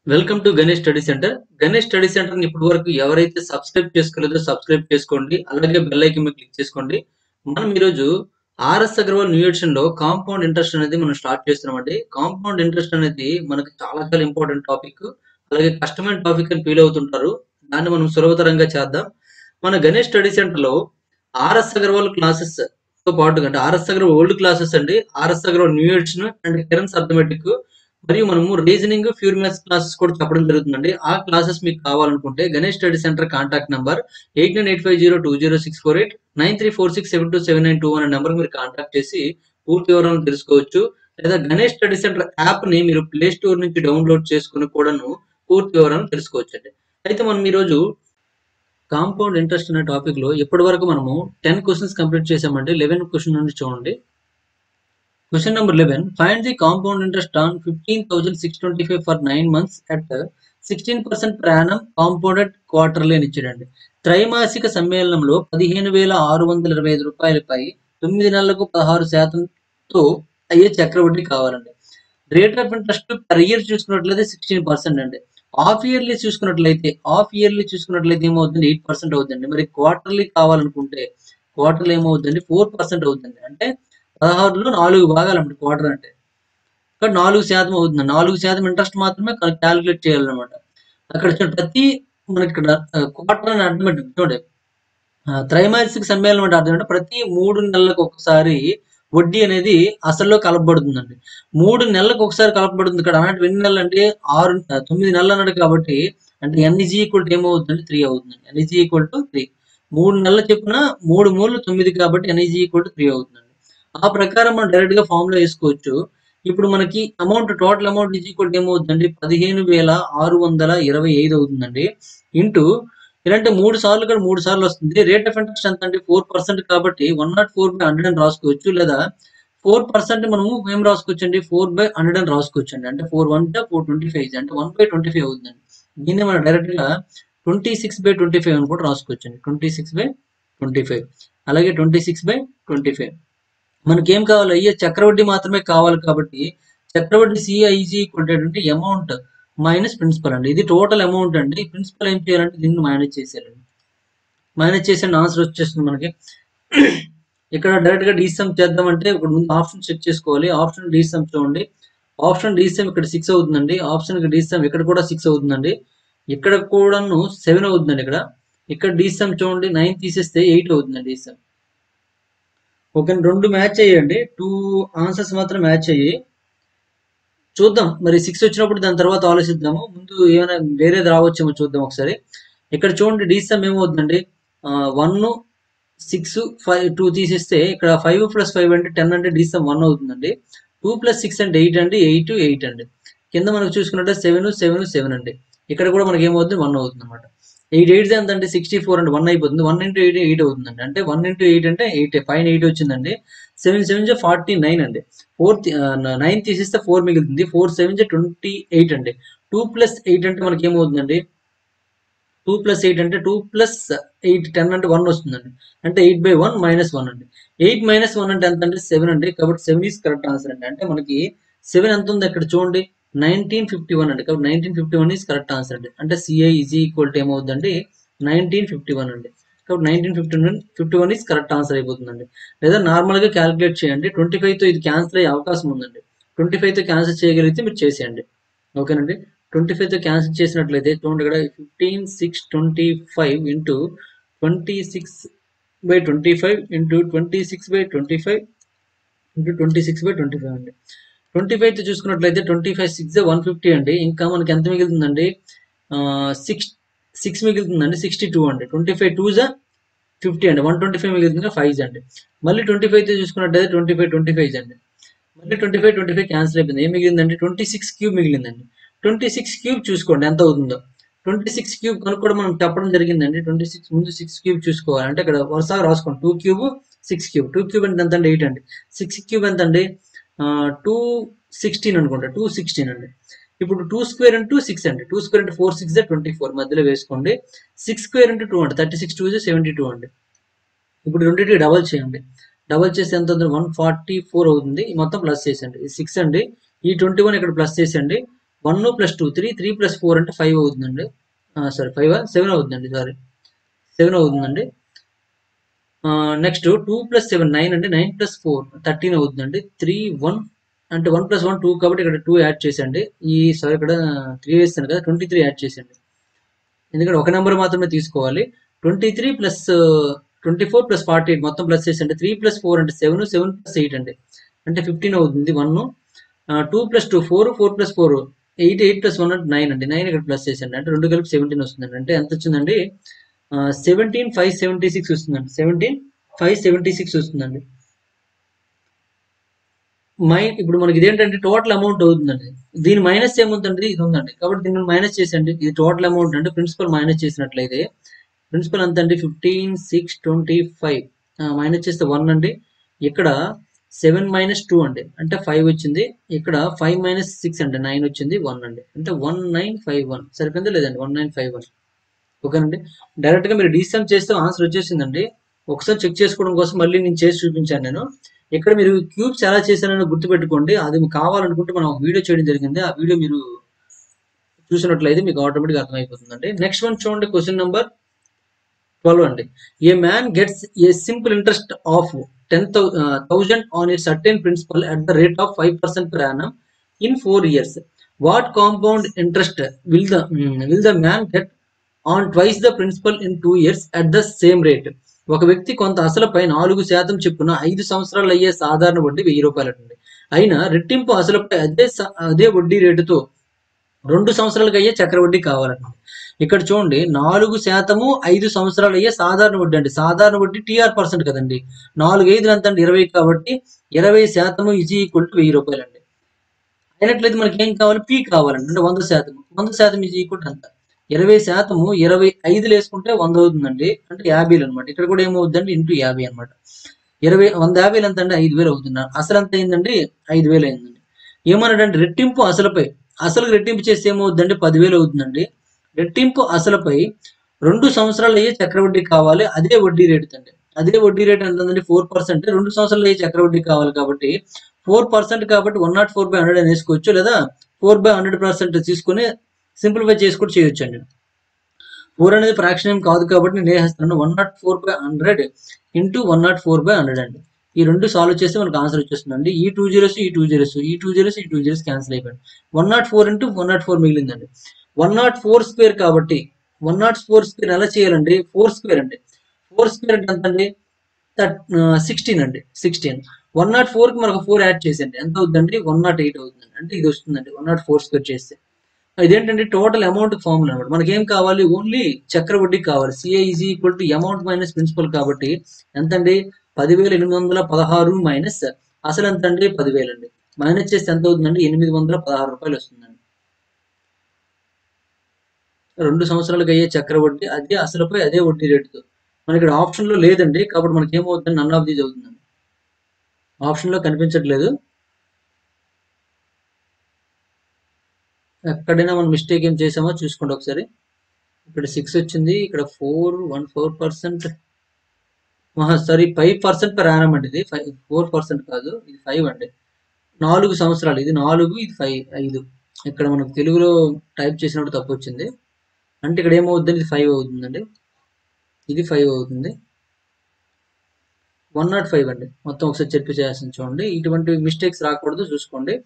Welcome to Ganesh study centre Ganesh study centre ఇప్పటి వరకు ఎవరైతే సబ్స్క్రైబ్ చేసుకోలేదో సబ్స్క్రైబ్ చేసుకోండి అలాగే బెల్ ఐకన్ మీద క్లిక్ చేసుకోండి మనం ఈరోజు ఆర్ఎస్ అగర్వాల్ న్యూ ఎడిషన్ లో కాంపౌండ్ ఇంట్రెస్ట్ అనేది మనం స్టార్ట్ చేస్తున్నామండి కాంపౌండ్ ఇంట్రెస్ట్ అనేది మనకి చాలా చాలా ఇంపార్టెంట్ టాపిక్ అలాగే కష్టమైన టాపిక్ అని ఫీల్ అవుతుంటారు దాన్ని మనం సులభతరంగా చేద్దాం మన గణేష్ స్టడీ సెంటర్ లో ఆర్ఎస్ అగర్వాల్ క్లాసెస్ తో పాటు అంటే ఆర్ఎస్ అగర్వాల్ ఓల్డ్ క్లాసెస్ అండి RS Agarwal new edition and కెరన్స్ అర్థమెటిక్ మరియు మనము రీజనింగ్ ఫ్యూర్ మ్యాథ్స్ క్లాసెస్ కూడా చెప్పడం జరుగుతుందండి ఆ క్లాసెస్ మీకు కావాలనుకుంటే Ganesh study centre contact number eight nine eight five zero two zero six four eight nine three four six seven two seven nine two అనే నెంబర్ మీరు కాంటాక్ట్ చేసి పూర్తి వివరాలను తెలుసుకోవచ్చు లేదా గణేష్ స్టడీ సెంటర్ యాప్ ని మీరు ప్లే స్టోర్ నుంచి డౌన్లోడ్ చేసుకుని కూడాను పూర్తి వివరాలను తెలుసుకోవచ్చు అండి అయితే మనం ఈరోజు కాంపౌండ్ ఇంట్రెస్ట్ అనే టాపిక్ లో ఇప్పటి వరకు మనము టెన్ క్వశ్చన్స్ కంప్లీట్ చేసామండి లెవెన్ క్వశ్చన్ నుండి చూడండి question number eleven find the compound interest on fifteen thousand six twenty five for nine months at sixteen percent ప్రయాణం కాంపౌండెడ్ క్వార్టర్లీ అని ఇచ్చాడండి త్రైమాసిక సమ్మేళనంలో పదిహేను వేల ఆరు వందల ఇరవై ఐదు రూపాయలపై తొమ్మిది నెలలకు పదహారు శాతంతో అయ్యే చక్రవడ్డీ కావాలండి rate of interest per year చూసుకున్నట్లయితే సిక్స్టీన్ పర్సెంట్ అండి హాఫ్ ఇయర్లీ చూసుకున్నట్లయితే హాఫ్ ఇయర్లీ చూసుకున్నట్లయితే ఏమవుతుంది ఎయిట్ పర్సెంట్ అవుతుంది మరి క్వార్టర్లీ కావాలనుకుంటే క్వార్టర్లీ ఏమవుతుంది ఫోర్ పర్సెంట్ అవుతుంది అంటే పదహారులో నాలుగు భాగాలు అంటే క్వార్టర్ అంటే ఇక్కడ నాలుగు శాతం అవుతుంది నాలుగు శాతం ఇంట్రెస్ట్ మాత్రమే క్యాలిక్యులేట్ చేయాలన్నమాట అక్కడ చూడండి ప్రతి మనకి ఇక్కడ క్వార్టర్ అని అర్థం ఏంటి చూడండి ఆ, త్రైమాసిక సమ్మేళనం అంటే అర్థం ఏంటంటే ప్రతి మూడు నెలలకు ఒకసారి వడ్డీ అనేది అసల్లో కలపబడుతుందండి మూడు నెలలకు ఒకసారి కలపబడుతుంది ఇక్కడ అన్నట్టు ఎన్ని నెలలు అంటే ఆరు ఆ, తొమ్మిది నెలలు అన్నాడు కాబట్టి అంటే ఎన్ఈజీ ఈక్వల్ టు ఏమవుతుందంటే త్రీ అవుతుంది ఎన్ఈజీ ఈక్వల్ టు త్రీ మూడు నెలల చెప్పున మూడు మూడు తొమ్మిది కాబట్టి ఎన్ఈజీ ఈక్వల్ టు త్రీ అవుతుందండి ఆ ప్రకారం మనం డైరెక్ట్ గా ఫామ్ లో వేసుకోవచ్చు ఇప్పుడు మనకి amount total amount is equal ఏమవుతుందండి పదిహేను వేల ఆరు వందల ఇరవై ఐదు అవుతుందండి ఇంటూ ఇలాంటి మూడు సార్లు ఇక్కడ మూడు సార్లు వస్తుంది రేట్ ఆఫ్ ఇంట్రెస్ట్ ఎంత అంటే ఫోర్ పర్సెంట్ కాబట్టి one naught four by hundred అని రాసుకోవచ్చు లేదా ఫోర్ పర్సెంట్ మనము ఏం రాసుకోవచ్చు అండి ఫోర్ బై హండ్రెడ్ అని రాసుకోవచ్చు అండి అంటే four one four twenty five అంటే వన్ బై ట్వంటీ ఫైవ్ అవుతుందండి దీన్ని మనం డైరెక్ట్ గా twenty six by twenty five అని కూడా రాసుకోవచ్చు అండి twenty six by twenty five అలాగే twenty six by twenty five మనకి ఏం కావాలి అయ్యే చక్రవడ్డీ మాత్రమే కావాలి కాబట్టి చక్రవడ్డీ సిఐజీ కొట్టేటువంటి అమౌంట్ మైనస్ ప్రిన్సిపల్ అండి ఇది టోటల్ అమౌంట్ అండి ప్రిన్సిపల్ ఏం చేయాలంటే దీన్ని మైనస్ చేసేయాలండి మైనస్ చేసే ఆన్సర్ వచ్చేస్తుంది మనకి ఇక్కడ డైరెక్ట్ గా డీసమ్ చేద్దామంటే ఇక్కడ ముందు ఆప్షన్ చెక్ చేసుకోవాలి ఆప్షన్ డీసమ్ చూడండి ఆప్షన్ డీసమ్ ఇక్కడ సిక్స్ అవుతుందండి ఆప్షన్ డీసమ్ ఇక్కడ కూడా సిక్స్ అవుతుందండి ఇక్కడ కూడాను సెవెన్ అవుతుందండి ఇక్కడ ఇక్కడ డీసమ్ చూడండి నైన్ తీసేస్తే ఎయిట్ అవుతుందండి డీసమ్ ఓకే రెండు మ్యాచ్ అయ్యండి టూ ఆన్సర్స్ మాత్రం మ్యాచ్ అయ్యి చూద్దాం మరి సిక్స్ వచ్చినప్పుడు దాని తర్వాత ఆలోచిద్దాము ముందు ఏమైనా వేరేది రావచ్చేమో చూద్దాం ఒకసారి ఇక్కడ చూడండి డీసమ్ ఏమవుతుందండి వన్ సిక్స్ ఫైవ్ టూ తీసేస్తే ఇక్కడ ఫైవ్ ప్లస్ ఫైవ్ అంటే టెన్ అంటే డీసమ్ వన్ అవుతుందండి టూ ప్లస్ సిక్స్ అంటే ఎయిట్ అండి ఎయిట్ ఎయిట్ అండి కింద మనకు చూసుకున్నట్టే సెవెన్ సెవెన్ సెవెన్ అండి ఇక్కడ కూడా మనకి ఏమవుతుంది వన్ అవుతుంది అనమాట ఎయిట్ ఎయిట్ ఎంత అంటే సిక్స్టీ ఫోర్ అంటే వన్ అయిపోతుంది వన్ ఇంటూ ఎయిట్ ఎయిట్ అవుతుందండి అంటే వన్ ఇంటూ ఎయిట్ అంటే ఎయిట్ పైన ఎయిట్ వచ్చిందండి సెవెన్ సెవెన్ జే ఫార్టీ నైన్ అండి ఫోర్ నైన్ తీసేస్తే ఫోర్ మిగులుతుంది ఫోర్ సెవెన్ జే ట్వంటీ ఎయిట్ అండి టూ ప్లస్ ఎయిట్ అంటే మనకి ఏమవుతుందండి టూ ప్లస్ ఎయిట్ అంటే టూ ప్లస్ ఎయిట్ టెన్ అంటే వన్ వస్తుందండి అంటే eight by one minus one అండి ఎయిట్ మైనస్ వన్ అంటే ఎంత అంటే సెవెన్ అండి కాబట్టి సెవెన్ ఈస్ కరెక్ట్ ఆన్సర్ అండి అంటే మనకి సెవెన్ ఎంత ఉంది అక్కడ చూడండి నైన్టీన్ ఫిఫ్టీ వన్ అండి కాబట్టి nineteen fifty one is correct answer అండి అంటే సిఐ ఈజీ ఈక్వల్ టు ఏమవుతుందండి నైన్టీన్ ఫిఫ్టీ వన్ అండి కాబట్టి nineteen fifty one fifty one is correct answer అయిపోతుందండి లేదా నార్మల్ గా క్యాలిక్యులేట్ చేయండి ట్వంటీ ఫైవ్ తో ఇది క్యాన్సిల్ అయ్యే అవకాశం ఉందండి ట్వంటీ ఫైవ్ తో క్యాన్సిల్ చేయగలిగితే మీరు చేసేయండి ఓకేనండి ట్వంటీ ఫైవ్ తో క్యాన్సిల్ చేసినట్లయితే చూడండి ఇక్కడ fifteen six twenty five into twenty six by twenty five into twenty six by twenty five into twenty six by twenty five అండి ట్వంటీ ఫైవ్ చూసుకున్నట్లయితే twenty five six one fifty అండి ఇంకా మనకి ఎంత మిగులుతుందండి సిక్స్ సిక్స్ మిగులుతుందండి sixty two అండి twenty five two జా ఫిఫ్టీ అండి వన్ ట్వంటీ ఫైవ్ మిగులుతుంది ఫైవ్ అండి మళ్ళీ ట్వంటీ ఫైవ్ చూసుకున్నట్లయితే ట్వంటీ ఫైవ్ ట్వంటీ ఫైవ్ అండి మళ్ళీ twenty five twenty five cancel అయిపోయింది ఏం మిగిలిందండి ట్వంటీ సిక్స్ క్యూబ్ మిగిలిందండి ట్వంటీ సిక్స్ క్యూబ్ చూసుకోండి ఎంత అవుతుందో ట్వంటీ సిక్స్ క్యూబ్ కనుక్కోవడం మనం చెప్పడం జరిగిందండి ట్వంటీ సిక్స్ ముందు సిక్స్ క్యూబ్ చూసుకోవాలి అంటే ఇక్కడ వరుసగా రాసుకోండి two cube six cube two cube అంటే ఎంత అండి ఎయిట్ అండి సిక్స్ క్యూబ్ ఎంత అండి టూ సిక్స్టీన్ అనుకుంటా టూ సిక్స్టీన్ అండి ఇప్పుడు టూ స్క్వేర్ ఇంటూ సిక్స్ అండి two square into four six twenty four మధ్యలో వేసుకోండి సిక్స్ స్క్వేర్ ఇంటూ టూ అండి thirty six two seventy two అండి ఇప్పుడు రెండింటికి డబల్ చేయండి డబల్ చేస్తే ఎంత అవుతుంది వన్ ఫార్టీ ఫోర్ అవుతుంది ఈ మొత్తం ప్లస్ చేసండి ఇది సిక్స్ అండి ఈ ట్వంటీ వన్ ఇక్కడ ప్లస్ చేసండి one plus two three three plus four అంటే ఫైవ్ అవుతుందండి సారీ ఫైవ్ సెవెన్ అవుతుందండి సారీ సెవెన్ అవుతుందండి next two plus seven nine అంటే నైన్ ప్లస్ ఫోర్ థర్టీన్ అవుతుందండి త్రీ వన్ అంటే వన్ ప్లస్ వన్ టూ కాబట్టి ఇక్కడ టూ యాడ్ చేసండి ఈ సారీ ఇక్కడ త్రీ వేస్తాను కదా ట్వంటీ త్రీ యాడ్ చేసండి ఎందుకంటే ఒక నెంబర్ మాత్రమే తీసుకోవాలి twenty three plus twenty four plus forty eight మొత్తం ప్లస్ చేసి అంటే త్రీ ప్లస్ ఫోర్ అంటే సెవెన్ సెవెన్ ప్లస్ ఎయిట్ అండి అంటే ఫిఫ్టీన్ అవుతుంది one two plus two four four plus four eight eight plus one అంటే నైన్ అండి నైన్ ఇక్కడ ప్లస్ చేసండి అంటే రెండు కలిపి సెవెంటీన్ వస్తుందండి అంటే ఎంత వచ్చిందండి సెవెంటీన్ ఫైవ్ సెవెంటీ సిక్స్ వస్తుందండి సెవెంటీన్ ఫైవ్ సెవెంటీ సిక్స్ వస్తుందండి మై ఇప్పుడు మనకి ఇదేంటంటే టోటల్ అమౌంట్ అవుతుందండి దీని మైనస్ ఏముందండి ఇది ఉందండి కాబట్టి దీన్ని మైనస్ చేసండి ఇది టోటల్ అమౌంట్ అంటే ప్రిన్సిపల్ మైనస్ చేసినట్లయితే ప్రిన్సిపల్ అంత అండి fifteen six twenty five minus చేస్తే వన్ అండి ఇక్కడ సెవెన్ మైనస్ టూ అండి అంటే ఫైవ్ వచ్చింది ఇక్కడ ఫైవ్ మైనస్ సిక్స్ అంటే నైన్ వచ్చింది వన్ అండి అంటే వన్ నైన్ ఫైవ్ వన్ సరిపోయిందా లేదండి వన్ నైన్ ఫైవ్ వన్ ఓకేనండి డైరెక్ట్ గా మీరు డీసమ్ చేస్తే ఆన్సర్ వచ్చేసిందండి ఒకసారి చెక్ చేసుకోవడం కోసం మళ్ళీ నేను చేసి చూపించాను నేను ఇక్కడ మీరు క్యూబ్స్ ఎలా చేశానని గుర్తుపెట్టుకోండి అది మీకు కావాలనుకుంటే మనం ఒక వీడియో చేయడం జరిగింది ఆ వీడియో మీరు చూసినట్లయితే మీకు ఆటోమేటిక్ అర్థమైపోతుందండి నెక్స్ట్ వన్ చూడండి క్వశ్చన్ నెంబర్ ట్వెల్వ్ అండి a man gets a simple interest of ten thousand on a certain principal at the rate of five percent per annum in four years what compound interest will the will the man get on twice the principal in two years at the same rate ఒక వ్యక్తి కొంత అసలుపై నాలుగు శాతం చెప్పున ఐదు సంవత్సరాలు అయ్యే సాధారణ వడ్డీ వెయ్యి రూపాయలండి అయినా రెట్టింపు అసలుపై అదే స- అదే వడ్డీ రేటుతో రెండు సంవత్సరాలకు అయ్యే చక్రవడ్డీ కావాలండి ఇక్కడ చూడండి నాలుగు శాతము ఐదు సంవత్సరాలు అయ్యే సాధారణ వడ్డీ అండి సాధారణ వడ్డీ టీఆర్ పర్సెంట్ కదండి నాలుగు ఐదులు ఎంత అండి ఇరవై కాబట్టి ఇరవై శాతము ఈజీ ఈక్వల్ టు వెయ్యి రూపాయలు అండి అయినట్లయితే మనకి ఏం కావాలి పీ కావాలండి అంటే వంద శాతం వంద శాతం ఈజీ ఈక్వల్ టు ఎంత ఇరవై శాతము ఇరవై ఐదులు వేసుకుంటే వంద అవుతుందండి అంటే యాభైలు అనమాట ఇక్కడ కూడా ఏమవుతుందండి ఇంటూ యాభై అనమాట ఇరవై వంద యాభైలు ఎంత అండి ఐదు వేలు అవుతుంది అసలు ఎంత అయిందండి ఐదు వేలు అయిందండి ఏమన్నాడంటే రెట్టింపు అసలుపై అసలు రెట్టింపు చేస్తే ఏమవుతుందండి పదివేలు అవుతుందండి రెట్టింపు అసలుపై రెండు సంవత్సరాలు అయ్యే చక్రవడ్డీ కావాలి అదే వడ్డీ రేటు అండి అదే వడ్డీ రేట్ ఎంత ఉందండి ఫోర్ పర్సెంట్ రెండు సంవత్సరాలు అయ్యే చక్రవడ్డీ కావాలి కాబట్టి ఫోర్ పర్సెంట్ కాబట్టి one naught four by hundred అని వేసుకోవచ్చు లేదా ఫోర్ బై హండ్రెడ్ పర్సెంట్ తీసుకుని సింప్లిఫై చేసి కూడా చేయొచ్చు అండి ఫోర్ అనేది ఫ్రాక్షన్ ఏం కాదు కాబట్టి నేను వేసేస్తున్నాను one naught four by hundred into one naught four by hundred అండి ఈ రెండు సాల్వ్ చేస్తే మనకు ఆన్సర్ వచ్చేస్తుందండి ఈ టూ జీరోస్ ఈ టూ జీరోస్ ఈ టూ జీరోస్ ఈ టూ జీరోస్ క్యాన్సిల్ అయిపోయింది one naught four into one naught four మిగిలిందండి వన్ నాట్ ఫోర్ స్క్వేర్ కాబట్టి వన్ నాట్ ఫోర్ స్క్వేర్ ఎలా చేయాలండి ఫోర్ స్క్వేర్ అండి ఫోర్ స్క్వేర్ అంటే ఎంత అండి సిక్స్టీన్ అండి సిక్స్టీన్ వన్ నాట్ ఫోర్ కి మనకు ఫోర్ యాడ్ చేసేయండి ఎంత అవుతుందండి వన్ నాట్ ఎయిట్ అవుతుందండి అంటే ఇది వస్తుందండి వన్ నాట్ ఫోర్ స్క్వేర్ చేస్తే ఇదేంటంటే టోటల్ అమౌంట్ ఫార్ములా అనమాట మనకి ఏం కావాలి ఓన్లీ చక్రవడ్డీ కావాలి CI is equal to amount minus principal కాబట్టి ఎంత అండి పదివేల ఎనిమిది వందల పదహారు మైనస్ అసలు ఎంత అండి పదివేలు అండి మైనస్ చేస్తే ఎంత అవుతుందండి ఎనిమిది వందల పదహారు రూపాయలు వస్తుందండి రెండు సంవత్సరాలకు అయ్యే చక్రవడ్డీ అదే అసలుపై అదే వడ్డీ రేటుతో మనకి ఇక్కడ ఆప్షన్ లో లేదండి కాబట్టి మనకి ఏమవుతుంది నన్ ఆఫ్ దీస్ అవుతుందండి ఆప్షన్ లో కనిపించట్లేదు ఎక్కడైనా మనం మిస్టేక్ ఏం చేసామో చూసుకోండి ఒకసారి ఇక్కడ సిక్స్ వచ్చింది ఇక్కడ four one four percent sorry five percent per annum అండి ఇది ఫైవ్ ఫోర్ పర్సెంట్ కాదు ఇది ఫైవ్ అండి నాలుగు సంవత్సరాలు ఇది నాలుగు ఇది ఫైవ్ ఐదు ఇక్కడ మనకు తెలుగులో టైప్ చేసినప్పుడు తప్పు వచ్చింది అంటే ఇక్కడ ఏమవుతుంది ఇది ఫైవ్ అవుతుందండి ఇది ఫైవ్ అవుతుంది వన్ నాట్ ఫైవ్ అండి మొత్తం ఒకసారి చెప్పి చేయాల్సింది చూడండి ఇటువంటి మిస్టేక్స్ రాకూడదు చూసుకోండి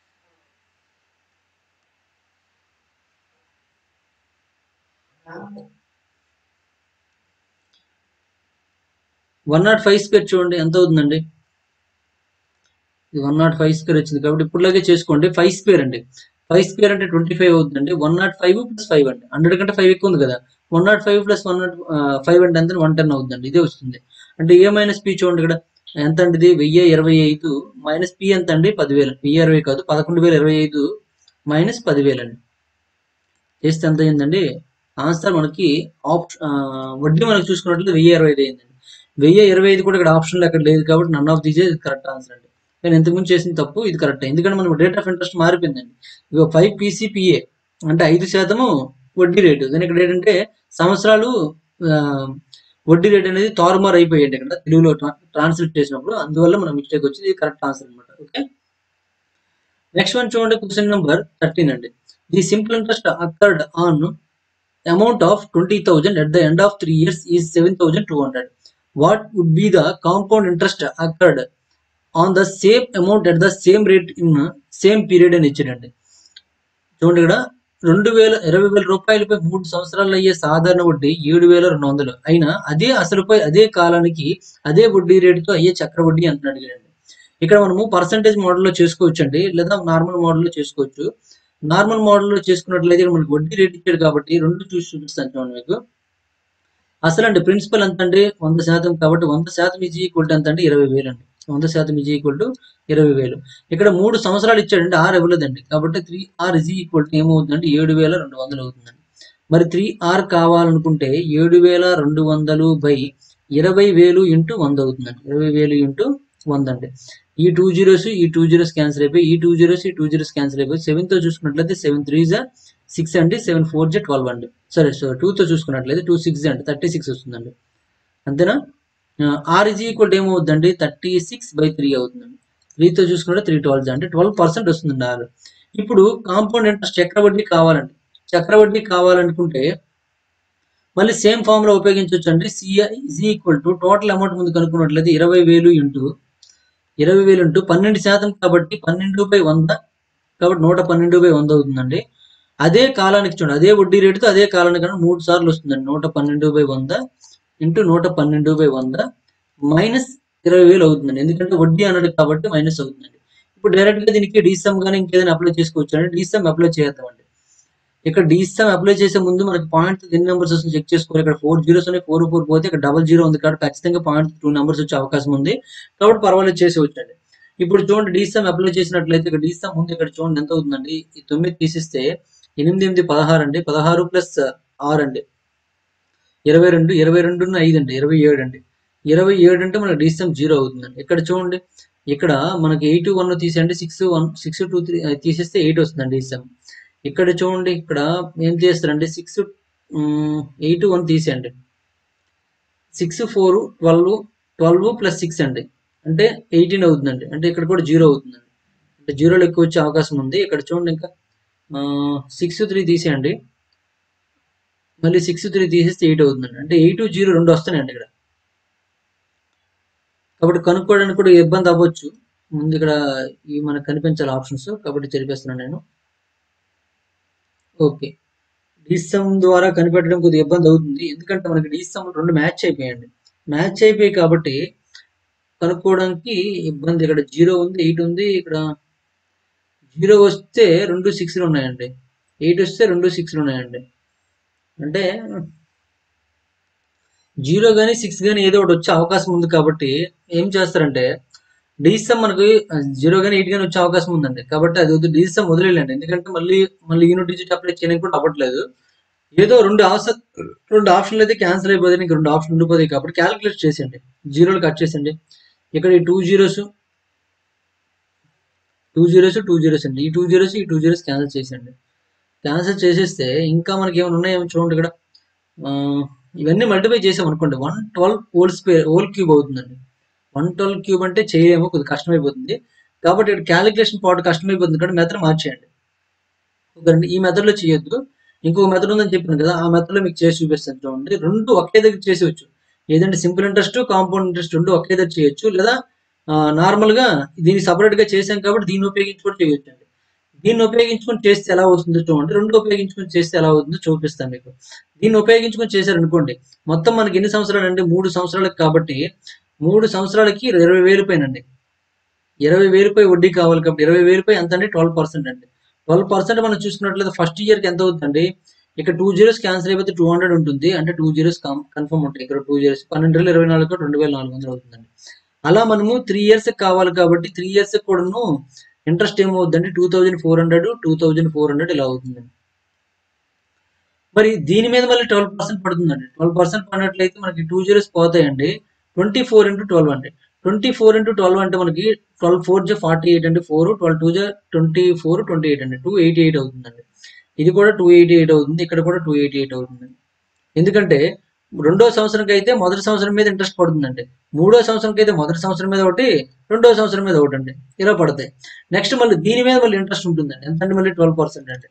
వన్ నాట్ ఫైవ్ స్క్వేర్ చూడండి ఎంత అవుతుందండి ఇది వన్ నాట్ ఫైవ్ స్క్వేర్ వచ్చింది కాబట్టి ఇప్పుడులాగే చేసుకోండి ఫైవ్ స్క్వేర్ అండి ఫైవ్ స్క్వేర్ అంటే ట్వంటీ ఫైవ్ అవుతుందండి one naught five plus five అండి హండ్రెడ్ కంటే ఫైవ్ ఎక్కువ ఉంది కదా one naught five plus one naught five అంటే ఎంత వన్ టెన్ అవుతుందండి ఇదే వస్తుంది అంటే ఏ మైనస్ పీ చూడండి ఇక్కడ ఎంత అండి ఇది వెయ్యి ఇరవై ఐదు మైనస్ పి ఎంత అండి పదివేలు వెయ్యి ఇరవై కాదు పదకొండు వేల ఇరవై ఐదు మైనస్ పదివేలు అండి చేస్తే ఎంత అయిందండి ఆన్సర్ మనకి ఆప్షన్ వడ్డీ మనకి చూసుకున్నట్లయితే వెయ్యి ఇరవై ఐదు అయిందండి వెయ్యి ఇరవై ఐదు కూడా ఇక్కడ ఆప్షన్లో అక్కడ లేదు కాబట్టి none of these correct answer అండి నేను ఇంతకుముందు చేసిన తప్పు ఇది కరెక్ట్ ఎందుకంటే మనం రేట్ ఆఫ్ ఇంట్రెస్ట్ మారిపోయిందండి ఇక ఫైవ్ పీసీపీఏ అంటే ఐదు శాతము వడ్డీ రేటు దాని ఇక్కడ ఏంటంటే సంవత్సరాలు ఆ, వడ్డీ రేట్ అనేది తారుమారు అయిపోయాయండి ఇక్కడ తెలుగులో ట్రాన్స్లేట్ చేసినప్పుడు అందువల్ల మన మిస్టేక్ వచ్చింది ఇది కరెక్ట్ ఆన్సర్ అనమాట ఓకే నెక్స్ట్ వన్ చూడండి క్వశ్చన్ నెంబర్ థర్టీన్ అండి the simple interest accrued on amount of twenty thousand at the end of three years is seven thousand two hundred what would be the compound interest accrued on the same amount at the same rate in same period అని ఇచ్చాడండి చూడండి ఇక్కడ రెండు వేల ఇరవై వేల రూపాయలపై మూడు సంవత్సరాలు అయ్యే సాధారణ వడ్డీ ఏడు వేల రెండు వందలు అయినా అదే అసలుపై అదే కాలానికి అదే వడ్డీ రేటుతో అయ్యే చక్ర వడ్డీ అంత అడిగాడండి ఇక్కడ మనము పర్సంటేజ్ మోడల్లో చేసుకోవచ్చు అండి లేదా నార్మల్ మోడల్లో చేసుకోవచ్చు నార్మల్ మోడల్లో చేసుకున్నట్లయితే ఇక్కడ మనకి వడ్డీ రేట్ ఇచ్చాడు కాబట్టి రెండు చూసి చూపిస్తాను చూడండి మీకు అసలు అండి ప్రిన్సిపల్ ఎంత అండి వంద శాతం కాబట్టి వంద శాతం ఈజీ ఈక్వల్ టు ఎంత అంటే ఇరవై వేలు అండి వంద శాతం ఈజీ ఈక్వల్ టు ఇరవై వేలు ఇక్కడ మూడు సంవత్సరాలు ఇచ్చాడండి ఆర్ ఇవ్వలేదండి కాబట్టి three R is equal to ఏమవుతుందంటే ఏడు వేల రెండు వందలు అవుతుందండి మరి త్రీ ఆర్ కావాలనుకుంటే ఏడు వేల రెండు వందలు బై ఇరవై వేలు ఇంటూ వంద అవుతుందండి ఇరవై వేలు ఇంటూ వంద అండి ఈ టూ జీరోస్ ఈ టూ జీరోస్ క్యాన్సిల్ అయిపోయి ఈ టూ జీరోస్ ఈ టూ జీరోస్ క్యాన్సిల్ అయిపోయి సెవెన్ తో చూసుకున్నట్లయితే సెవెన్ త్రీ జా సిక్స్ అండి సెవెన్ ఫోర్ జా ట్వెల్వ్ అండి సరే సో టూ తో చూసుకున్నట్లయితే టూ సిక్స్ అండి థర్టీ సిక్స్ వస్తుందండి అంతేనా ఆర్ ఇజ్ ఈక్వల్ ఏమవుతుందండి థర్టీ సిక్స్ బై త్రీ అవుతుందండి త్రీతో చూసుకుంటే త్రీ ట్వెల్వ్ అంటే ట్వెల్వ్ పర్సెంట్ వస్తుందండి ఆర్ ఇప్పుడు కాంపౌండ్ ఇంట్రెస్ట్ చక్రవడ్డీ కావాలండి చక్రవడ్డీ కావాలనుకుంటే మళ్ళీ సేమ్ ఫామ్ లో ఉపయోగించవచ్చు అండి CI is equal to total amount ముందు కనుక్కున్నట్లయితే ఇరవై వేలు ఇంటూ ఇరవై వేలు ఇంటూ పన్నెండు శాతం కాబట్టి పన్నెండు బై వంద కాబట్టి నూట పన్నెండు బై వంద అవుతుందండి అదే కాలానికి చూడండి అదే వడ్డీ రేటుతో అదే కాలానికి కన్నా మూడు సార్లు వస్తుందండి నూట పన్నెండు బై వంద ఇంటూ నూట పన్నెండు బై వంద మైనస్ ఇరవై వేలు అవుతుందండి ఎందుకంటే వడ్డీ అన్నాడు కాబట్టి మైనస్ అవుతుందండి ఇప్పుడు డైరెక్ట్ గా దీనికి డీసమ్ కానీ ఇంకేదైనా అప్లై చేసుకోవచ్చు అండి డీసమ్ అప్లై చేద్దామండి ఇక్కడ డీసమ్ అప్లై చేసే ముందు మనకి పాయింట్ ఎన్ని నెంబర్స్ వస్తుంది చెక్ చేసుకోవాలి ఇక్కడ ఫోర్ జీరోస్ ఉన్నాయి ఫోర్ ఫోర్ పోతే ఇక్కడ డబల్ జీరో ఉంది కాబట్టి ఖచ్చితంగా పాయింట్ టూ నెంబర్స్ వచ్చే అవకాశం ఉంది కాబట్టి పర్వాలేదు చేసేవచ్చండి ఇప్పుడు చూడండి డీసమ్ అప్లై చేసినట్లయితే ఇక్కడ డీసమ్ ముందు ఇక్కడ చూడండి ఎంత అవుతుందండి ఈ తొమ్మిది తీసిస్తే ఎనిమిది ఎనిమిది పదహారు అండి పదహారు ప్లస్ ఆరు అండి ఇరవై రెండు ఇరవై రెండు ఐదు అండి ఇరవై ఏడు అండి ఇరవై ఏడు అంటే మనకి డీసమ్ జీరో అవుతుందండి ఇక్కడ చూడండి ఇక్కడ మనకి ఎయిట్ వన్ తీసేయండి six one six two three తీసేస్తే ఎయిట్ వస్తుందండి డీసమ్ ఇక్కడ చూడండి ఇక్కడ ఏం చేస్తారంటే సిక్స్ ఎయిట్ వన్ తీసేయండి six four twelve twelve plus six అండి అంటే ఎయిటీన్ అవుతుందండి అంటే ఇక్కడ కూడా జీరో అవుతుందండి అంటే జీరోలో ఎక్కువ వచ్చే అవకాశం ఉంది ఇక్కడ చూడండి ఇంకా సిక్స్ త్రీ తీసేయండి మళ్ళీ సిక్స్ త్రీ తీసేస్తే ఎయిట్ అవుతుందండి అంటే ఎయిట్ జీరో రెండు వస్తున్నాయండి ఇక్కడ కాబట్టి కనుక్కోవడానికి కూడా ఇబ్బంది అవ్వచ్చు ముందు ఇక్కడ ఈ మనకు కనిపించాలి ఆప్షన్స్ కాబట్టి జరిపేస్తున్నాను నేను ఓకే డీసమ్ ద్వారా కనిపెట్టడం కొద్దిగా ఇబ్బంది అవుతుంది ఎందుకంటే మనకి డీసమ్ రెండు మ్యాచ్ అయిపోయాయండి మ్యాచ్ అయిపోయాయి కాబట్టి కనుక్కోవడానికి ఇబ్బంది ఇక్కడ జీరో ఉంది ఎయిట్ ఉంది ఇక్కడ జీరో వస్తే రెండు సిక్స్లు ఉన్నాయండి ఎయిట్ వస్తే రెండు సిక్స్లు ఉన్నాయండి అంటే జీరో కానీ సిక్స్ కానీ ఏదో ఒకటి వచ్చే అవకాశం ఉంది కాబట్టి ఏం చేస్తారంటే డీసమ్ మనకి జీరో కానీ ఎయిట్ కానీ వచ్చే అవకాశం ఉందండి కాబట్టి అది వద్దు డీసమ్ వదిలేయండి ఎందుకంటే మళ్ళీ మళ్ళీ యూనిట్ డిజిట్ అప్లై చేయడానికి కూడా అవ్వట్లేదు ఏదో రెండు ఆప్షన్ రెండు ఆప్షన్లు అయితే క్యాన్సిల్ అయిపోతాయి ఇంక రెండు ఆప్షన్ ఉండిపోతాయి కాబట్టి క్యాలిక్యులేట్ చేసేయండి జీరోలు కట్ చేసండి ఇక్కడ ఈ two zeros two zeros two zeros అండి ఈ టూ జీరోస్ ఈ టూ జీరోస్ క్యాన్సిల్ చేసేయండి క్యాన్సిల్ చేసేస్తే ఇంకా మనకి ఏమైనా ఉన్నాయేమో చూడండి ఇక్కడ ఇవన్నీ మల్టిప్లై చేసాం అనుకోండి one twelve whole square whole cube అవుతుందండి వన్ ట్వెల్వ్ క్యూబ్ అంటే చేయలేమో కొద్దిగా కష్టమైపోతుంది కాబట్టి ఇక్కడ క్యాలిక్యులేషన్ పార్ట్ కష్టమైపోతుంది కాబట్టి మెథడ్ మార్చేయండి ఒకరండి ఈ మెథడ్లో చేయొద్దు ఇంకొక మెథడ్ ఉందని చెప్పాను కదా ఆ మెథడ్లో మీకు చేసి చూపిస్తాను చూడండి రెండు ఒకే దగ్గర చేసేవచ్చు ఏదంటే సింపుల్ ఇంట్రెస్ట్ కాంపౌండ్ ఇంట్రెస్ట్ రెండు ఒకే దగ్గర చేయొచ్చు లేదా నార్మల్గా దీన్ని సపరేట్గా చేసాం కాబట్టి దీన్ని ఉపయోగించుకొని చేయొచ్చు అండి దీన్ని ఉపయోగించుకొని చేస్తే ఎలా వస్తుందో చూడండి రెండు ఉపయోగించుకొని చేస్తే ఎలా అవుతుందో చూపిస్తాను మీకు దీన్ని ఉపయోగించుకొని చేశారనుకోండి మొత్తం మనకి ఎన్ని సంవత్సరాలు అంటే మూడు సంవత్సరాలకు కాబట్టి మూడు సంవత్సరాలకి ఇరవై వేలు పైన అండి ఇరవై వేలుపై వడ్డీ కావాలి కాబట్టి ఇరవై వేలుపై ఎంత అండి ట్వెల్వ్ పర్సెంట్ అండి ట్వెల్వ్ పర్సెంట్ మనం చూసుకున్నట్లయితే ఫస్ట్ ఇయర్కి ఎంత అవుతుందండి ఇక్కడ టూ జీరోస్ క్యాన్సిల్ అయిపోతే టూ హండ్రెడ్ ఉంటుంది అంటే టూ జీరోస్ కన్ఫర్మ్ ఉంటాయి ఇక్కడ టూ జీరోస్ పన్నెండు వేల ఇరవై నాలుగు రెండు వేల నాలుగు వందలు అవుతుందండి అలా మనము త్రీ ఇయర్స్ కావాలి కాబట్టి త్రీ ఇయర్స్ కూడాను ఇంట్రెస్ట్ ఏమవుతుందండి two thousand four hundred two thousand four hundred ఇలా అవుతుందండి మరి దీని మీద మళ్ళీ ట్వెల్వ్ పర్సెంట్ పడుతుందండి ట్వెల్వ్ పర్సెంట్ పడినట్లయితే మనకి టూ జీరోస్ పోతాయండి ట్వంటీ ఫోర్ ఇంటూ ట్వెల్వ్ అండి ట్వంటీ ఫోర్ ఇంటూ ట్వెల్వ్ అంటే మనకి ట్వెల్వ్ ఫోర్ జా ఫార్టీ ఎయిట్ అండి ఫోర్ ట్వెల్వ్ టూ జా ట్వంటీ ఫోర్ ట్వంటీ ఎయిట్ అండి టూ ఎయిటీ ఎయిట్ అవుతుందండి ఇది కూడా టూ ఎయిటీ ఎయిట్ అవుతుంది ఇక్కడ కూడా టూ ఎయిటీ ఎయిట్ అవుతుందండి ఎందుకంటే రెండో సంవత్సరంకి అయితే మొదటి సంవత్సరం మీద ఇంట్రెస్ట్ పడుతుందండి మూడో సంవత్సరంకి అయితే మొదటి సంవత్సరం మీద ఒకటి రెండో సంవత్సరం మీద ఒకటి అండి ఇలా పడతాయి నెక్స్ట్ మళ్ళీ దీని మీద మళ్ళీ ఇంట్రెస్ట్ ఉంటుందండి ఎంత అంటే మళ్ళీ ట్వెల్వ్ పర్సెంట్ అండి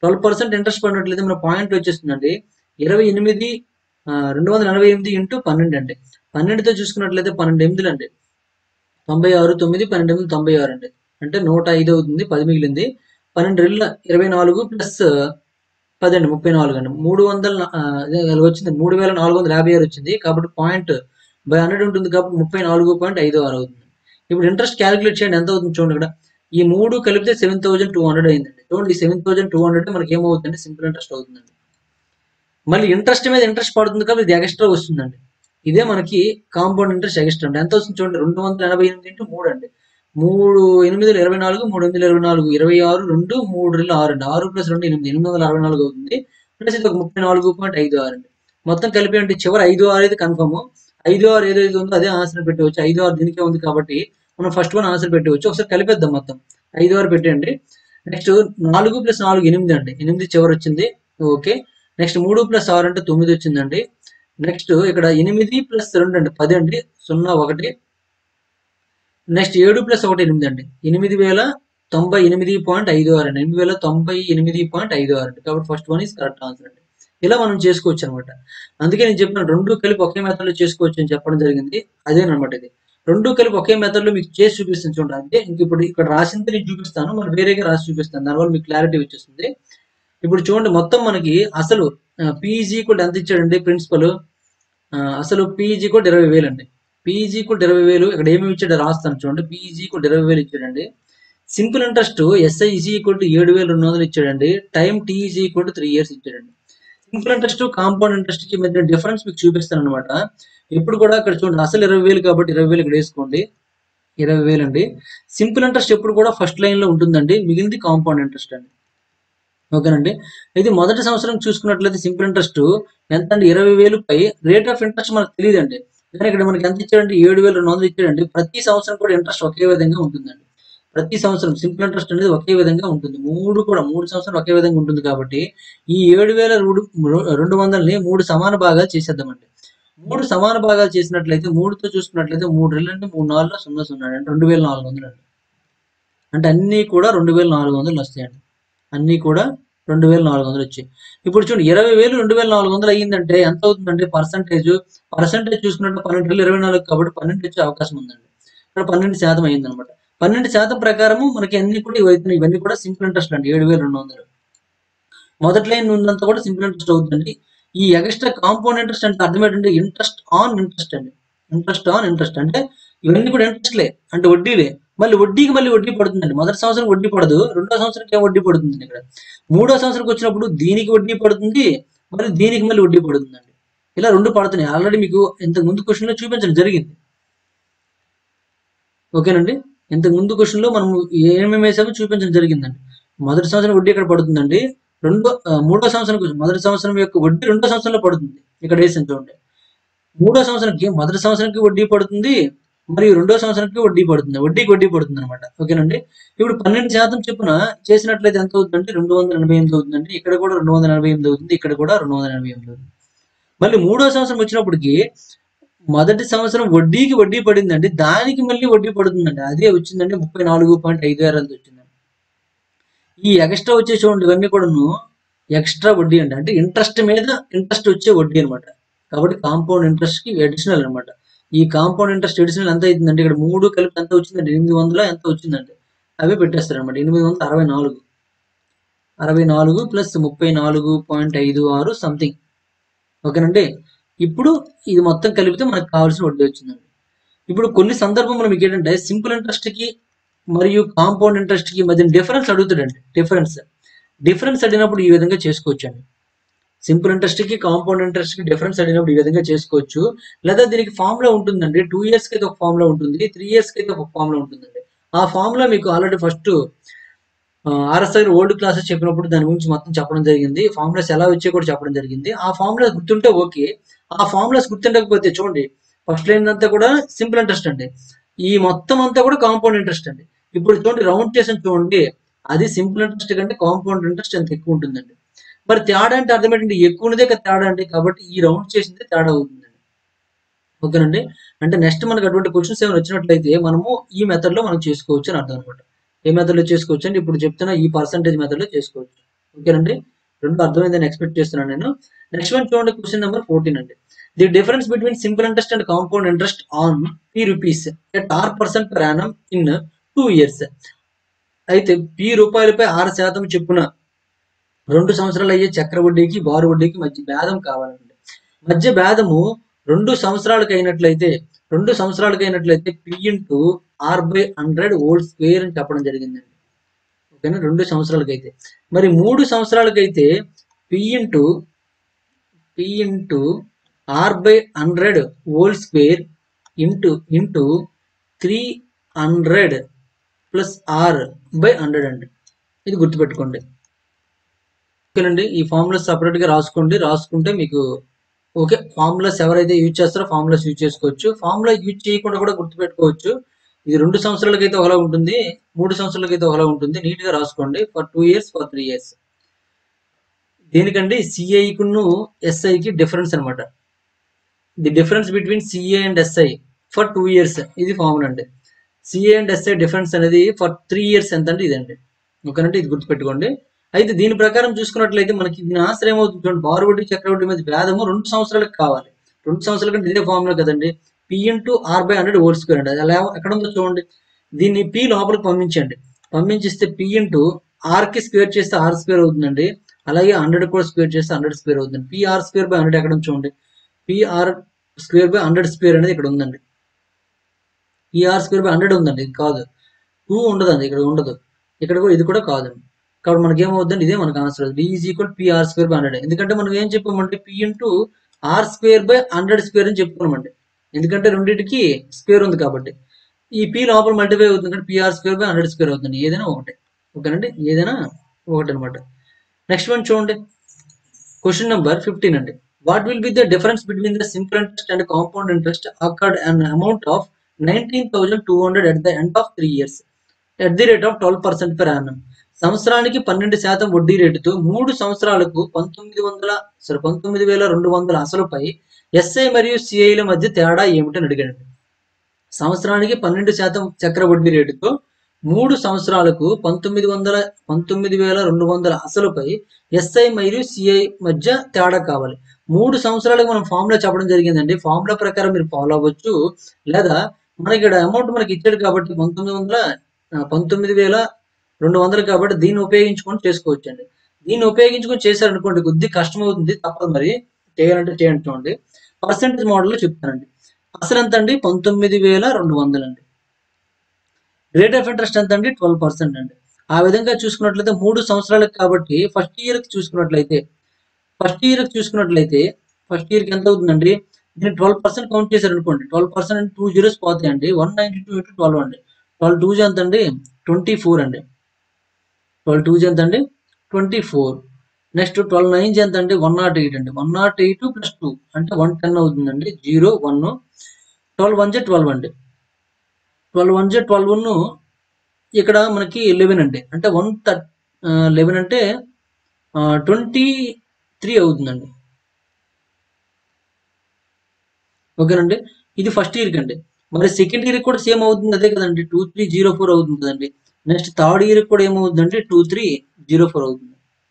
ట్వెల్వ్ పర్సెంట్ ఇంట్రెస్ట్ పడినట్లయితే మన పాయింట్ వచ్చేస్తుందండి ఇరవై ఎనిమిది రెండు వందల ఎనభై ఎనిమిది ఇంటూ పన్నెండు అండి పన్నెండుతో చూసుకున్నట్లయితే పన్నెండు ఎనిమిదిలు అండి తొంభై ఆరు తొమ్మిది పన్నెండు ఎనిమిది తొంభై ఆరు అండి అంటే నూట ఐదు అవుతుంది పది మిగిలింది పన్నెండు రెళ్ళ ఇరవై నాలుగు ప్లస్ పది అండి ముప్పై నాలుగు అండి మూడు వందల ఆ, అదే వచ్చింది మూడు వేల నాలుగు వందల యాభై ఆరు వచ్చింది కాబట్టి పాయింట్ బై హండ్రెడ్ ఉంటుంది కాబట్టి ముప్పై నాలుగు పాయింట్ ఐదు ఆరు అవుతుంది ఇప్పుడు ఇంట్రెస్ట్ క్యాలిక్యులేట్ చేయండి ఎంత అవుతుంది చూడండి ఇక్కడ ఈ మూడు కలిపితే సెవెన్ థౌసండ్ టూ హండ్రెడ్ అయిందండి చూడండి ఈ సెవెన్ థౌసండ్ టూ హండ్రెడ్ మనకి ఏమవుతుందండి సింపుల్ ఇంట్రెస్ట్ అవుతుందండి మళ్ళీ ఇంట్రెస్ట్ మీద ఇంట్రెస్ట్ పడుతుంది కాబట్టి ఇది ఎక్స్ట్రా వస్తుందండి ఇదే మనకి కాంపౌండ్ ఇంట్రెస్ట్ ఎక్స్ట్రా అండి ఎంత వస్తుంది చూడండి రెండు వందల ఎనభై ఎనిమిది ఇంటూ మూడు అండి మూడు ఎనిమిదిలు ఇరవై నాలుగు మూడు ఎనిమిది ఇరవై నాలుగు ఇరవై ఆరు రెండు మూడు రెండు ఆరు అండి ఆరు ప్లస్ రెండు ఎనిమిది ఎనిమిది వందల అరవై నాలుగు అవుతుంది ప్లస్ ఇది ఒక ముప్పై నాలుగు పాయింట్ ఐదు ఆరు అండి మొత్తం కలిపి అంటే చివరి ఐదు ఆరు అయితే కన్ఫర్మ్ ఐదు ఆరు ఏదైతే ఉందో అదే ఆన్సర్ పెట్టవచ్చు ఐదు ఆరు దీనికే ఉంది కాబట్టి మనం ఫస్ట్ వన్ ఆన్సర్ పెట్టవచ్చు ఒకసారి కలిపేద్దాం మొత్తం ఐదు ఆరు పెట్టండి నెక్స్ట్ నాలుగు ప్లస్ నాలుగు ఎనిమిది అండి ఎనిమిది చివరి వచ్చింది ఓకే నెక్స్ట్ మూడు ప్లస్ ఆరు అంటే తొమ్మిది వచ్చిందండి నెక్స్ట్ ఇక్కడ ఎనిమిది ప్లస్ రెండు అండి పది అండి సున్నా ఒకటి నెక్స్ట్ ఏడు ప్లస్ ఒకటి ఎనిమిది అండి ఎనిమిది వేల తొంభై ఎనిమిది పాయింట్ ఐదు ఆరు అండి ఎనిమిది వేల తొంభై ఎనిమిది పాయింట్ ఐదు ఆరు అండి కాబట్టి first one is correct answer అండి ఇలా మనం చేసుకోవచ్చు అనమాట అందుకే నేను చెప్పిన రెండు కలిపి ఒకే మెథడ్ లో చేసుకోవచ్చు అని చెప్పడం జరిగింది అదేనమాట ఇది రెండు కలిపి ఒకే మెథడ్ లో మీకు చేసి చూపిస్తాను చూడండి అంటే ఇంక ఇప్పుడు ఇక్కడ రాసింది నేను చూపిస్తాను మరి వేరేగా రాసి చూపిస్తాను దానివల్ల మీకు క్లారిటీ వచ్చేస్తుంది ఇప్పుడు చూడండి మొత్తం మనకి అసలు పీజీ కూడా ఎంత ఇచ్చాడండి ప్రిన్సిపల్ అసలు పీజీ కూడా ఇరవై వేలు అండి పీజీ కూడా ఇరవై వేలు ఇక్కడ ఏమేమి ఇచ్చాడో రాస్తాను చూడండి పీజీ కూడా ఇరవై వేలు ఇచ్చాడండి simple interest SI is equal to ఏడు వేల రెండు వందలు ఇచ్చాడండి time T is equal to three years ఇచ్చాడండి సింపుల్ ఇంట్రెస్ట్ కాంపౌండ్ ఇంట్రెస్ట్ కి మధ్య డిఫరెన్స్ మీకు చూపిస్తాను అనమాట ఇప్పుడు కూడా ఇక్కడ చూడండి అసలు ఇరవై వేలు కాబట్టి ఇరవై వేలు ఇక్కడ వేసుకోండి ఇరవై వేలు అండి సింపుల్ ఇంట్రెస్ట్ ఎప్పుడు కూడా ఫస్ట్ లైన్ లో ఉంటుందండి మిగిలింది కాంపౌండ్ ఇంట్రెస్ట్ అండి ఓకేనండి ఇది మొదటి సంవత్సరం చూసుకున్నట్లయితే సింపుల్ ఇంట్రెస్ట్ ఎంత అండి ఇరవై వేలు పై రేట్ ఆఫ్ ఇంట్రెస్ట్ మనకు తెలియదండి కానీ ఇక్కడ మనకి ఎంత ఇచ్చాడండి ఏడు వేల రెండు వందలు ఇచ్చాడండి ప్రతి సంవత్సరం కూడా ఇంట్రెస్ట్ ఒకే విధంగా ఉంటుందండి ప్రతి సంవత్సరం సింపుల్ ఇంట్రెస్ట్ అనేది ఒకే విధంగా ఉంటుంది మూడు కూడా మూడు సంవత్సరాలు ఒకే విధంగా ఉంటుంది కాబట్టి ఈ ఏడు వేల రెండు వందలని మూడు సమాన భాగాలు చేసేద్దామండి మూడు సమాన భాగాలు చేసినట్లయితే మూడుతో చూసుకున్నట్లయితే మూడు రెండు అంటే మూడు నాలుగు సున్నా సున్నా అండి రెండు వేల నాలుగు వందలు అండి అంటే అన్నీ కూడా రెండు వేల నాలుగు వందలు వస్తాయండి అన్నీ కూడా రెండు వేల నాలుగు వందలు వచ్చాయి ఇప్పుడు చూడండి ఇరవై వేలు రెండు వేల నాలుగు వందలు అయ్యిందంటే ఎంత అవుతుందంటే పర్సంటేజ్ పర్సంటేజ్ చూసుకున్నట్టు పన్నెండు వేలు ఇరవై నాలుగు కాబట్టి పన్నెండు వచ్చే అవకాశం ఉందండి ఇక్కడ పన్నెండు శాతం అయ్యింది అనమాట పన్నెండు శాతం ప్రకారము మనకి అన్ని కూడా ఇవన్నీ ఇవన్నీ కూడా సింపుల్ ఇంట్రెస్ట్ అండి ఏడు వేల రెండు వందలు మొదటి లైన్ ఉన్నంత కూడా సింపుల్ ఇంట్రెస్ట్ అవుతుందండి ఈ ఎక్స్ట్రా కాంపౌండ్ ఇంట్రెస్ట్ అంటే అర్థం ఏంటంటే ఇంట్రెస్ట్ ఆన్ ఇంట్రెస్ట్ అండి ఇంట్రెస్ట్ ఆన్ ఇంట్రెస్ట్ అంటే ఇవన్నీ కూడా ఇంట్రెస్ట్లే అంటే వడ్డీలే మళ్ళీ వడ్డీకి మళ్ళీ వడ్డీ పడుతుందండి మొదటి సంవత్సరం వడ్డీ పడదు రెండో సంవత్సరానికి ఏం వడ్డీ పడుతుంది ఇక్కడ మూడో సంవత్సరానికి వచ్చినప్పుడు దీనికి వడ్డీ పడుతుంది మళ్ళీ దీనికి మళ్ళీ వడ్డీ పడుతుందండి ఇలా రెండు పడుతున్నాయి ఆల్రెడీ మీకు ఇంతకు ముందు క్వశ్చన్ లో చూపించడం జరిగింది ఓకేనండి ఇంతకు ముందు క్వశ్చన్ లో మనం ఏమేమి వేసామో చూపించడం జరిగిందండి మొదటి సంవత్సరం వడ్డీ ఇక్కడ పడుతుందండి రెండో ఆ, మూడో సంవత్సరం మొదటి సంవత్సరం యొక్క వడ్డీ రెండో సంవత్సరంలో పడుతుంది ఇక్కడ వేసాను చూడండి మూడో సంవత్సరంకి మొదటి సంవత్సరానికి వడ్డీ పడుతుంది మరియు రెండో సంవత్సరానికి వడ్డీ పడుతుంది వడ్డీకి వడ్డీ పడుతుంది అనమాట ఓకేనండి ఇప్పుడు పన్నెండు శాతం చొప్పున చేసినట్లయితే ఎంత అవుతుందంటే రెండు వందల ఎనభై ఎనిమిది అవుతుందండి ఇక్కడ కూడా రెండు వందల ఎనభై ఎనిమిది అవుతుంది ఇక్కడ కూడా రెండు వందల ఎనభై ఎనిమిది అవుతుంది మళ్ళీ మూడో సంవత్సరం వచ్చినప్పటికి మొదటి సంవత్సరం వడ్డీకి వడ్డీ పడిందండి దానికి మళ్ళీ వడ్డీ పడుతుందండి అదే వచ్చిందండి ముప్పై నాలుగు పాయింట్ ఐదు ఆరు అంత వచ్చిందండి ఈ ఎక్స్ట్రా వచ్చే చూడండి ఇవన్నీ కూడాను ఎక్స్ట్రా వడ్డీ అండి అంటే ఇంట్రెస్ట్ మీద ఇంట్రెస్ట్ వచ్చే వడ్డీ అనమాట కాబట్టి కాంపౌండ్ ఇంట్రెస్ట్ కి అడిషనల్ అనమాట ఈ కాంపౌండ్ ఇంట్రెస్ట్ అడిషనల్ ఎంత అవుతుందంటే ఇక్కడ మూడు కలిపి ఎంత వచ్చిందండి ఎనిమిది వందల ఎంత వచ్చిందండి అవే పెట్టేస్తారు అనమాట ఎనిమిది వందల అరవై నాలుగు అరవై నాలుగు ప్లస్ ముప్పై నాలుగు పాయింట్ ఐదు ఆరు సంథింగ్ ఓకేనండి ఇప్పుడు ఇది మొత్తం కలిపితే మనకు కావాల్సిన వడ్డీ వచ్చిందండి ఇప్పుడు కొన్ని సందర్భంలో మీకు ఏంటంటే సింపుల్ ఇంట్రెస్ట్ కి మరియు కాంపౌండ్ ఇంట్రెస్ట్ కి మధ్య డిఫరెన్స్ అడుగుతాడండి డిఫరెన్స్ డిఫరెన్స్ అడిగినప్పుడు ఈ విధంగా చేసుకోవచ్చు అండి సింపుల్ ఇంట్రెస్ట్ కి కాంపౌండ్ ఇంట్రెస్ట్ కి డిఫరెన్స్ అడిగినప్పుడు ఈ విధంగా చేసుకోవచ్చు లేదా దీనికి ఫార్ములా ఉంటుందండి టూ ఇయర్స్ కి అయితే ఒక ఫార్ములా ఉంటుంది త్రీ ఇయర్స్ కి అయితే ఒక ఫార్ములా ఉంటుందండి ఆ ఫార్ములా మీకు ఆల్రెడీ ఫస్ట్ ఆర్ఎస్ దగ్గర ఓల్డ్ క్లాసెస్ చెప్పినప్పుడు దాని గురించి మొత్తం చెప్పడం జరిగింది ఫార్ములాస్ ఎలా వచ్చాయో కూడా చెప్పడం జరిగింది ఆ ఫార్ములాస్ గుర్తుంటే ఓకే ఆ ఫార్ములాస్ గుర్తుండకపోతే చూడండి ఫస్ట్ లైన్ అంతా కూడా సింపుల్ ఇంట్రెస్ట్ అండి ఈ మొత్తం అంతా కూడా కాంపౌండ్ ఇంట్రెస్ట్ అండి ఇప్పుడు చూడండి రౌండ్ చేసిన చూడండి అది సింపుల్ ఇంట్రెస్ట్ కంటే కాంపౌండ్ ఇంట్రెస్ట్ ఎంత ఎక్కువ ఉంటుందండి మరి తేడా అంటే అర్థం ఏంటంటే ఎక్కువ ఉన్నదే కదా తేడా అంటే కాబట్టి ఈ రౌండ్ చేసిందే తేడా అవుతుందండి ఓకేనండి అంటే నెక్స్ట్ మనకు అటువంటి క్వశ్చన్స్ ఏమైనా వచ్చినట్లయితే మనము ఈ మెథడ్ లో మనం చేసుకోవచ్చు అని అర్థం అనమాట ఏ మెథడ్ లో చేసుకోవచ్చు అంటే ఇప్పుడు చెప్తున్నా ఈ పర్సంటేజ్ మెథడ్ లో చేసుకోవచ్చు ఓకేనండి రెండు అర్థమైందని ఎక్స్పెక్ట్ చేస్తున్నాను నేను నెక్స్ట్ వన్ చూడండి క్వశ్చన్ నెంబర్ ఫోర్టీన్ అండి the difference between simple interest and compound interest on P rupees at R percent per annum in two years అయితే పీ రూపాయలపై ఆరు శాతం చెప్పున రెండు సంవత్సరాలు అయ్యే చక్ర వడ్డీకి బారు వడ్డీకి మధ్య భేదం కావాలండి మధ్య భేదము రెండు సంవత్సరాలకు అయినట్లయితే రెండు సంవత్సరాలకు అయినట్లయితే P into R by hundred whole square అని చెప్పడం జరిగిందండి ఓకేనా రెండు సంవత్సరాలకి అయితే మరి మూడు సంవత్సరాలకి అయితే P into P into R by hundred whole square into into three hundred plus R by hundred అండి ఇది గుర్తుపెట్టుకోండి ఓకేనండి ఈ ఫార్ములాస్ సపరేట్ గా రాసుకోండి రాసుకుంటే మీకు ఓకే ఫార్ములాస్ ఎవరైతే యూజ్ చేస్తారో ఫార్ములాస్ యూజ్ చేసుకోవచ్చు ఫార్ములా యూజ్ చేయకుండా కూడా గుర్తుపెట్టుకోవచ్చు ఇది రెండు సంవత్సరాలకైతే ఒకలా ఉంటుంది మూడు సంవత్సరాలకైతే ఒకలా ఉంటుంది నీట్ గా రాసుకోండి for two years for three years దేనికండి సిఐకును ఎస్ఐకి డిఫరెన్స్ అనమాట the difference between CA and SI for two years ఇది ఫార్ములా అండి సిఏ అండ్ ఎస్ఐ డిఫరెన్స్ అనేది ఫర్ త్రీ ఇయర్స్ ఎంత అంటే ఇదండి ఓకేనంటే ఇది గుర్తుపెట్టుకోండి అయితే దీని ప్రకారం చూసుకున్నట్లయితే మనకి దీని ఆన్సర్ ఏమవుతుంది చూడండి బారువడ్డీ చక్రవడ్డీ మధ్య భేదము రెండు సంవత్సరాలకు కావాలి రెండు సంవత్సరాల కంటే ఇదే ఫార్ములా కదండి P into R by hundred whole square అండి అది అలా ఎక్కడ ఉందో చూడండి దీన్ని పి లోపలికి పంపించండి పంపించిస్తే పి ఇంటూ ఆర్ కి స్క్వేర్ చేస్తే ఆర్ స్క్వేర్ అవుతుందండి అలాగే హండ్రెడ్ కూడా స్క్వేర్ చేస్తే హండ్రెడ్ స్క్వేర్ అవుతుంది పిఆర్ స్క్వేర్ బై హండ్రెడ్ ఎక్కడ ఉంది చూడండి PR square by hundred square అనేది ఇక్కడ ఉందండి పిఆర్ స్క్వేర్ బై హండ్రెడ్ ఉందండి ఇది కాదు టూ ఉండదండి ఇక్కడ ఉండదు ఇక్కడ కూడా ఇది కూడా కాదండి కాబట్టి మనకి ఏమవుతుందండి ఇదే మనకు answer D is equal PR square by hundred ఎందుకంటే మనం ఏం చెప్పామంటే P into R square by hundred square అని చెప్పుకున్నామండి ఎందుకంటే రెండింటికి స్క్వేర్ ఉంది కాబట్టి ఈ పి లోపల మల్టిఫై అవుతుంది కాబట్టి PR square by hundred square అవుతుంది ఏదైనా ఒకటే ఓకేనండి ఏదైనా ఒకటి అనమాట నెక్స్ట్ వన్ చూడండి క్వశ్చన్ నెంబర్ ఫిఫ్టీన్ అండి what will be the difference between the simple interest and compound interest accrued on amount of nineteen thousand two hundred at the end of three years at the rate of twelve percent per annum సంవత్సరానికి పన్నెండు శాతం వడ్డీ రేటుతో మూడు సంవత్సరాలకు పంతొమ్మిది వందల సరే పంతొమ్మిది వేల రెండు వందల అసలుపై ఎస్ఐ మరియు సిఐల మధ్య తేడా ఏమిటని అడిగాడు సంవత్సరానికి పన్నెండు శాతం చక్ర వడ్డీ రేటుతో మూడు సంవత్సరాలకు పంతొమ్మిది వందల పంతొమ్మిది వేల రెండు వందల అసలుపై ఎస్ఐ మరియు సిఐ మధ్య తేడా కావాలి మూడు సంవత్సరాలకు మనం ఫార్ములా చెప్పడం జరిగిందండి ఫార్ములా ప్రకారం మీరు ఫాలో అవ్వచ్చు లేదా మనకి ఇక్కడ అమౌంట్ మనకి ఇచ్చాడు కాబట్టి పంతొమ్మిది వందల ఆ, పంతొమ్మిది వేల రెండు వందలు కాబట్టి దీన్ని ఉపయోగించుకొని చేసుకోవచ్చు అండి దీన్ని ఉపయోగించుకొని చేశారనుకోండి కొద్ది కష్టం అవుతుంది తప్పదు మరి చేయాలంటే చేయండి చూడండి పర్సెంటేజ్ మోడల్లో చెప్తానండి అసలు ఎంత అండి పంతొమ్మిది వేల రెండు వందలు అండి రేట్ ఆఫ్ ఇంట్రెస్ట్ ఎంత అండి ట్వెల్వ్ పర్సెంట్ అండి ఆ విధంగా చూసుకున్నట్లయితే మూడు సంవత్సరాలకు కాబట్టి ఫస్ట్ ఇయర్ కి చూసుకున్నట్లయితే ఫస్ట్ ఇయర్ కి చూసుకున్నట్లయితే ఫస్ట్ ఇయర్ కి ఎంత అవుతుందండి దీన్ని ట్వెల్వ్ పర్సెంట్ కౌంట్ చేశారు అనుకోండి ట్వెల్వ్ పర్సెంట్ అంటే టూ జీరోస్ పోతాయండి one ninety two into twelve అండి ట్వెల్వ్ టూ ఎంత అండి ట్వంటీ ఫోర్ అండి ట్వెల్వ్ టూ ఎంత అండి twenty four next twelve nine ఎంత అండి వన్ నాట్ ఎయిట్ అండి one naught eight plus two అంటే వన్ టెన్ అవుతుందండి జీరో వన్ ట్వెల్వ్ వన్ జే ట్వెల్వ్ అండి ట్వెల్వ్ వన్ జే ట్వెల్వ్ వన్ ఇక్కడ మనకి లెవెన్ అండి అంటే వన్ థర్ లెవెన్ అంటే ట్వంటీ త్రీ అవుతుందండి ఓకేనండి ఇది ఫస్ట్ ఇయర్కి అండి మరి సెకండ్ ఇయర్ కూడా సేమ్ అవుతుంది అదే కదండి టూ త్రీ జీరో ఫోర్ అవుతుంది కదండి నెక్స్ట్ థర్డ్ ఇయర్ కూడా ఏమవుతుందండి టూ త్రీ జీరో ఫోర్ అవుతుంది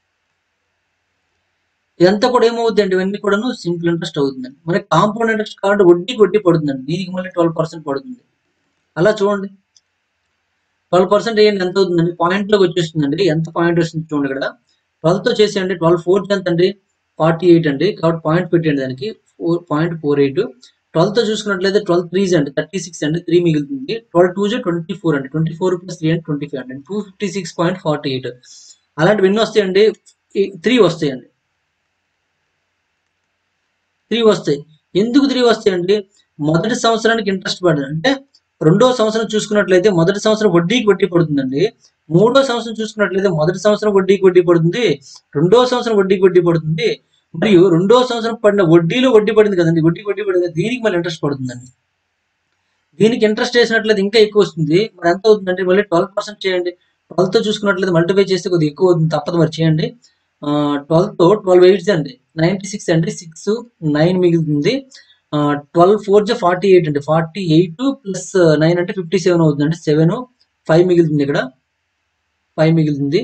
ఇదంతా కూడా ఏమవుతుందండి ఇవన్నీ కూడాను సింపుల్ ఇంట్రెస్ట్ అవుతుందండి మనకి కాంపౌండ్ ఇంట్రెస్ట్ కాబట్టి వడ్డీకి వడ్డీ పడుతుందండి దీనికి మళ్ళీ ట్వెల్వ్ పర్సెంట్ పడుతుంది అలా చూడండి ట్వెల్వ్ పర్సెంట్ వేయండి ఎంత అవుతుందండి పాయింట్ లోకి వచ్చేస్తుందండి ఎంత పాయింట్ వస్తుంది చూడండి ఇక్కడ ట్వెల్వ్ తో చేసేయండి ట్వెల్వ్ ఫోర్ ఎంత అండి ఫార్టీ ఎయిట్ అండి కాబట్టి పాయింట్ పెట్టండి దానికి four point four eight twelve తో చూసుకున్నట్లయితే ట్వెల్వ్ త్రీస్ అండి థర్టీ సిక్స్ అండి త్రీ మిగులుతుంది ట్వెల్వ్ టూ జే ట్వంటీ ఫోర్ అండి ట్వంటీ ఫోర్ ప్లస్ త్రీ అండి ట్వంటీ ఫైవ్ అండి two fifty six point forty eight అలాంటివి ఎన్ని వస్తాయండి త్రీ వస్తాయండి త్రీ వస్తాయి ఎందుకు త్రీ వస్తాయండి మొదటి సంవత్సరానికి ఇంట్రెస్ట్ పడదు అంటే రెండో సంవత్సరం చూసుకున్నట్లయితే మొదటి సంవత్సరం వడ్డీకి వడ్డీ పడుతుందండి మూడో సంవత్సరం చూసుకున్నట్లయితే మొదటి సంవత్సరం వడ్డీకి వడ్డీ పడుతుంది రెండో సంవత్సరం వడ్డీకి వడ్డీ పడుతుంది మరియు రెండో సంవత్సరం పడిన వడ్డీలో వడ్డీ పడింది కదండి వడ్డీకి వడ్డీ పడింది కదా, దీనికి మళ్ళీ ఇంట్రెస్ట్ పడుతుందండి దీనికి ఇంట్రెస్ట్ వేసినట్లయితే ఇంకా ఎక్కువ వస్తుంది మరి ఎంత అవుతుందంటే మళ్ళీ ట్వెల్వ్ పర్సెంట్ చేయండి ట్వెల్వ్ తో చూసుకున్నట్లయితే మల్టిప్లై చేస్తే కొద్దిగా ఎక్కువ అవుతుంది తప్పదు మరి చేయండి ట్వెల్వ్ తో ట్వెల్వ్ ఎయిట్స్ అండి నైన్టీ సిక్స్ అండి సిక్స్ నైన్ మిగులుతుంది ట్వెల్వ్ ఫోర్ జా ఫార్టీ ఎయిట్ అండి ఫార్టీ ఎయిట్ ప్లస్ నైన్ అంటే ఫిఫ్టీ సెవెన్ అవుతుంది అంటే సెవెన్ ఫైవ్ మిగులుతుంది ఇక్కడ ఫైవ్ మిగులుతుంది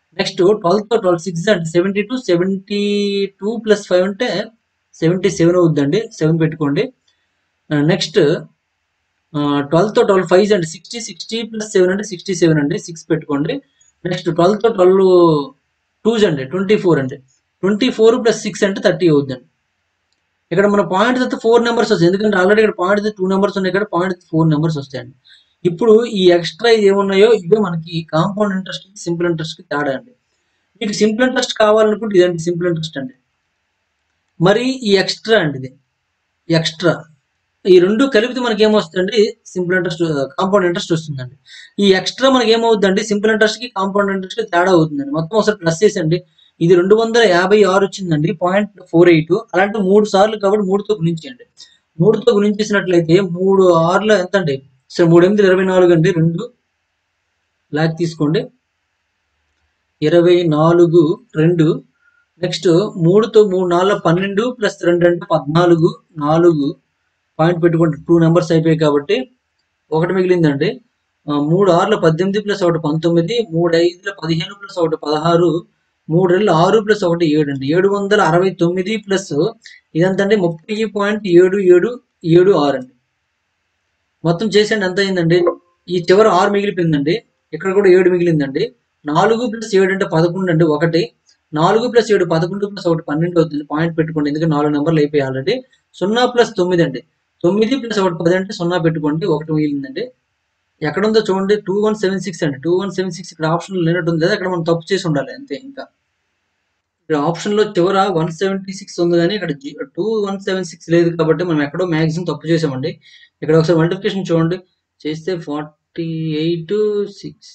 నెక్స్ట్ ట్వెల్వ్ తో ట్వెల్వ్ సిక్స్ అంటే seventy two seventy two plus five అంటే సెవెంటీ సెవెన్ అవుద్దండి సెవెన్ పెట్టుకోండి నెక్స్ట్ ట్వెల్వ్ తో ట్వెల్వ్ ఫైవ్ అంటే సిక్స్టీ సిక్స్టీ ప్లస్ సెవెన్ అంటే సిక్స్టీ సెవెన్ అండి సిక్స్ పెట్టుకోండి నెక్స్ట్ ట్వెల్వ్ తో ట్వెల్వ్ టూస్ అండి ట్వంటీ ఫోర్ అండి ట్వంటీ ఫోర్ ప్లస్ సిక్స్ అంటే థర్టీ అవుద్దండి ఇక్కడ మన పాయింట్ అయితే ఫోర్ నెంబర్స్ వస్తాయి ఎందుకంటే ఆల్రెడీ ఇక్కడ పాయింట్ టూ నెంబర్స్ ఉన్నాయి ఇక్కడ పాయింట్ ఫోర్ నెంబర్స్ వస్తాయండి ఇప్పుడు ఈ ఎక్స్ట్రా ఏమున్నాయో ఇవే మనకి కాంపౌండ్ ఇంట్రెస్ట్ సింపుల్ ఇంట్రెస్ట్ కి తేడా అండి మీకు సింపుల్ ఇంట్రెస్ట్ కావాలనుకుంటే ఇదండి సింపుల్ ఇంట్రెస్ట్ అండి మరి ఈ ఎక్స్ట్రా అండి ఇది ఎక్స్ట్రా ఈ రెండు కలిపితే మనకి ఏమొస్తుందండి సింపుల్ ఇంట్రెస్ట్ కాంపౌండ్ ఇంట్రెస్ట్ వస్తుందండి ఈ ఎక్స్ట్రా మనకి ఏమవుతుందండి సింపుల్ ఇంట్రెస్ట్ కి కాంపౌండ్ ఇంట్రెస్ట్ కి తేడా అవుతుందండి మొత్తం ఒకసారి ప్లస్ చేసండి ఇది రెండు వందల యాభై ఆరు వచ్చిందండి పాయింట్ ఫోర్ ఎయిట్ అలాంటి మూడు సార్లు కాబట్టి మూడుతో గుణించండి మూడుతో గుణించేసినట్లయితే మూడు ఆరులో ఎంత అండి సరే మూడు ఎనిమిది ఇరవై నాలుగు అండి రెండు లాక్ తీసుకోండి ఇరవై నాలుగు రెండు నెక్స్ట్ మూడుతో మూడు నాలుగు పన్నెండు ప్లస్ రెండు అంటే పద్నాలుగు నాలుగు పాయింట్ పెట్టుకుంటే టూ నెంబర్స్ అయిపోయాయి కాబట్టి ఒకటి మిగిలిందండి ఆ, మూడు ఆరులో పద్దెనిమిది ప్లస్ ఒకటి పంతొమ్మిది మూడు ఐదులో పదిహేను ప్లస్ ఒకటి పదహారు మూడు రెండు ఆరు ప్లస్ ఒకటి ఏడు అండి ఏడు వందల అరవై తొమ్మిది ప్లస్ ఇదంతా అండి ముప్పై పాయింట్ ఏడు ఏడు ఏడు ఆరు అండి మొత్తం చేసేయండి ఎంత అయిందండి ఈ చివరి ఆరు మిగిలిపోయిందండి ఇక్కడ కూడా ఏడు మిగిలిందండి నాలుగు ప్లస్ ఏడు అంటే పదకొండు అండి ఒకటి నాలుగు ప్లస్ ఏడు పదకొండు ప్లస్ ఒకటి పన్నెండు అవుతుంది పాయింట్ పెట్టుకోండి ఎందుకంటే నాలుగు నెంబర్లు అయిపోయాయి ఆల్రెడీ సున్నా ప్లస్ తొమ్మిది అండి తొమ్మిది ప్లస్ ఒకటి పది అంటే సున్నా పెట్టుకోండి ఒకటి మిగిలిందండి ఎక్కడ ఉందో చూడండి టూ వన్ సెవెన్ సిక్స్ అండి టూ వన్ సెవెన్ సిక్స్ ఇక్కడ ఆప్షన్ లేనట్టు ఉంది కదా అక్కడ మనం తప్పు చేసి ఉండాలి అంతే ఇంకా ఇక్కడ ఆప్షన్ లో చివర వన్ సెవెంటీ సిక్స్ ఉంది కానీ ఇక్కడ టూ వన్ సెవెన్ సిక్స్ లేదు కాబట్టి మనం ఎక్కడో మ్యాక్సిమం తప్పు చేసామండి ఇక్కడ ఒకసారి మల్టిప్లికేషన్ చూడండి చేస్తే ఫార్టీ ఎయిట్ సిక్స్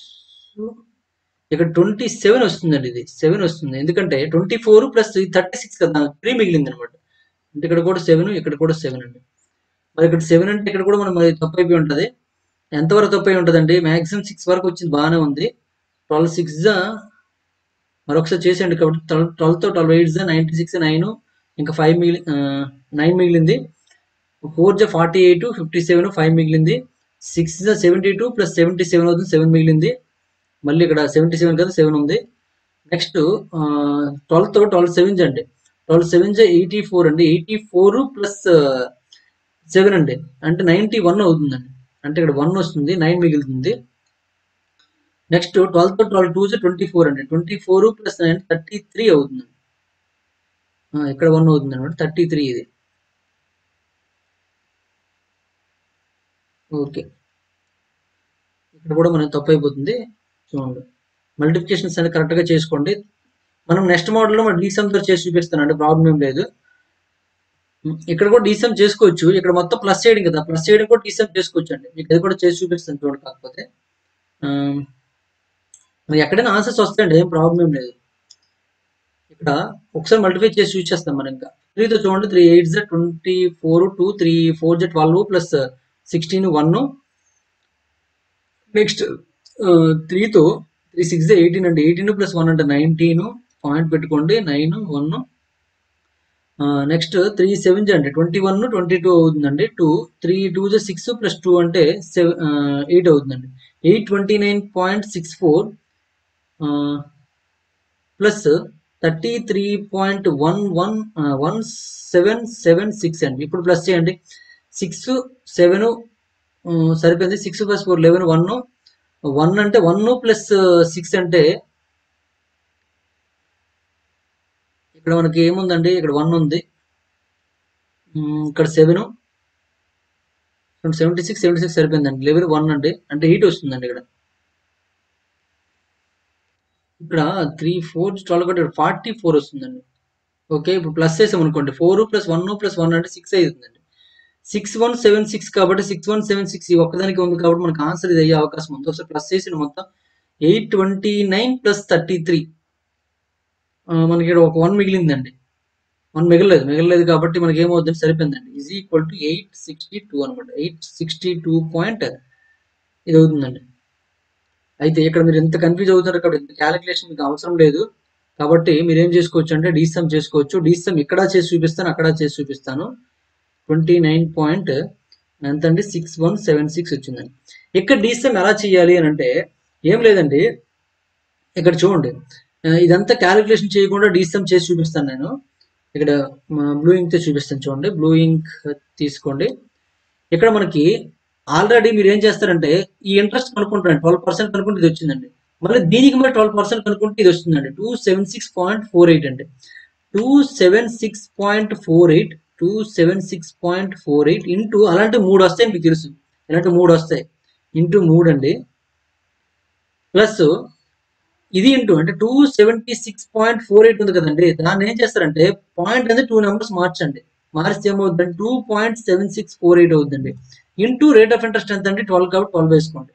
ఇక్కడ ట్వంటీ సెవెన్ వస్తుందండి ఇది సెవెన్ వస్తుంది ఎందుకంటే twenty four plus thirty six కదా త్రీ మిగిలింది అనమాట అంటే ఇక్కడ కూడా సెవెన్ ఇక్కడ కూడా సెవెన్ అండి మరి ఇక్కడ సెవెన్ అంటే ఇక్కడ కూడా మనం మరి తప్పు అయిపోయి ఉంటుంది ఎంతవరకు తప్పు అయి ఉంటుందండి మ్యాక్సిమం సిక్స్ వరకు వచ్చింది బాగానే ఉంది ట్వెల్వ్ సిక్స్ మరొకసారి చేసేయండి కాబట్టి ట్వెల్వ్ ట్వెల్వ్తో twelve eight ninety six nine ఇంకా ఫైవ్ మిగిలి నైన్ మిగిలింది ఫోర్ జా forty eight fifty seven five మిగిలింది సిక్స్ జా seventy two plus seventy seven అవుతుంది సెవెన్ మిగిలింది మళ్ళీ ఇక్కడ సెవెంటీ సెవెన్ కదా సెవెన్ ఉంది నెక్స్ట్ ట్వెల్వ్తో ట్వెల్వ్ సెవెన్స్ అండి ట్వెల్వ్ సెవెన్స్ ఎయిటీ ఫోర్ అండి ఎయిటీ ఫోర్ ప్లస్ సెవెన్ అండి అంటే నైంటీ వన్ అవుతుందండి అంటే ఇక్కడ వన్ వస్తుంది నైన్ మిగులుతుంది నెక్స్ట్ ట్వెల్వ్ తో ట్వెల్వ్ టూ ట్వంటీ ఫోర్ అండి twenty four plus nine thirty three అవుతుంది ఆ, ఇక్కడ వన్ అవుతుంది అనమాట థర్టీ త్రీ ఇది ఓకే ఇక్కడ కూడా మనం తప్పు అయిపోతుంది చూడండి మల్టిప్లికేషన్స్ అనేది కరెక్ట్గా చేసుకోండి మనం నెక్స్ట్ మోడల్లో మనం డీసమ్ తో చేసి చూపిస్తానండి ప్రాబ్లం ఏం లేదు ఉమ్, ఇక్కడ కూడా డీసమ్ చేసుకోవచ్చు ఇక్కడ మొత్తం ప్లస్ చేయడం కదా ప్లస్ చేయడం కూడా డీసమ్ చేసుకోవచ్చు అండి మీకు అది కూడా చేసి చూపిస్తాను చూడండి కాకపోతే ఆ, మరి ఎక్కడైనా ఆన్సర్స్ వస్తాయండి ఏం ప్రాబ్లం ఏం లేదు ఇక్కడ ఒకసారి మల్టిఫై చేసి చూస్ చేస్తాం మనం ఇంకా త్రీతో చూడండి త్రీ ఎయిట్ జెడ్ twenty four two three four జెడ్ twelve plus sixteen one next త్రీతో త్రీ సిక్స్ ఎయిటీన్ అండి ఎయిటీన్ ప్లస్ వన్ అంటే నైన్టీన్ పాయింట్ పెట్టుకోండి nine one next three seven అండి ట్వంటీ వన్ ట్వంటీ టూ అవుతుందండి టూ త్రీ టూ జ six plus two అంటే seven eight అవుతుందండి eight twenty nine point six four plus thirty three point one one one seven seven six అండి ఇప్పుడు plus చేయండి six seven సరిపోయింది six plus four eleven one one అంటే one plus six అంటే ఇక్కడ మనకి ఏముందండి ఇక్కడ వన్ ఉంది ఉమ్, ఇక్కడ seven seventy six seventy six సరిపోయిందండి లెవెన్ వన్ అండి అంటే ఎయిట్ వస్తుందండి ఇక్కడ ఇక్కడ త్రీ ఫోర్ ట్వెల్వ్ ఒకటి ఫార్టీ ఫోర్ వస్తుందండి ఓకే ఇప్పుడు ప్లస్ చేసాం అనుకోండి four plus one plus one అంటే సిక్స్ అవుతుందండి సిక్స్ వన్ సెవెన్ సిక్స్ కాబట్టి సిక్స్ వన్ సెవెన్ సిక్స్ ఈ ఒక్కదానికి ఉంది కాబట్టి మనకు ఆన్సర్ ఇది అయ్యే అవకాశం ఉంది ఒకసారి ప్లస్ చేసిన మొత్తం eight twenty nine plus thirty three మనకి ఇక్కడ ఒక వన్ మిగిలిందండి వన్ మిగలలేదు మిగలలేదు కాబట్టి మనకి ఏమవుతుంది సరిపోయిందండి is equal to eight sixty two అనమాట ఎయిట్ సిక్స్టీ టూ పాయింట్ ఇది అవుతుందండి అయితే ఇక్కడ మీరు ఎంత కన్ఫ్యూజ్ అవుతున్నారు కాబట్టి ఇంత క్యాలిక్యులేషన్ మీకు అవసరం లేదు కాబట్టి మీరు ఏం చేసుకోవచ్చు అంటే డీసమ్ చేసుకోవచ్చు డీసమ్ ఇక్కడ చేసి చూపిస్తాను అక్కడ చేసి చూపిస్తాను ట్వంటీ నైన్ పాయింట్ ఎంత అండి సిక్స్ వన్ సెవెన్ సిక్స్ వచ్చిందండి ఇక్కడ డీసమ్ ఎలా చేయాలి అని అంటే ఏం లేదండి ఇక్కడ చూడండి ఆ, ఇదంతా క్యాలిక్యులేషన్ చేయకుండా డిసమ్ చేసి చూపిస్తాను నేను ఇక్కడ బ్లూ ఇంక్ తో చూపిస్తాను చూడండి బ్లూ ఇంక్ తీసుకోండి ఇక్కడ మనకి ఆల్రెడీ మీరు ఏం చేస్తారంటే ఈ ఇంట్రెస్ట్ కనుక్కుంటారండి ట్వెల్వ్ పర్సెంట్ కనుక్కుంటే ఇది వచ్చిందండి మళ్ళీ దీనికి మరి ట్వెల్వ్ పర్సెంట్ కనుక్కుంటే ఇది వస్తుందండి two seven six point four eight అండి two seven six point four eight two seven six point four eight into అలాంటి మూడు వస్తాయి మీకు తెలుసు ఇలాంటి మూడు వస్తాయి ఇంటూ మూడు అండి ప్లస్ ఇది ఇంటూ అంటే two seventy six point four eight ఉంది కదండి దాన్ని ఏం చేస్తారంటే పాయింట్ అనేది టూ నెంబర్స్ మార్చండి మార్చి ఏమవుతుందండి two point seven six four eight అవుతుందండి ఇంటూ రేట్ ఆఫ్ ఇంట్రెస్ట్ ఎంత అండి ట్వెల్వ్ కాబట్టి ట్వెల్వ్ వేసుకోండి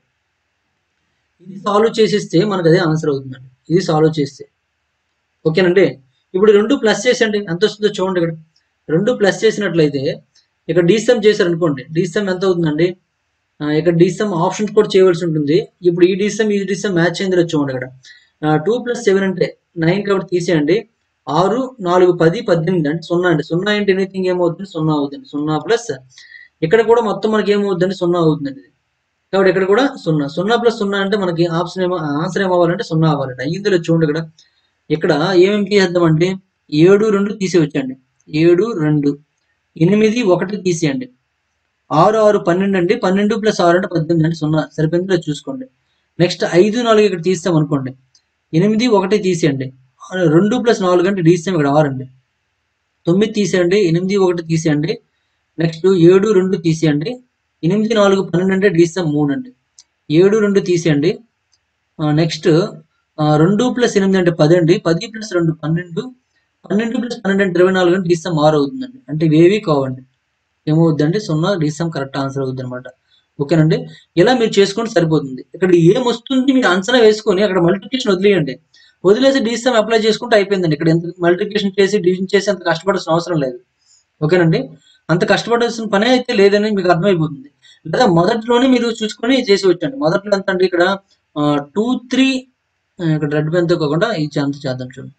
ఇది సాల్వ్ చేసేస్తే మనకు అదే ఆన్సర్ అవుతుందండి ఇది సాల్వ్ చేస్తే ఓకేనండి ఇప్పుడు రెండు ప్లస్ చేసండి ఎంత వస్తుందో చూడండి ఇక్కడ రెండు ప్లస్ చేసినట్లయితే ఇక్కడ డీసమ్ చేశారు అనుకోండి డీసమ్ ఎంత అవుతుందండి ఆ, ఇక్కడ డీసమ్ ఆప్షన్స్ కూడా చేయవలసి ఉంటుంది ఇప్పుడు ఈ డీసమ్ ఈ డీసమ్ మ్యాచ్ అయింది లేదు చూడండి ఇక్కడ టూ ప్లస్ సెవెన్ అంటే నైన్ కాబట్టి తీసేయండి ఆరు నాలుగు పది పద్దెనిమిది అంటే సున్నా అండి సున్నా అంటే ఎనీథింగ్ ఏమవుతుంది సున్నా అవుతుంది సున్నా ప్లస్ ఇక్కడ కూడా మొత్తం మనకి ఏమవుతుందండి సున్నా అవుతుందండి ఇది. కాబట్టి ఇక్కడ కూడా సున్నా సున్నా ప్లస్ సున్నా అంటే మనకి ఆప్షన్ ఏమో ఆన్సర్ ఏమవ్వాలంటే సున్నా అవ్వాలండి అయ్యింది లేదు చూడండి ఇక్కడ ఇక్కడ ఏమేమి తీసేద్దామంటే ఏడు రెండు తీసేవచ్చండి ఏడు రెండు ఎనిమిది ఒకటి తీసేయండి ఆరు ఆరు పన్నెండు అండి పన్నెండు ప్లస్ ఆరు అంటే పద్దెనిమిది అంటే సున్నా సరిపోయింది లేదు చూసుకోండి నెక్స్ట్ ఐదు నాలుగు ఇక్కడ తీస్తాం అనుకోండి ఎనిమిది ఒకటి తీసేయండి ఆ, రెండు ప్లస్ నాలుగు అంటే తీస్తాం ఇక్కడ ఆరు అండి తొమ్మిది తీసేయండి ఎనిమిది ఒకటి తీసేయండి నెక్స్ట్ ఏడు రెండు తీసేయండి ఎనిమిది నాలుగు పన్నెండు అంటే తీస్తాం మూడు అండి ఏడు రెండు తీసేయండి నెక్స్ట్ రెండు ప్లస్ ఎనిమిది అంటే పది అండి పది ప్లస్ రెండు పన్నెండు పన్నెండు ప్లస్ పన్నెండు అంటే ఇరవై నాలుగు అంటే తీస్తాం ఆరు అవుతుందండి అంటే ఇవేవి కావండి ఏమవుద్దండి సున్నా డీసమ్ కరెక్ట్ ఆన్సర్ అవుతుంది అనమాట ఓకేనండి ఇలా మీరు చేసుకుంటే సరిపోతుంది ఇక్కడ ఏం వస్తుంది మీరు అంచనా వేసుకొని అక్కడ మల్టిప్లికేషన్ వదిలేయండి వదిలేసి డీసమ్ అప్లై చేసుకుంటే అయిపోయిందండి ఇక్కడ ఎంత మల్టిప్లికేషన్ చేసి డివిజన్ చేసి అంత కష్టపడాల్సిన అవసరం లేదు ఓకేనండి అంత కష్టపడాల్సిన పని అయితే లేదని మీకు అర్థమైపోతుంది లేదా మొదట్లోనే మీరు చూసుకొని చేసి వచ్చండి మొదట్లో ఎంత అండి ఇక్కడ టూ త్రీ ఇక్కడ రెడ్ పెన్తో కాకుండా ఈ ఛాన్స్ చేద్దాం చూడండి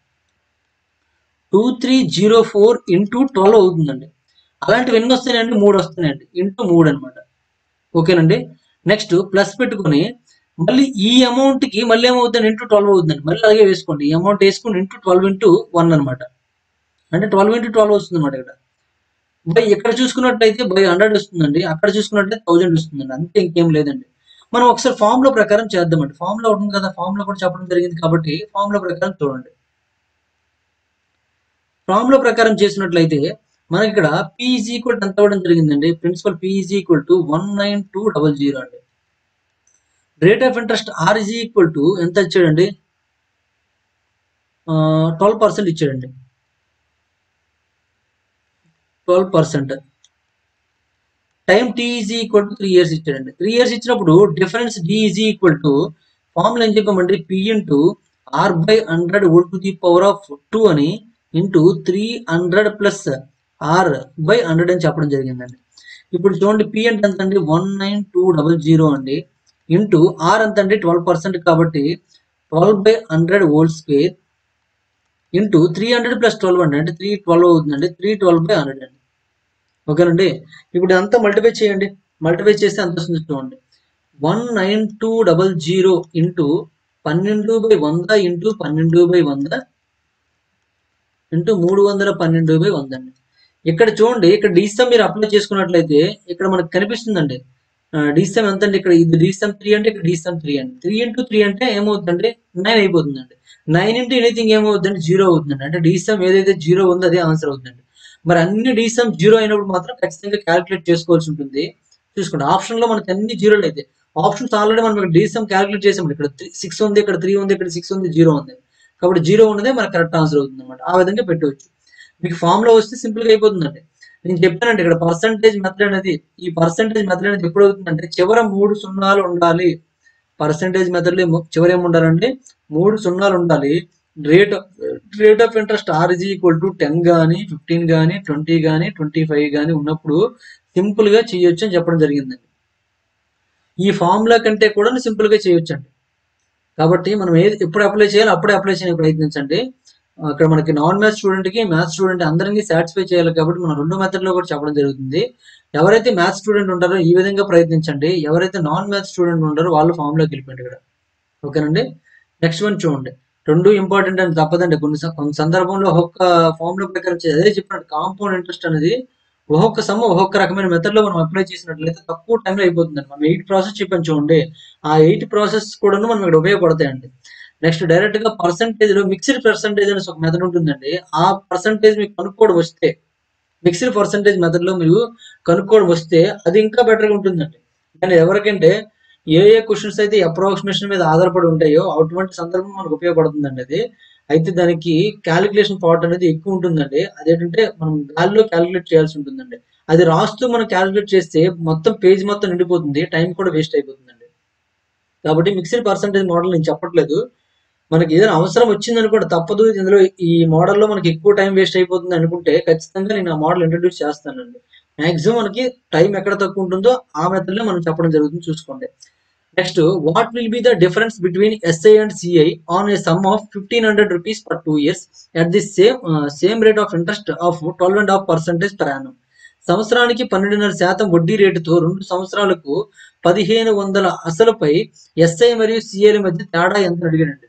two three zero four into twelve అవుతుందండి అలాంటివి ఎన్ని వస్తాయండి మూడు వస్తాయండి ఇంటూ మూడు అనమాట ఓకేనండి నెక్స్ట్ ప్లస్ పెట్టుకొని మళ్ళీ ఈ అమౌంట్ కి మళ్ళీ ఏమవుతుంది ఇంటూ ట్వెల్వ్ అవుతుందండి మళ్ళీ అలాగే వేసుకోండి ఈ అమౌంట్ వేసుకుని ఇంటూ ట్వెల్వ్ ఇంటూ వన్ అనమాట అంటే ట్వెల్వ్ ఇంటూ ట్వెల్వ్ వస్తుంది అనమాట ఇక్కడ బై ఇక్కడ చూసుకున్నట్టయితే బై హండ్రెడ్ వస్తుందండి అక్కడ చూసుకున్నట్టయితే థౌజండ్ వస్తుందండి అంతే ఇంకేం లేదండి మనం ఒకసారి ఫార్ములా ప్రకారం చేద్దామండి ఫార్ములా ఉంటుంది కదా ఫార్ములా కూడా చెప్పడం జరిగింది కాబట్టి ఫార్ములా ప్రకారం చూడండి ఫార్ములా ప్రకారం చేసినట్లయితే మనకి ఇక్కడ పీఈజ్ ఈక్వల్ ఎంత అవ్వడం జరిగిందండి principal P is equal to one nine two double zero అండి rate of interest R is equal to ఎంత ఇచ్చాడండి ట్వెల్వ్ పర్సెంట్ ఇచ్చాడండి twelve percent time T is equal to three years ఇచ్చాడండి త్రీ ఇయర్స్ ఇచ్చినప్పుడు difference D is equal to formula ఏం చెప్పామండి P into R by hundred whole to the power of two అని into three hundred plus R by hundred అని చెప్పడం జరిగిందండి ఇప్పుడు చూడండి పి అంటే ఎంత అండి one nine two double zero అండి ఇంటూ ఆర్ ఎంత అండి ట్వెల్వ్ పర్సెంట్ కాబట్టి twelve by hundred whole square into three hundred plus twelve అండి అంటే త్రీ ట్వెల్వ్ అవుతుందండి త్రీ ట్వెల్వ్ బై హండ్రెడ్ అండి ఓకేనండి ఇప్పుడు అంతా మల్టిప్లై చేయండి మల్టిప్లై చేస్తే అంత వస్తుంది చూడండి one nine two double zero into పన్నెండు బై వంద ఇంటూ పన్నెండు బై వంద ఇంటూ మూడు వందల పన్నెండు బై వంద అండి ఇక్కడ చూడండి ఇక్కడ డీసమ్ మీరు అప్లై చేసుకున్నట్లయితే ఇక్కడ మనకు కనిపిస్తుందండి డీసమ్ ఎంత అండి ఇక్కడ ఇది డీసమ్ త్రీ అంటే ఇక్కడ డీసమ్ త్రీ అండి త్రీ ఇంటూ త్రీ అంటే ఏమవుతుందండి నైన్ అయిపోతుందండి నైన్ ఇంటూ ఎనీథింగ్ ఏమవుతుందండి జీరో అవుతుందండి అంటే డీసమ్ ఏదైతే జీరో ఉందో అదే ఆన్సర్ అవుతుందండి మరి అన్ని డీసమ్ జీరో అయినప్పుడు మాత్రం ఖచ్చితంగా క్యాలిక్యులేట్ చేసుకోవాల్సి ఉంటుంది చూసుకోండి ఆప్షన్ లో మనకి అన్ని జీరోలు అయితే ఆప్షన్స్ ఆల్రెడీ మనం ఇక్కడ డీసమ్ క్యాలిక్యులేట్ చేసాం ఇక్కడ సిక్స్ ఉంది ఇక్కడ త్రీ ఉంది ఇక్కడ సిక్స్ ఉంది జీరో ఉంది కాబట్టి జీరో ఉన్నదే మనకు కరెక్ట్ ఆన్సర్ అవుతుంది అనమాట ఆ విధంగా పెట్టవచ్చు మీకు ఫామ్ లో వస్తే సింపుల్ గా అయిపోతుందండి నేను చెప్పానండి ఇక్కడ పర్సంటేజ్ మెథడ్ అనేది ఈ పర్సంటేజ్ మెథడ్ అనేది ఎప్పుడు అవుతుందంటే చివర మూడు సున్నాలు ఉండాలి పర్సంటేజ్ మెథడ్ లో చివర ఏమి ఉండాలండి మూడు సున్నాలు ఉండాలి rate rate of interest R is equal to ten కానీ ఫిఫ్టీన్ కానీ ట్వంటీ కానీ ట్వంటీ ఫైవ్ కానీ ఉన్నప్పుడు సింపుల్ గా చేయొచ్చు అని చెప్పడం జరిగిందండి ఈ ఫార్ములా కంటే కూడా సింపుల్ గా చేయొచ్చు అండి కాబట్టి మనం ఏది ఎప్పుడు అప్లై చేయాలో అప్పుడే అప్లై చేయడానికి ప్రయత్నించండి అక్కడ మనకి నాన్ మ్యాథ్స్ స్టూడెంట్ కి మ్యాథ్స్ స్టూడెంట్ అందరినీ సాటిస్ఫై చేయాలి కాబట్టి మనం రెండు మెథడ్ లో కూడా చెప్పడం జరుగుతుంది ఎవరైతే మ్యాథ్స్ స్టూడెంట్ ఉంటారో ఈ విధంగా ప్రయత్నించండి ఎవరైతే నాన్ మ్యాథ్స్ స్టూడెంట్ ఉంటారో వాళ్ళు ఫామ్ లోకి వెళ్ళిపోయింది ఇక్కడ ఓకేనండి నెక్స్ట్ వన్ చూడండి రెండు ఇంపార్టెంట్ అని తప్పదండి కొన్ని స- కొన్ని సందర్భంలో ఒక్కొక్క ఫార్ములా ప్రకారం చే- అదే చెప్పినట్టు కాంపౌండ్ ఇంట్రెస్ట్ అనేది ఒక్కొక్క సమ్ ఒక్కొక్క రకమైన మెథడ్ లో మనం అప్లై చేసినట్లయితే తక్కువ టైంలో అయిపోతుందండి మనం ఎయిట్ ప్రాసెస్ చెప్పాను చూడండి ఆ ఎయిట్ ప్రాసెస్ కూడా మనకి ఇక్కడ ఉపయోగపడతాయండి నెక్స్ట్ డైరెక్ట్ గా పర్సంటేజ్ లో మిక్స్డ్ పర్సంటేజ్ అనేసి ఒక మెథడ్ ఉంటుందండి ఆ పర్సంటేజ్ మీకు కనుక్కోవడం వస్తే మిక్స్డ్ పర్సంటేజ్ మెథడ్ లో మీరు కనుక్కోవడం వస్తే అది ఇంకా బెటర్ గా ఉంటుందండి కానీ ఎవరికంటే ఏ ఏ క్వశ్చన్స్ అయితే అప్రాక్సిమేషన్ మీద ఆధారపడి ఉంటాయో అటువంటి సందర్భం మనకు ఉపయోగపడుతుందండి అది అయితే దానికి క్యాలిక్యులేషన్ పార్ట్ అనేది ఎక్కువ ఉంటుందండి అదేంటంటే మనం గాల్లో క్యాలిక్యులేట్ చేయాల్సి ఉంటుందండి అది రాస్తూ మనం క్యాలిక్యులేట్ చేస్తే మొత్తం పేజ్ మొత్తం నిండిపోతుంది టైం కూడా వేస్ట్ అయిపోతుందండి కాబట్టి మిక్స్డ్ పర్సంటేజ్ మోడల్ నేను చెప్పట్లేదు మనకి ఏదైనా అవసరం వచ్చింది అనుకోండి తప్పదు ఇందులో ఈ మోడల్లో మనకి ఎక్కువ టైం వేస్ట్ అయిపోతుంది అనుకుంటే ఖచ్చితంగా నేను ఆ మోడల్ ఇంట్రడ్యూస్ చేస్తానండి మాక్సిమం మనకి టైం ఎక్కడ తక్కువ ఉంటుందో ఆ మెథడ్ లో మనం చెప్పడం జరుగుతుంది చూసుకోండి next what will be the difference between SI and CI on a sum of fifteen hundred rupees per two years at the same same rate of interest of twelve and half percentage per annum సంవత్సరానికి పన్నెండున్నర శాతం వడ్డీ రేటుతో రెండు సంవత్సరాలకు పదిహేను వందల అసలుపై SI మరియు సిఐల మధ్య తేడా ఎంత అడిగానండి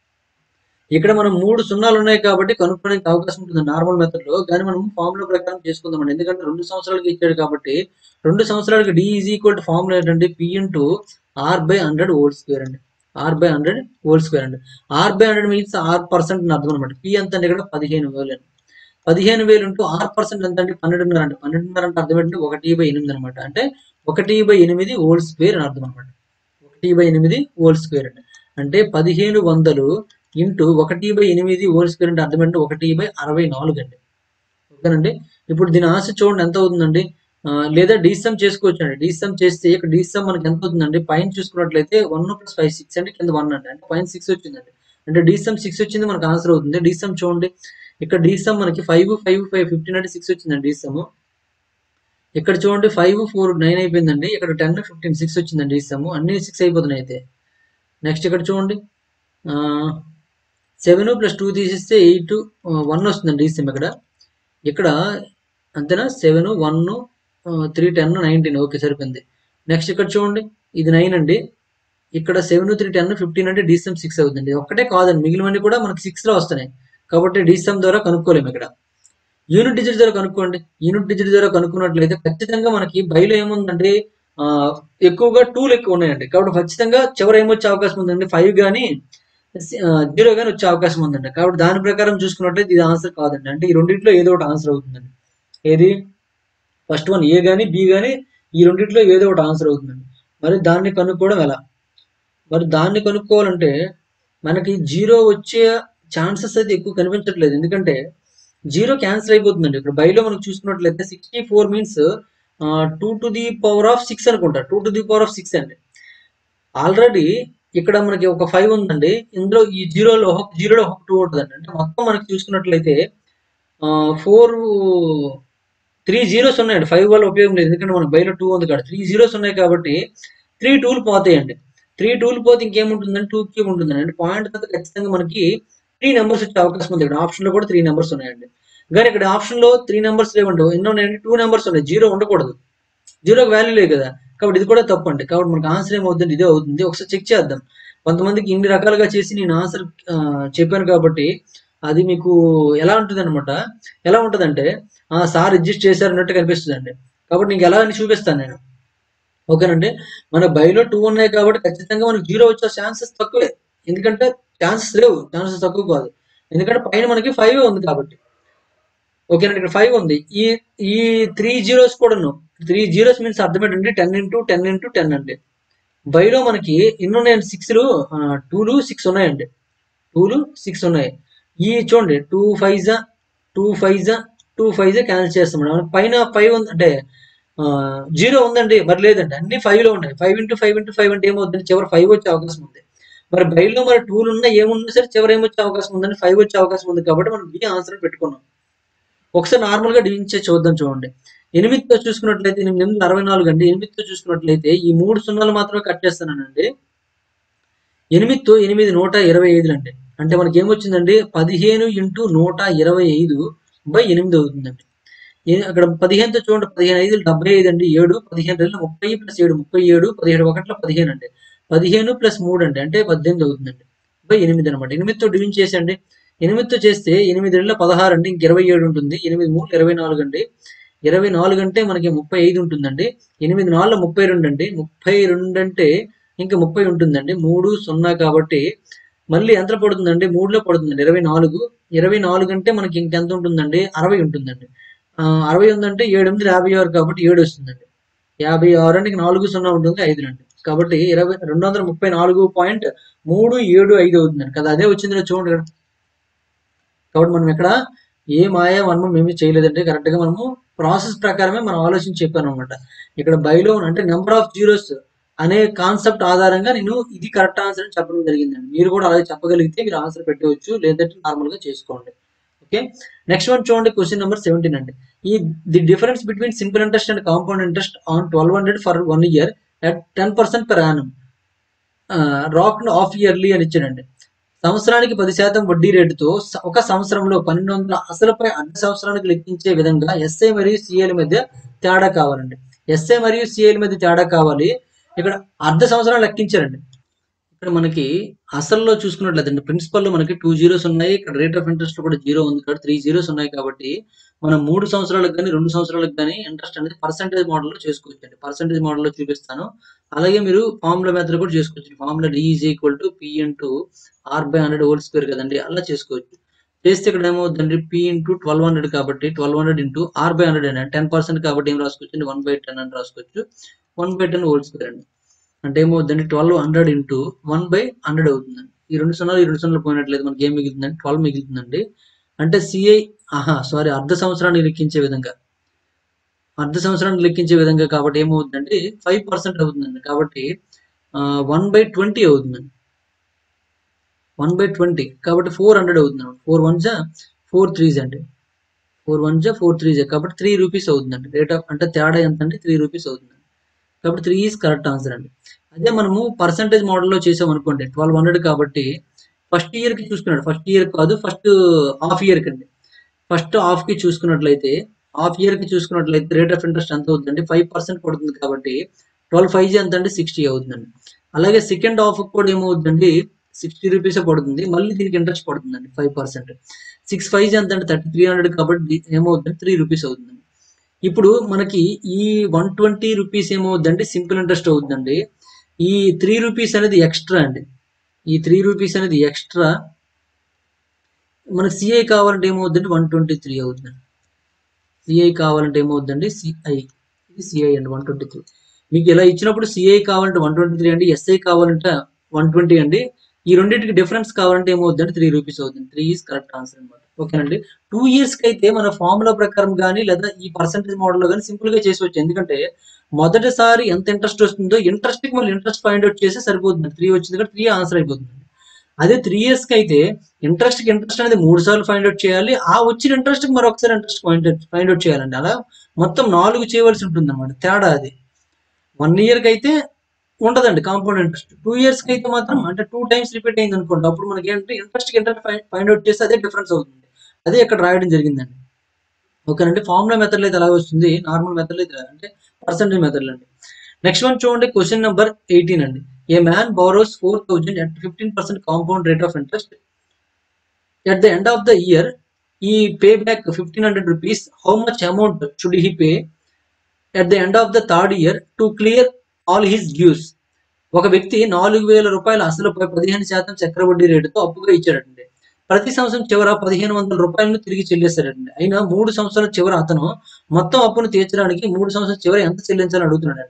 ఇక్కడ మనం మూడు సున్నాలు ఉన్నాయి కాబట్టి కనుక్కోడానికి అవకాశం ఉంటుంది నార్మల్ మెథడ్ లో కానీ మనం ఫార్ములా ప్రకారం చేసుకుందామండి ఎందుకంటే రెండు సంవత్సరాలకి ఇచ్చాడు కాబట్టి రెండు సంవత్సరాలకి D is equal to formula ఏంటంటే P into R by hundred whole square అండి R by hundred whole square అండి R by hundred means R percent అని అర్థం అనమాట పి ఎంత అంటే ఇక్కడ పదిహేను వేలు అండి పదిహేను వేలు ఇంటూ ఆర్ పర్సెంట్ ఎంత అంటే పన్నెండున్నర అంటే పన్నెండున్నర అంటే అర్థం ఏంటంటే ఒకటి బై ఎనిమిది అనమాట అంటే ఒకటి బై ఎనిమిది హోల్ స్క్వేర్ అని అర్థం అనమాట ఒకటి బై ఎనిమిది హోల్ స్క్వేర్ అండి అంటే పదిహేను వందలు ఇంటూ ఒకటి బై ఎనిమిది హోల్ స్క్వేర్ అంటే అర్థం ఏంటంటే ఒకటి బై అరవై నాలుగు అండి ఓకేనండి ఇప్పుడు దీని ఆశ చూడండి ఎంత అవుతుందండి ఆ, లేదా డీసమ్ చేసుకోవచ్చు అండి డీసమ్ చేస్తే ఇక్కడ డీసమ్ మనకి ఎంత అవుతుందండి పైన చూసుకున్నట్లయితే వన్ ప్లస్ ఫైవ్ సిక్స్ అంటే కింద వన్ అండి అంటే పైన సిక్స్ వచ్చిందండి అంటే డీసమ్ సిక్స్ వచ్చింది మనకు ఆన్సర్ అవుతుంది డీసమ్ చూడండి ఇక్కడ డీసమ్ మనకి ఫైవ్ ఫైవ్ ఫైవ్ ఫిఫ్టీన్ అంటే సిక్స్ వచ్చిందండి డీసమ్ ఇక్కడ చూడండి ఫైవ్ ఫోర్ నైన్ అయిపోయిందండి ఇక్కడ టెన్ ఫిఫ్టీన్ సిక్స్ వచ్చిందండి డీసమ్ అన్ని సిక్స్ అయిపోతున్నాయి అయితే నెక్స్ట్ ఇక్కడ చూడండి సెవెన్ ప్లస్ టూ తీసేస్తే ఎయిట్ వన్ వస్తుందండి డీసమ్ ఇక్కడ ఇక్కడ అంతేనా seven one three ten nineteen okay సరిపోయింది నెక్స్ట్ ఇక్కడ చూడండి ఇది నైన్ అండి ఇక్కడ సెవెన్ త్రీ టెన్ ఫిఫ్టీన్ అంటే డీసమ్ సిక్స్ అవుతుంది ఒక్కటే కాదండి మిగిలినవన్నీ కూడా మనకి సిక్స్ లో వస్తున్నాయి కాబట్టి డీసమ్ ద్వారా కనుక్కోలేము ఇక్కడ యూనిట్ డిజిట్ ద్వారా కనుక్కోండి యూనిట్ డిజిట్ ద్వారా కనుక్కున్నట్లయితే ఖచ్చితంగా మనకి బయలు ఏముందంటే ఆ, ఎక్కువగా టూలు ఎక్కువ ఉన్నాయండి కాబట్టి ఖచ్చితంగా చివరి ఏమొచ్చే అవకాశం ఉందండి ఫైవ్ కానీ జీరో కానీ వచ్చే అవకాశం ఉందండి కాబట్టి దాని ప్రకారం చూసుకున్నట్లయితే ఇది ఆన్సర్ కాదండి అంటే ఈ రెండింటిలో ఏదో ఒకటి ఆన్సర్ అవుతుందండి ఏది ఫస్ట్ వన్ ఏ కానీ బి కానీ ఈ రెండింటిలో ఏదో ఒకటి ఆన్సర్ అవుతుందండి మరి దాన్ని కనుక్కోవడం ఎలా మరి దాన్ని కనుక్కోవాలంటే మనకి జీరో వచ్చే ఛాన్సెస్ అయితే ఎక్కువ కనిపించట్లేదు ఎందుకంటే జీరో క్యాన్సిల్ అయిపోతుందండి ఇక్కడ బైలో మనకు చూసుకున్నట్లయితే sixty four means two to the power of six అనుకుంటా two to the power of six అండి ఆల్రెడీ ఇక్కడ మనకి ఒక ఫైవ్ ఉందండి ఇందులో ఈ జీరోలో ఒక జీరోలో ఒక టూ ఉంటుందండి అంటే మొత్తం మనకి చూసుకున్నట్లయితే ఫోర్ త్రీ జీరోస్ ఉన్నాయండి ఫైవ్ వల్ల ఉపయోగం లేదు ఎందుకంటే మనకి బయట టూ ఉంది కాదు త్రీ జీరోస్ ఉన్నాయి కాబట్టి త్రీ టూలు పోతాయండి త్రీ టూలు పోతే ఇంకేముంటుందండి టూ క్యూబ్ ఉంటుందండి అంటే పాయింట్ తర్వాత ఖచ్చితంగా మనకి త్రీ నెంబర్స్ వచ్చే అవకాశం ఉంది ఇక్కడ ఆప్షన్ లో కూడా త్రీ నెంబర్స్ ఉన్నాయండి కానీ ఇక్కడ ఆప్షన్ లో త్రీ నెంబర్స్ లేవండి ఎన్నో ఉన్నాయండి టూ నెంబర్స్ ఉన్నాయి జీరో ఉండకూడదు జీరోకి వాల్యూ లేదు కదా కాబట్టి ఇది కూడా తప్పు అండి కాబట్టి మనకి ఆన్సర్ ఏమవుతుంది ఇదే అవుతుంది ఒకసారి చెక్ చేద్దాం కొంతమందికి ఇన్ని రకాలుగా చేసి నేను ఆన్సర్ చెప్పాను కాబట్టి అది మీకు ఎలా ఉంటుంది అనమాట ఎలా ఉంటుందంటే ఆ సార్ రిజిస్ట్ చేశారు అన్నట్టు కనిపిస్తుందండి కాబట్టి నీకు ఎలా అని చూపిస్తాను నేను ఓకేనండి మన బైలో టూ ఉన్నాయి కాబట్టి ఖచ్చితంగా మనకి జీరో వచ్చే ఛాన్సెస్ తక్కువే ఎందుకంటే ఛాన్సెస్ లేవు ఛాన్సెస్ తక్కువ కాదు ఎందుకంటే పైన మనకి ఫైవ్ ఉంది కాబట్టి ఓకేనండి ఇక్కడ ఫైవ్ ఉంది ఈ ఈ త్రీ జీరోస్ కూడాను త్రీ జీరోస్ మీన్స్ అర్థం ఏంటంటే ten into ten into ten అండి బైలో మనకి ఎన్ని ఉన్నాయండి సిక్స్లు టూలు సిక్స్ ఉన్నాయండి టూలు సిక్స్ ఉన్నాయి ఈ చూడండి టూ ఫైవ్ జా టూ ఫైవ్ జా టూ ఫైవ్ జా క్యాన్సిల్ చేస్తాం మనకి పైన ఫైవ్ ఉంది అంటే జీరో ఉందండి మరి లేదండి అన్ని ఫైవ్ లో ఉన్నాయి five into five into five అంటే ఏమవుతుంది చివరి ఫైవ్ వచ్చే అవకాశం ఉంది మరి బయలులో మరి టూలు ఉన్నా ఏమున్నా సరే చివరి ఏమొచ్చే అవకాశం ఉందని ఫైవ్ వచ్చే అవకాశం ఉంది కాబట్టి మనం బి ఆన్సర్ పెట్టుకున్నాం ఒకసారి నార్మల్ గా డివించే చూద్దాం చూడండి ఎనిమిదితో చూసుకున్నట్లయితే ఎనిమిది ఎనిమిది అరవై నాలుగు అండి ఎనిమిదితో చూసుకున్నట్లయితే ఈ మూడు సున్నాలు మాత్రమే కట్ చేస్తానండి ఎనిమిదితో ఎనిమిది నూట ఇరవై ఐదులు అండి అంటే మనకి ఏమొచ్చిందండి పదిహేను ఇంటూ నూట ఇరవై ఐదు బై ఎనిమిది అవుతుందండి ఏ- అక్కడ పదిహేనుతో చూడండి పదిహేను ఐదు డెబ్బై ఐదు అండి ఏడు పదిహేను రెండు ముప్పై ప్లస్ ఏడు ముప్పై ఏడు పదిహేడు ఒకట్ల పదిహేను అండి పదిహేను ప్లస్ మూడు అండి అంటే పద్దెనిమిది అవుతుందండి బై ఎనిమిది అనమాట ఎనిమిదితో డివిజన్ చేసండి ఎనిమిదితో చేస్తే ఎనిమిది ఏళ్ళ పదహారు అండి ఇంక ఇరవై ఏడు ఉంటుంది ఎనిమిది మూడు ఇరవై నాలుగు అండి ఇరవై నాలుగు అంటే మనకి ముప్పై ఐదు ఉంటుందండి ఎనిమిది నాలుగు ముప్పై రెండు అండి ముప్పై రెండు అంటే ఇంకా ముప్పై ఉంటుందండి మూడు సున్నా కాబట్టి మళ్ళీ ఎంత పడుతుందండి మూడులో పడుతుందండి ఇరవై నాలుగు ఇరవై నాలుగు అంటే మనకి ఇంకెంత ఉంటుందండి అరవై ఉంటుందండి ఆ, అరవై ఉందంటే ఏడు ఎనిమిది యాభై ఆరు కాబట్టి ఏడు వస్తుందండి యాభై ఆరు అంటే నాలుగు సున్నా ఉంటుంది ఐదు అండి కాబట్టి ఇరవై రెండు వందల ముప్పై నాలుగు పాయింట్ మూడు ఏడు ఐదు అవుతుందండి కదా అదే వచ్చింది కదా చూడండి ఇక్కడ కాబట్టి మనం ఇక్కడ ఏ మాయా మనము ఏమీ చేయలేదంటే కరెక్ట్ గా మనము ప్రాసెస్ ప్రకారమే మనం ఆలోచించి చెప్పాను అనమాట ఇక్కడ బైలో అంటే నెంబర్ ఆఫ్ జీరోస్ అనే కాన్సెప్ట్ ఆధారంగా నేను ఇది కరెక్ట్ ఆన్సర్ అని చెప్పడం జరిగిందండి మీరు కూడా అలాగే చెప్పగలిగితే మీరు ఆన్సర్ పెట్టవచ్చు లేదంటే నార్మల్ గా చేసుకోండి ఓకే నెక్స్ట్ వన్ చూడండి క్వశ్చన్ నెంబర్ సెవెంటీన్ అండి ఈ the difference between simple interest and compound interest on twelve hundred for one year at ten percent per annum రాక్ ఆఫ్ ఇయర్లీ అని ఇచ్చాడండి సంవత్సరానికి పది శాతం వడ్డీ రేటుతో స- ఒక సంవత్సరంలో పన్నెండు వందల అసలుపై అర్ధ సంవత్సరానికి లెక్కించే విధంగా ఎస్ఐ మరియు సిఏల మధ్య తేడా కావాలండి ఎస్ఐ మరియు సిఏల మధ్య తేడా కావాలి ఇక్కడ అర్ధ సంవత్సరం లెక్కించారండి ఇక్కడ మనకి అసల్లో చూసుకున్నట్లయితే ప్రిన్సిపల్ లో మనకి టూ జీరోస్ ఉన్నాయి ఇక్కడ రేట్ ఆఫ్ ఇంట్రెస్ట్ కూడా జీరో ఉంది ఇక్కడ త్రీ జీరోస్ ఉన్నాయి కాబట్టి మనం మూడు సంవత్సరాలకు కానీ రెండు సంవత్సరాలకు కానీ ఇంట్రెస్ట్ అనేది పర్సంటేజ్ మోడల్ లో చేసుకోవచ్చు అండి పర్సంటేజ్ మోడల్ లో చూపిస్తాను అలాగే మీరు ఫార్ములా మెథడ్ కూడా చేసుకోవచ్చు formula D is equal to P into R by hundred whole square కదండి అలా చేసుకోవచ్చు చేస్తే ఇక్కడ ఏమవుతుందండి పి ఇంటూ ట్వెల్వ్ హండ్రెడ్ కాబట్టి twelve hundred into R by hundred అండి టెన్ పర్సెంట్ కాబట్టి ఏం రాసుకోవచ్చు అండి వన్ బై టెన్ అని రాసుకోవచ్చు one by ten whole square అండి అంటే ఏమవుతుందండి twelve hundred into one by hundred అవుతుందండి ఈ రెండు సున్నాలు ఈ రెండు సున్నాలు పోయినట్లేదు మనకి ఏం మిగులుతుందండి ట్వెల్వ్ మిగులుతుందండి అంటే సిఐ ఆహా సారీ అర్ధ సంవత్సరాన్ని లెక్కించే విధంగా అర్ధ సంవత్సరాన్ని లెక్కించే విధంగా కాబట్టి ఏమవుతుందంటే ఫైవ్ పర్సెంట్ అవుతుందండి కాబట్టి వన్ బై ట్వంటీ అవుతుందండి వన్ బై ట్వంటీ కాబట్టి ఫోర్ హండ్రెడ్ అవుతుంది ఫోర్ వన్ జా ఫోర్ త్రీస్ అండి ఫోర్ వన్ జా ఫోర్ త్రీ జా కాబట్టి త్రీ రూపీస్ అవుతుందండి రేట్ ఆఫ్ అంటే తేడా ఎంత అంటే త్రీ రూపీస్ అవుతుందండి కాబట్టి త్రీ ఈజ్ కరెక్ట్ ఆన్సర్ అండి అదే మనము పర్సంటేజ్ మోడల్లో చేసాం అనుకోండి ట్వెల్వ్ హండ్రెడ్ కాబట్టి ఫస్ట్ ఇయర్ కి చూసుకున్నాడు ఫస్ట్ ఇయర్ కాదు ఫస్ట్ హాఫ్ ఇయర్ కి అండి ఫస్ట్ హాఫ్ కి చూసుకున్నట్లయితే హాఫ్ ఇయర్ కి చూసుకున్నట్లయితే రేట్ ఆఫ్ ఇంట్రెస్ట్ ఎంత అవుతుందండి ఫైవ్ పర్సెంట్ పడుతుంది కాబట్టి ట్వెల్వ్ ఫైవ్ జీ ఎంత అంటే సిక్స్టీ అవుతుందండి అలాగే సెకండ్ హాఫ్ కూడా ఏమవుతుందండి సిక్స్టీ రూపీస్ పడుతుంది మళ్ళీ దీనికి ఇంట్రెస్ట్ పడుతుందండి ఫైవ్ పర్సెంట్ సిక్స్ ఫైవ్ జీ ఎంత అంటే థర్టీ త్రీ హండ్రెడ్ కాబట్టి ఏమవుతుందండి త్రీ రూపీస్ అవుతుందండి ఇప్పుడు మనకి ఈ వన్ ట్వంటీ రూపీస్ ఏమవుతుందంటే సింపుల్ ఇంట్రెస్ట్ అవుతుందండి ఈ త్రీ రూపీస్ అనేది ఎక్స్ట్రా అండి ఈ త్రీ రూపీస్ అనేది ఎక్స్ట్రా మనకి సిఐ కావాలంటే ఏమవుతుందండి వన్ ట్వంటీ త్రీ అవుతుందండి సిఐ కావాలంటే ఏమవుతుందండి సిఐ ఇది సిఐ అండి వన్ ట్వంటీ త్రీ మీకు ఇలా ఇచ్చినప్పుడు సిఐ కావాలంటే వన్ ట్వంటీ త్రీ అండి ఎస్ఐ కావాలంటే వన్ ట్వంటీ అండి ఈ రెండింటికి డిఫరెన్స్ కావాలంటే ఏమవుతుందంటే త్రీ రూపీస్ అవుతుంది త్రీ ఈజ్ కరెక్ట్ ఆన్సర్ అనమాట ఓకేనండి టూ ఇయర్స్ కి అయితే మన ఫార్ములా ప్రకారం కానీ లేదా ఈ పర్సెంటేజ్ మోడల్ లో కానీ సింపుల్ గా చేసుకోవచ్చు ఎందుకంటే మొదటిసారి ఎంత ఇంట్రెస్ట్ వస్తుందో ఇంట్రెస్ట్ కి మళ్ళీ ఇంట్రెస్ట్ ఫైండ్ అవుట్ చేస్తే సరిపోతుంది త్రీ వచ్చింది కాబట్టి త్రీ ఆన్సర్ అయిపోతుంది అదే త్రీ ఇయర్స్ కి అయితే ఇంట్రెస్ట్ కి ఇంట్రెస్ట్ అనేది మూడు సార్లు ఫైండ్ అవుట్ చేయాలి ఆ వచ్చిన ఇంట్రెస్ట్ కి మరొకసారి interest find out find out చేయాలండి అలా మొత్తం నాలుగు చేయవలసి ఉంటుంది అనమాట తేడా అది వన్ ఇయర్ కి అయితే ఉండదండి కాంపౌండ్ ఇంట్రెస్ట్ టూ ఇయర్స్ కి అయితే మాత్రం అంటే టూ టైమ్స్ రిపీట్ అయింది అనుకోండి అప్పుడు మనకి ఏంటంటే ఇంట్రెస్ట్ కి ఇంట్రెస్ట్ ఫైండ్ అవుట్ చేస్తే అదే డిఫరెన్స్ అవుతుంది అదే ఇక్కడ రాయడం జరిగిందండి ఓకేనండి ఫార్ములా మెథడ్ అయితే ఎలా వస్తుంది నార్మల్ మెథడ్ అయితే అంటే పర్సెంటేజ్ మెథడ్ అండి నెక్స్ట్ వన్ చూడండి క్వశ్చన్ నెంబర్ ఎయిటీన్ అండి a man borrows four thousand at fifteen percent compound rate of interest at the end of the year he pay back fifteen hundred rupees how much amount should he pay at the end of the third year to clear all his dues ఒక వ్యక్తి నాలుగు వేల రూపాయల అసలుపై పదిహేను శాతం చక్రవడ్డీ రేటుతో అప్పుగా ఇచ్చాడండి ప్రతి సంవత్సరం చివర పదిహేను వందల రూపాయలను తిరిగి చెల్లిస్తాడండి అయినా మూడు సంవత్సరాల చివర అతను మొత్తం అప్పును తీర్చడానికి మూడు సంవత్సరాల చివర ఎంత చెల్లించాలని అడుగుతున్నాడండి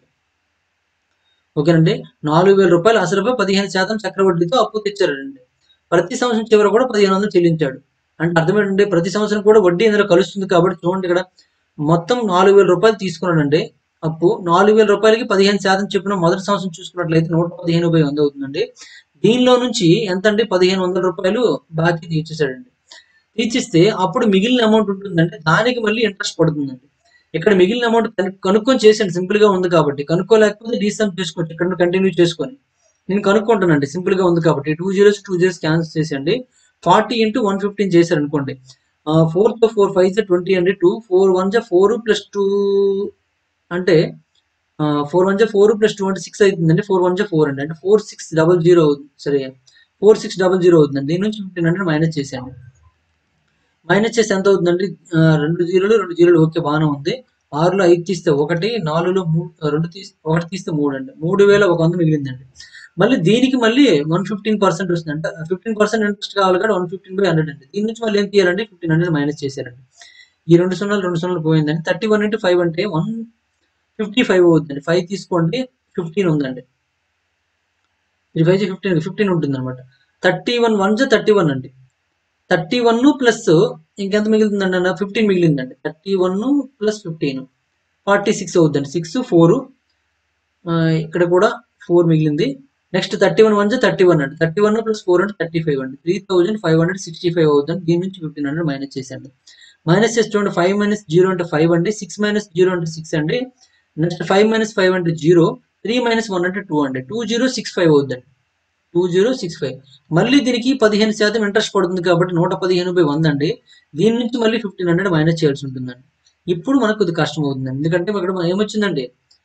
ఓకేనండి నాలుగు వేల రూపాయలు అసలుపై పదిహేను శాతం చక్రవడ్డీతో అప్పు తెచ్చాడండి ప్రతి సంవత్సరం చివర కూడా పదిహేను వందలు చెల్లించాడు అంటే అర్థం ఏంటంటే ప్రతి సంవత్సరం కూడా వడ్డీ ఇందులో కలుస్తుంది కాబట్టి చూడండి ఇక్కడ మొత్తం నాలుగు వేల రూపాయలు తీసుకున్నాడండి అప్పు నాలుగు వేల రూపాయలకి పదిహేను శాతం చొప్పున మొదటి సంవత్సరం చూసుకున్నట్లయితే నూట పదిహేను బై వంద అవుతుందండి దీనిలో నుంచి ఎంత అండి పదిహేను వందల రూపాయలు బాకీ తీర్చేశాడండి తీర్చిస్తే అప్పుడు మిగిలిన అమౌంట్ ఉంటుందంటే దానికి మళ్ళీ ఇంట్రెస్ట్ పడుతుందండి ఇక్కడ మిగిలిన అమౌంట్ కనుక్కొని చేసాను సింపుల్ గా ఉంది కాబట్టి కనుక్కోలేకపోతే డీసమ్ చేసుకోవచ్చు ఇక్కడ కంటిన్యూ చేసుకొని నేను కనుక్కుంటానండి సింపుల్ గా ఉంది కాబట్టి two zeros two zeros cancel చేసేయండి ఫార్టీ ఇంటూ వన్ ఫిఫ్టీన్ చేశారు అనుకోండి ఫోర్ తో ఫోర్ ఫైవ్ జా ట్వంటీ అండి టూ ఫోర్ వన్ జా ఫోర్ ప్లస్ టూ అంటే ఫోర్ వన్ జా ఫోర్ ప్లస్ టూ అంటే సిక్స్ అవుతుందండి ఫోర్ వన్ జా ఫోర్ అండి అంటే ఫోర్ సిక్స్ డబల్ జీరో అవుతుంది సరే ఫోర్ సిక్స్ డబల్ జీరో అవుతుందండి దీని నుంచి ఫిఫ్టీన్ హండ్రెడ్ మైనస్ చేసాను మైనస్ చేస్తే ఎంత అవుతుందండి ఆ, రెండు జీరోలు రెండు జీరోలు ఓకే బాగానే ఉంది ఆరులో ఐదు తీస్తే ఒకటి నాలుగులో మూడు రెండు తీస్తే ఒకటి తీస్తే మూడు అండి మూడు వేల ఒక వంద మిగిలిందండి మళ్ళీ దీనికి మళ్ళీ వన్ ఫిఫ్టీన్ పర్సెంట్ వస్తుంది అంటే ఫిఫ్టీన్ పర్సెంట్ ఇంట్రెస్ట్ కావాలి కదా వన్ ఫిఫ్టీన్ బై హండ్రెడ్ అండి దీని నుంచి మళ్ళీ ఏం తీయాలంటే ఫిఫ్టీన్ హండ్రెడ్ మైనస్ చేశారండి ఈ రెండు సున్నాలు రెండు సున్నాలు పోయిందండి థర్టీ వన్ ఇంటూ ఫైవ్ అంటే వన్ ఫిఫ్టీ ఫైవ్ అవుతుందండి ఫైవ్ తీసుకోండి ఫిఫ్టీన్ ఉందండి ఇది ఫైవ్ ఫిఫ్టీన్ ఫిఫ్టీన్ ఉంటుంది అనమాట థర్టీ వన్ వన్ జా థర్టీ వన్ అండి థర్టీ వన్ ప్లస్ ఇంకెంత మిగులుతుందండి అన్న ఫిఫ్టీన్ మిగిలిందండి thirty one plus fifteen forty six అవుతుందండి సిక్స్ ఫోర్ ఇక్కడ కూడా ఫోర్ మిగిలింది నెక్స్ట్ థర్టీ వన్ వన్ జా థర్టీ వన్ అండి థర్టీ వన్ ప్లస్ ఫోర్ అంటే థర్టీ ఫైవ్ అండి three thousand five hundred sixty five అవుతుంది దీని నుంచి ఫిఫ్టీన్ హండ్రెడ్ మైనస్ చేసండి మైనస్ చేసి చూడండి ఫైవ్ మైనస్ జీరో అంటే ఫైవ్ అండి సిక్స్ మైనస్ జీరో అంటే సిక్స్ అండి నెక్స్ట్ ఫైవ్ మైనస్ ఫైవ్ అంటే జీరో త్రీ మైనస్ వన్ అంటే టూ అండి టూ జీరో సిక్స్ ఫైవ్ అవుతుందండి టూ జీరో సిక్స్ ఫైవ్ మళ్ళీ దీనికి పదిహేను శాతం ఇంట్రెస్ట్ పడుతుంది కాబట్టి నూట పదిహేను బై వంద అండి దీని నుంచి మళ్ళీ ఫిఫ్టీన్ హండ్రెడ్ మైనస్ చేయాల్సి ఉంటుందండి ఇప్పుడు మనకు కొద్ది కష్టం అవుతుంది ఎందుకంటే ఇక్కడ ఏమొచ్చిందండి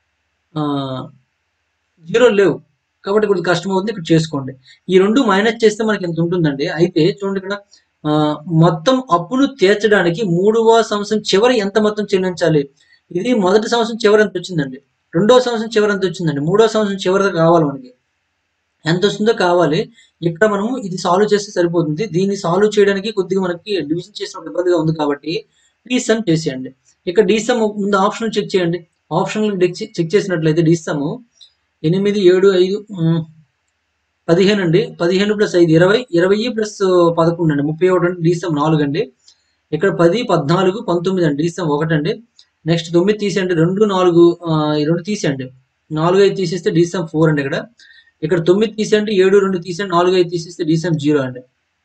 జీరో లేవు కాబట్టి కొద్ది కష్టం అవుతుంది ఇక్కడ చేసుకోండి ఈ రెండు మైనస్ చేస్తే మనకి ఎంత ఉంటుందండి అయితే చూడండి ఇక్కడ ఆ, మొత్తం అప్పును తీర్చడానికి మూడవ సంవత్సరం చివరి ఎంత మొత్తం చెల్లించాలి ఇది మొదటి సంవత్సరం చివరి ఎంత వచ్చిందండి రెండవ సంవత్సరం చివరి ఎంత వచ్చిందండి మూడో సంవత్సరం చివరి కావాలి మనకి ఎంత వస్తుందో కావాలి ఇక్కడ మనము ఇది సాల్వ్ చేస్తే సరిపోతుంది దీన్ని సాల్వ్ చేయడానికి కొద్దిగా మనకి డివిజన్ చేసిన ఇబ్బందిగా ఉంది కాబట్టి డీసమ్ చేసేయండి ఇక్కడ డీసమ్ ముందు ఆప్షన్ చెక్ చేయండి ఆప్షన్ చెక్ చేసినట్లయితే డీసమ్ ఎనిమిది ఏడు ఐదు ఉమ్, పదిహేను అండి పదిహేను ప్లస్ ఐదు ఇరవై ఇరవై ప్లస్ పదకొండు అండి ముప్పై ఒకటి అండి డీసమ్ నాలుగు అండి ఇక్కడ పది పద్నాలుగు పంతొమ్మిది అండి డీసమ్ ఒకటి అండి నెక్స్ట్ తొమ్మిది తీసేయండి రెండు నాలుగు ఆ, ఈ రెండు తీసేయండి నాలుగు ఐదు తీసేస్తే డీసమ్ ఫోర్ అండి ఇక్కడ ఇక్కడ తొమ్మిది తీసేయండి ఏడు రెండు తీసేయండి నాలుగు ఐదు తీసేస్తే డీసమ్ జీరో అండి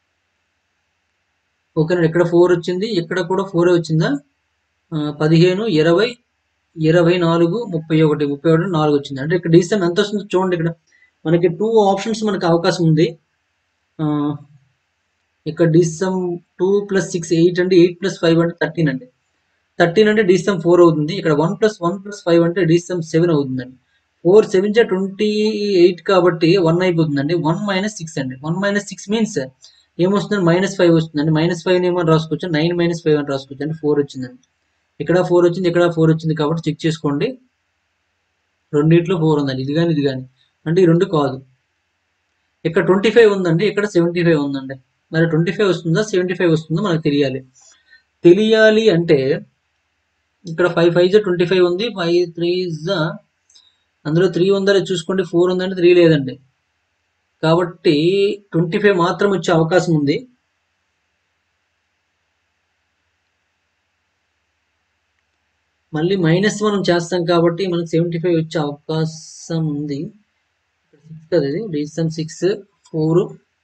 ఓకేనండి ఇక్కడ ఫోర్ వచ్చింది ఇక్కడ కూడా ఫోర్ వచ్చిందా ఆ, పదిహేను ఇరవై ఇరవై నాలుగు ముప్పై ఒకటి ముప్పై ఒకటి నాలుగు వచ్చింది అంటే ఇక్కడ డీసమ్ ఎంత వస్తుందో చూడండి ఇక్కడ మనకి టూ ఆప్షన్స్ మనకి అవకాశం ఉంది ఆ, ఇక్కడ డీసమ్ టూ ప్లస్ సిక్స్ ఎయిట్ అంటే ఎయిట్ ప్లస్ ఫైవ్ అంటే థర్టీన్ అండి థర్టీన్ అంటే డీసమ్ ఫోర్ అవుతుంది ఇక్కడ one plus one plus five అంటే డీసమ్ సెవెన్ అవుతుందండి ఫోర్ సెవెన్ జా ట్వంటీ ఎయిట్ కాబట్టి వన్ అయిపోతుందండి వన్ మైనస్ సిక్స్ అండి వన్ మైనస్ సిక్స్ మీన్స్ ఏమొస్తుందండి మైనస్ ఫైవ్ వస్తుందండి మైనస్ ఫైవ్ ఏమని రాసుకోవచ్చు నైన్ మైనస్ ఫైవ్ అని రాసుకోవచ్చు అంటే ఫోర్ వచ్చిందండి ఇక్కడ ఫోర్ వచ్చింది ఇక్కడ ఫోర్ వచ్చింది కాబట్టి చెక్ చేసుకోండి రెండిట్లో ఫోర్ ఉందండి ఇది కానీ ఇది కానీ అంటే ఈ రెండు కాదు ఇక్కడ ట్వంటీ ఫైవ్ ఉందండి ఇక్కడ సెవెంటీ ఫైవ్ ఉందండి మరి ట్వంటీ ఫైవ్ వస్తుందా సెవెంటీ ఫైవ్ వస్తుందో మనకు తెలియాలి తెలియాలి అంటే ఇక్కడ ఫైవ్ ఫైవ్ జా ట్వంటీ ఫైవ్ ఉంది ఫైవ్ త్రీ జా అందులో త్రీ ఉందా లేదో చూసుకోండి ఫోర్ ఉందంటే త్రీ లేదండి కాబట్టి ట్వంటీ ఫైవ్ మాత్రం వచ్చే అవకాశం ఉంది మళ్ళీ మైనస్ మనం చేస్తాం కాబట్టి మనకి సెవెంటీ ఫైవ్ వచ్చే అవకాశం ఉంది సిక్స్ కదా ఇది డిసిషన్ సిక్స్ ఫోర్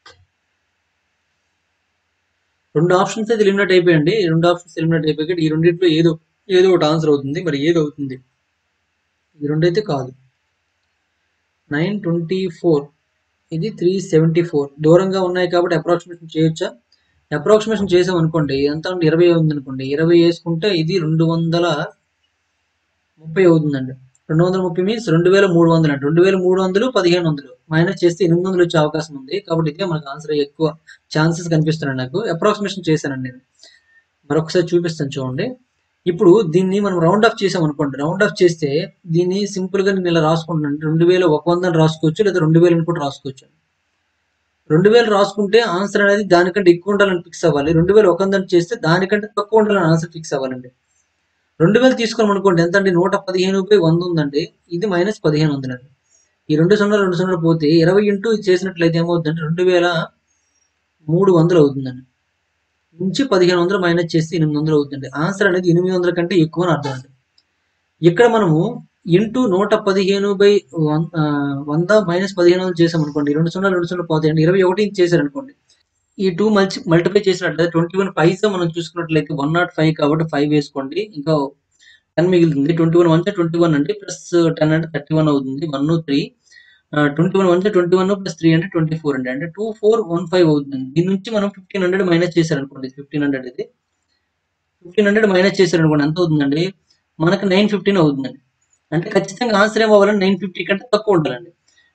రెండు ఆప్షన్స్ అయితే ఎలిమినేట్ అయిపోయండి ఈ రెండు ఆప్షన్స్ ఎలిమినేట్ అయిపోయి ఈ రెండింటిలో ఏదో ఏదో ఒకటి ఆన్సర్ అవుతుంది మరి ఏది అవుతుంది ఈ రెండు అయితే కాదు నైన్ ట్వంటీ ఫోర్ ఇది త్రీ సెవెంటీ ఫోర్ దూరంగా ఉన్నాయి కాబట్టి అప్రాక్సిమేషన్ చేయొచ్చా అప్రాక్సిమేషన్ చేసాం అనుకోండి ఎంత అంటే ఇరవై ఉంది అనుకోండి ఇరవై వేసుకుంటే ఇది రెండు వందల ముప్పై అవుతుందండి రెండు వందల ముప్పై మీన్స్ రెండు వేల మూడు వందలు అండి రెండు వేల మూడు వందలు పదిహేను వందలు మైనస్ చేస్తే ఎనిమిది వందలు వచ్చే అవకాశం ఉంది కాబట్టి ఇదే మనకు ఆన్సర్ ఎక్కువ ఛాన్సెస్ కనిపిస్తున్నాయి నాకు అప్రాక్సిమేషన్ చేశానండి నేను మరొకసారి చూపిస్తాను చూడండి ఇప్పుడు దీన్ని మనం రౌండ్ ఆఫ్ చేసాం అనుకోండి రౌండ్ ఆఫ్ చేస్తే దీన్ని సింపుల్ గా నేను ఇలా రాసుకుంటున్నాను రెండు వేల ఒక వందని రాసుకోవచ్చు లేదా రెండు వేలని కూడా రాసుకోవచ్చు రెండు వేలు రాసుకుంటే ఆన్సర్ అనేది దానికంటే ఎక్కువ ఉండాలని ఫిక్స్ అవ్వాలి రెండు వేల ఒక వందని చేస్తే దానికంటే తక్కువ ఉండాలని ఆన్సర్ ఫిక్స్ అవ్వాలండి రెండు వేలు తీసుకున్నాం అనుకోండి ఎంత అండి నూట పదిహేను బై వంద ఉందండి ఇది మైనస్ పదిహేను ఉందండి ఈ రెండు సున్నాలు రెండు సున్నాలు పోతే ఇరవై ఇంటూ ఇది చేసినట్లయితే ఏమవుతుందంటే రెండు వేల మూడు వందలు అవుతుందండి నుంచి పదిహేను వందలు మైనస్ చేస్తే ఎనిమిది వందలు అవుతుంది ఆన్సర్ అనేది ఎనిమిది వందల కంటే ఎక్కువ అని అర్థం అండి ఇక్కడ మనము ఇంటూ నూట పదిహేను బై వన్- ఆ, వంద మైనస్ పదిహేను వందలు చేసాం అనుకోండి రెండు సున్నాలు రెండు సున్నాలు పోతాయండి ఇరవై ఒకటి చేశారు అనుకోండి ఈ టూ మల్చి మల్టిప్లై చేసినట్లయితే ట్వంటీ వన్ ఫైవ్ మనం చూసుకున్నట్లయితే వన్ నాట్ ఫైవ్ కాబట్టి ఫైవ్ వేసుకోండి ఇంకా టెన్ మిగులుతుంది twenty one one twenty one అంటే ప్లస్ టెన్ అంటే థర్టీ వన్ అవుతుంది one three twenty one one twenty one plus three అంటే ట్వంటీ ఫోర్ అండి అంటే టూ ఫోర్ వన్ ఫైవ్ అవుతుంది దీని నుంచి మనం ఫిఫ్టీన్ హండ్రెడ్ మైనస్ చేశారనుకోండి ఫిఫ్టీన్ హండ్రెడ్ ఇది ఫిఫ్టీన్ హండ్రెడ్ మైనస్ చేశారనుకోండి ఎంత అవుతుందండి మనకి నైన్ ఫిఫ్టీన్ అవుతుందండి అంటే ఖచ్చితంగా ఆన్సర్ ఏం అవ్వాలంటే నైన్ ఫిఫ్టీ కంటే తక్కువ ఉండాలండి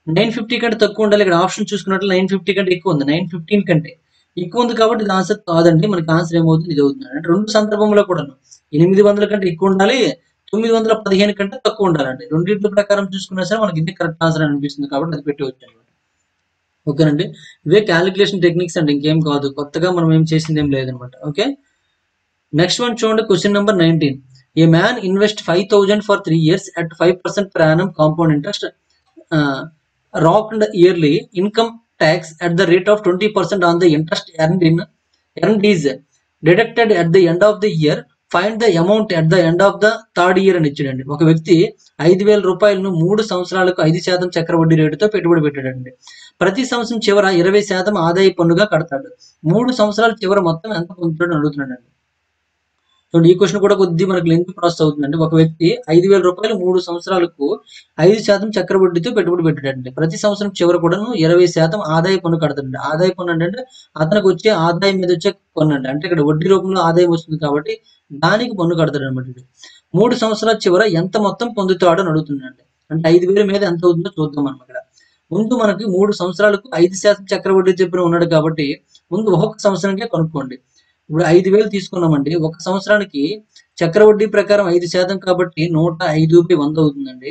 నైన్ ఫిఫ్టీ కంటే తక్కువ ఉండాలి ఇక్కడ ఆప్షన్ చూసుకున్నట్లు నైన్ ఫిఫ్టీ కంటే ఎక్కువ ఉంది నైన్ ఫిఫ్టీన్ కంటే ఎక్కువ ఉంది కాబట్టి ఇది ఆన్సర్ కాదండి మనకి ఆన్సర్ ఏమవుతుంది ఇది అవుతుంది అంటే రెండు సందర్భంలో కూడా ఎనిమిది వందల కంటే ఎక్కువ ఉండాలి తొమ్మిది వందల పదిహేను కంటే తక్కువ ఉండాలండి రెండింటి ప్రకారం చూసుకున్నా సరే మనకి ఇది కరెక్ట్ ఆన్సర్ అనిపిస్తుంది కాబట్టి అది పెట్టి వచ్చాను ఓకేనండి ఇవే క్యాలిక్యులేషన్ టెక్నిక్స్ అండి ఇంకేం కాదు కొత్తగా మనం ఏం చేసింది ఏం లేదనమాట ఓకే నెక్స్ట్ వన్ చూడండి question number nineteen a man invest five thousand for three years at five percent per annum compound interest uh, rocked yearly income tax at the rate of 20% on the interest earned in earned is deducted at the end of the year find the amount at the end of the third year అని ఇచ్చాడండి ఒక వ్యక్తి ఐదు వేల రూపాయలను మూడు సంవత్సరాలకు ఐదు శాతం చక్రవడ్డీ రేటుతో పెట్టుబడి పెట్టాడండి ప్రతి సంవత్సరం చివర ఇరవై శాతం ఆదాయ పన్నుగా కడతాడు మూడు సంవత్సరాల చివర మొత్తం ఎంత పొందుతాడని అడుగుతున్నాడండి చూడండి ఈ క్వశ్చన్ కూడా కొద్ది మనకి లెంత్ ప్రాసెస్ అవుతుందండి ఒక వ్యక్తి ఐదు వేల రూపాయలు మూడు సంవత్సరాలకు ఐదు శాతం చక్రవడ్డీతో పెట్టుబడి పెట్టాడండి ప్రతి సంవత్సరం చివర కూడాను ఇరవై శాతం ఆదాయ పన్ను కడతాడండి ఆదాయ పన్ను అంటే అతనికి వచ్చే ఆదాయం మీద వచ్చే పన్ను అండి అంటే ఇక్కడ వడ్డీ రూపంలో ఆదాయం వస్తుంది కాబట్టి దానికి పన్ను కడతాడు అనమాట ఇది మూడు సంవత్సరాల చివర ఎంత మొత్తం పొందుతాడో అని అడుగుతుందండి అంటే ఐదు వేల మీద ఎంత అవుతుందో చూద్దాం మనం ఇక్కడ ముందు మనకి మూడు సంవత్సరాలకు ఐదు శాతం చక్రవడ్డీ చెప్పిన ఉన్నాడు కాబట్టి ముందు ఒక్కొక్క సంవత్సరానికే కనుక్కోండి ఇప్పుడు ఐదు వేలు తీసుకున్నామండి ఒక సంవత్సరానికి చక్రవడ్డీ ప్రకారం ఐదు శాతం కాబట్టి నూట ఐదు బై వంద అవుతుందండి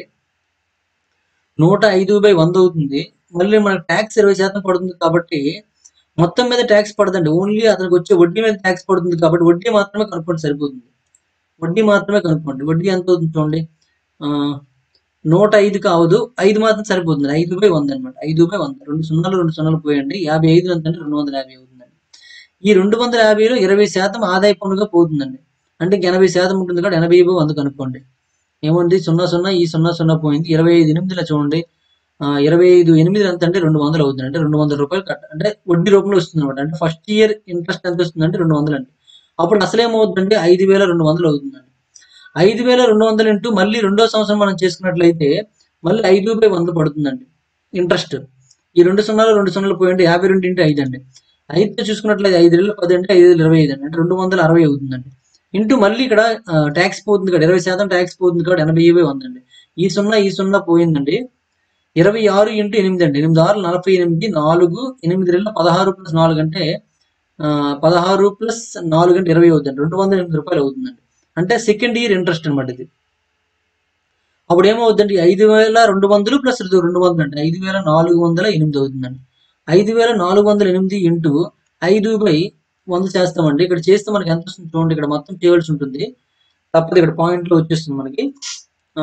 నూట ఐదు బై వంద అవుతుంది మళ్ళీ మనకు ట్యాక్స్ ఇరవై శాతం పడుతుంది కాబట్టి మొత్తం మీద ట్యాక్స్ పడదండి ఓన్లీ అతనికి వచ్చే వడ్డీ మీద ట్యాక్స్ పడుతుంది కాబట్టి వడ్డీ మాత్రమే కనుక్కోండి సరిపోతుంది వడ్డీ మాత్రమే కనుక్కోండి వడ్డీ ఎంత అవుతుంది చూడండి ఆ, నూట ఐదు కావదు ఐదు మాత్రం సరిపోతుంది ఐదు బై వంద అనమాట ఐదు బై వంద రెండు సున్నాలు రెండు సున్నాలు పోయండి యాభై ఐదు ఎంత అంటే రెండు వందల యాభై అవుతుందండి ఈ రెండు వందల యాభైలో ఇరవై శాతం ఆదాయ పన్నుగా పోతుందండి అంటే ఇంక ఎనభై శాతం ఉంటుంది కాబట్టి ఎనభై బై వంద కనుక్కోండి ఏముంది సున్నా సున్నా ఈ సున్నా సున్నా పోయింది ఇరవై ఐదు ఎనిమిదిలో చూడండి ఆ, ఇరవై ఐదు ఎనిమిది ఎంత అంటే రెండు వందలు అవుతుంది అంటే రెండు వందల రూపాయలు కట్ట అంటే వడ్డీ రూపంలో వస్తుంది అనమాట అంటే ఫస్ట్ ఇయర్ ఇంట్రెస్ట్ ఎంత వస్తుంది అంటే రెండు వందలు అండి అప్పుడు అసలు ఏమవుతుందంటే ఐదు వేల రెండు వందలు అవుతుందండి ఐదు వేల రెండు వందలు ఇంటూ మళ్ళీ రెండో సంవత్సరం మనం చేసుకున్నట్లయితే మళ్ళీ ఐదు బై వంద పడుతుందండి ఇంట్రెస్ట్ ఈ రెండు సున్నాలు రెండు సున్నాలు పోయింటే యాభై రెండు ఇంటూ ఐదు అండి ఐదుతో చూసుకున్నట్లయితే ఐదు వేల పది అంటే ఐదు వేల ఇరవై ఐదు అండి అంటే రెండు వందల అరవై అవుతుందండి ఇంటూ మళ్ళీ ఇక్కడ ట్యాక్స్ పోతుంది కదా ఇరవై శాతం ట్యాక్స్ పోతుంది కాబట్టి ఎనభై బై వంద అండి ఈ సున్నా ఈ సున్నా పోయిందండి ఇరవై ఆరు ఇంటూ ఎనిమిది అండి ఎనిమిది ఆరు నలభై ఎనిమిది నాలుగు ఎనిమిది రెండు పదహారు ప్లస్ నాలుగు అంటే ఆ, పదహారు ప్లస్ నాలుగు అంటే ఇరవై అవుతుంది రెండు వందల ఎనిమిది రూపాయలు అవుతుందండి అంటే సెకండ్ ఇయర్ ఇంట్రెస్ట్ అనమాట ఇది అప్పుడు ఏమవుతుందండి ఐదు వేల రెండు వందలు ప్లస్ రెండు వందలు అండి ఐదు వేల నాలుగు వందల ఎనిమిది అవుతుందండి ఐదు వేల నాలుగు వందల ఎనిమిది ఇంటూ ఐదు బై వంద చేస్తామండి ఇక్కడ చేస్తే మనకి ఎంత వస్తుంది చూడండి ఇక్కడ మొత్తం చేయవలసి ఉంటుంది తప్పదు ఇక్కడ పాయింట్లో వచ్చేస్తుంది మనకి ఆ,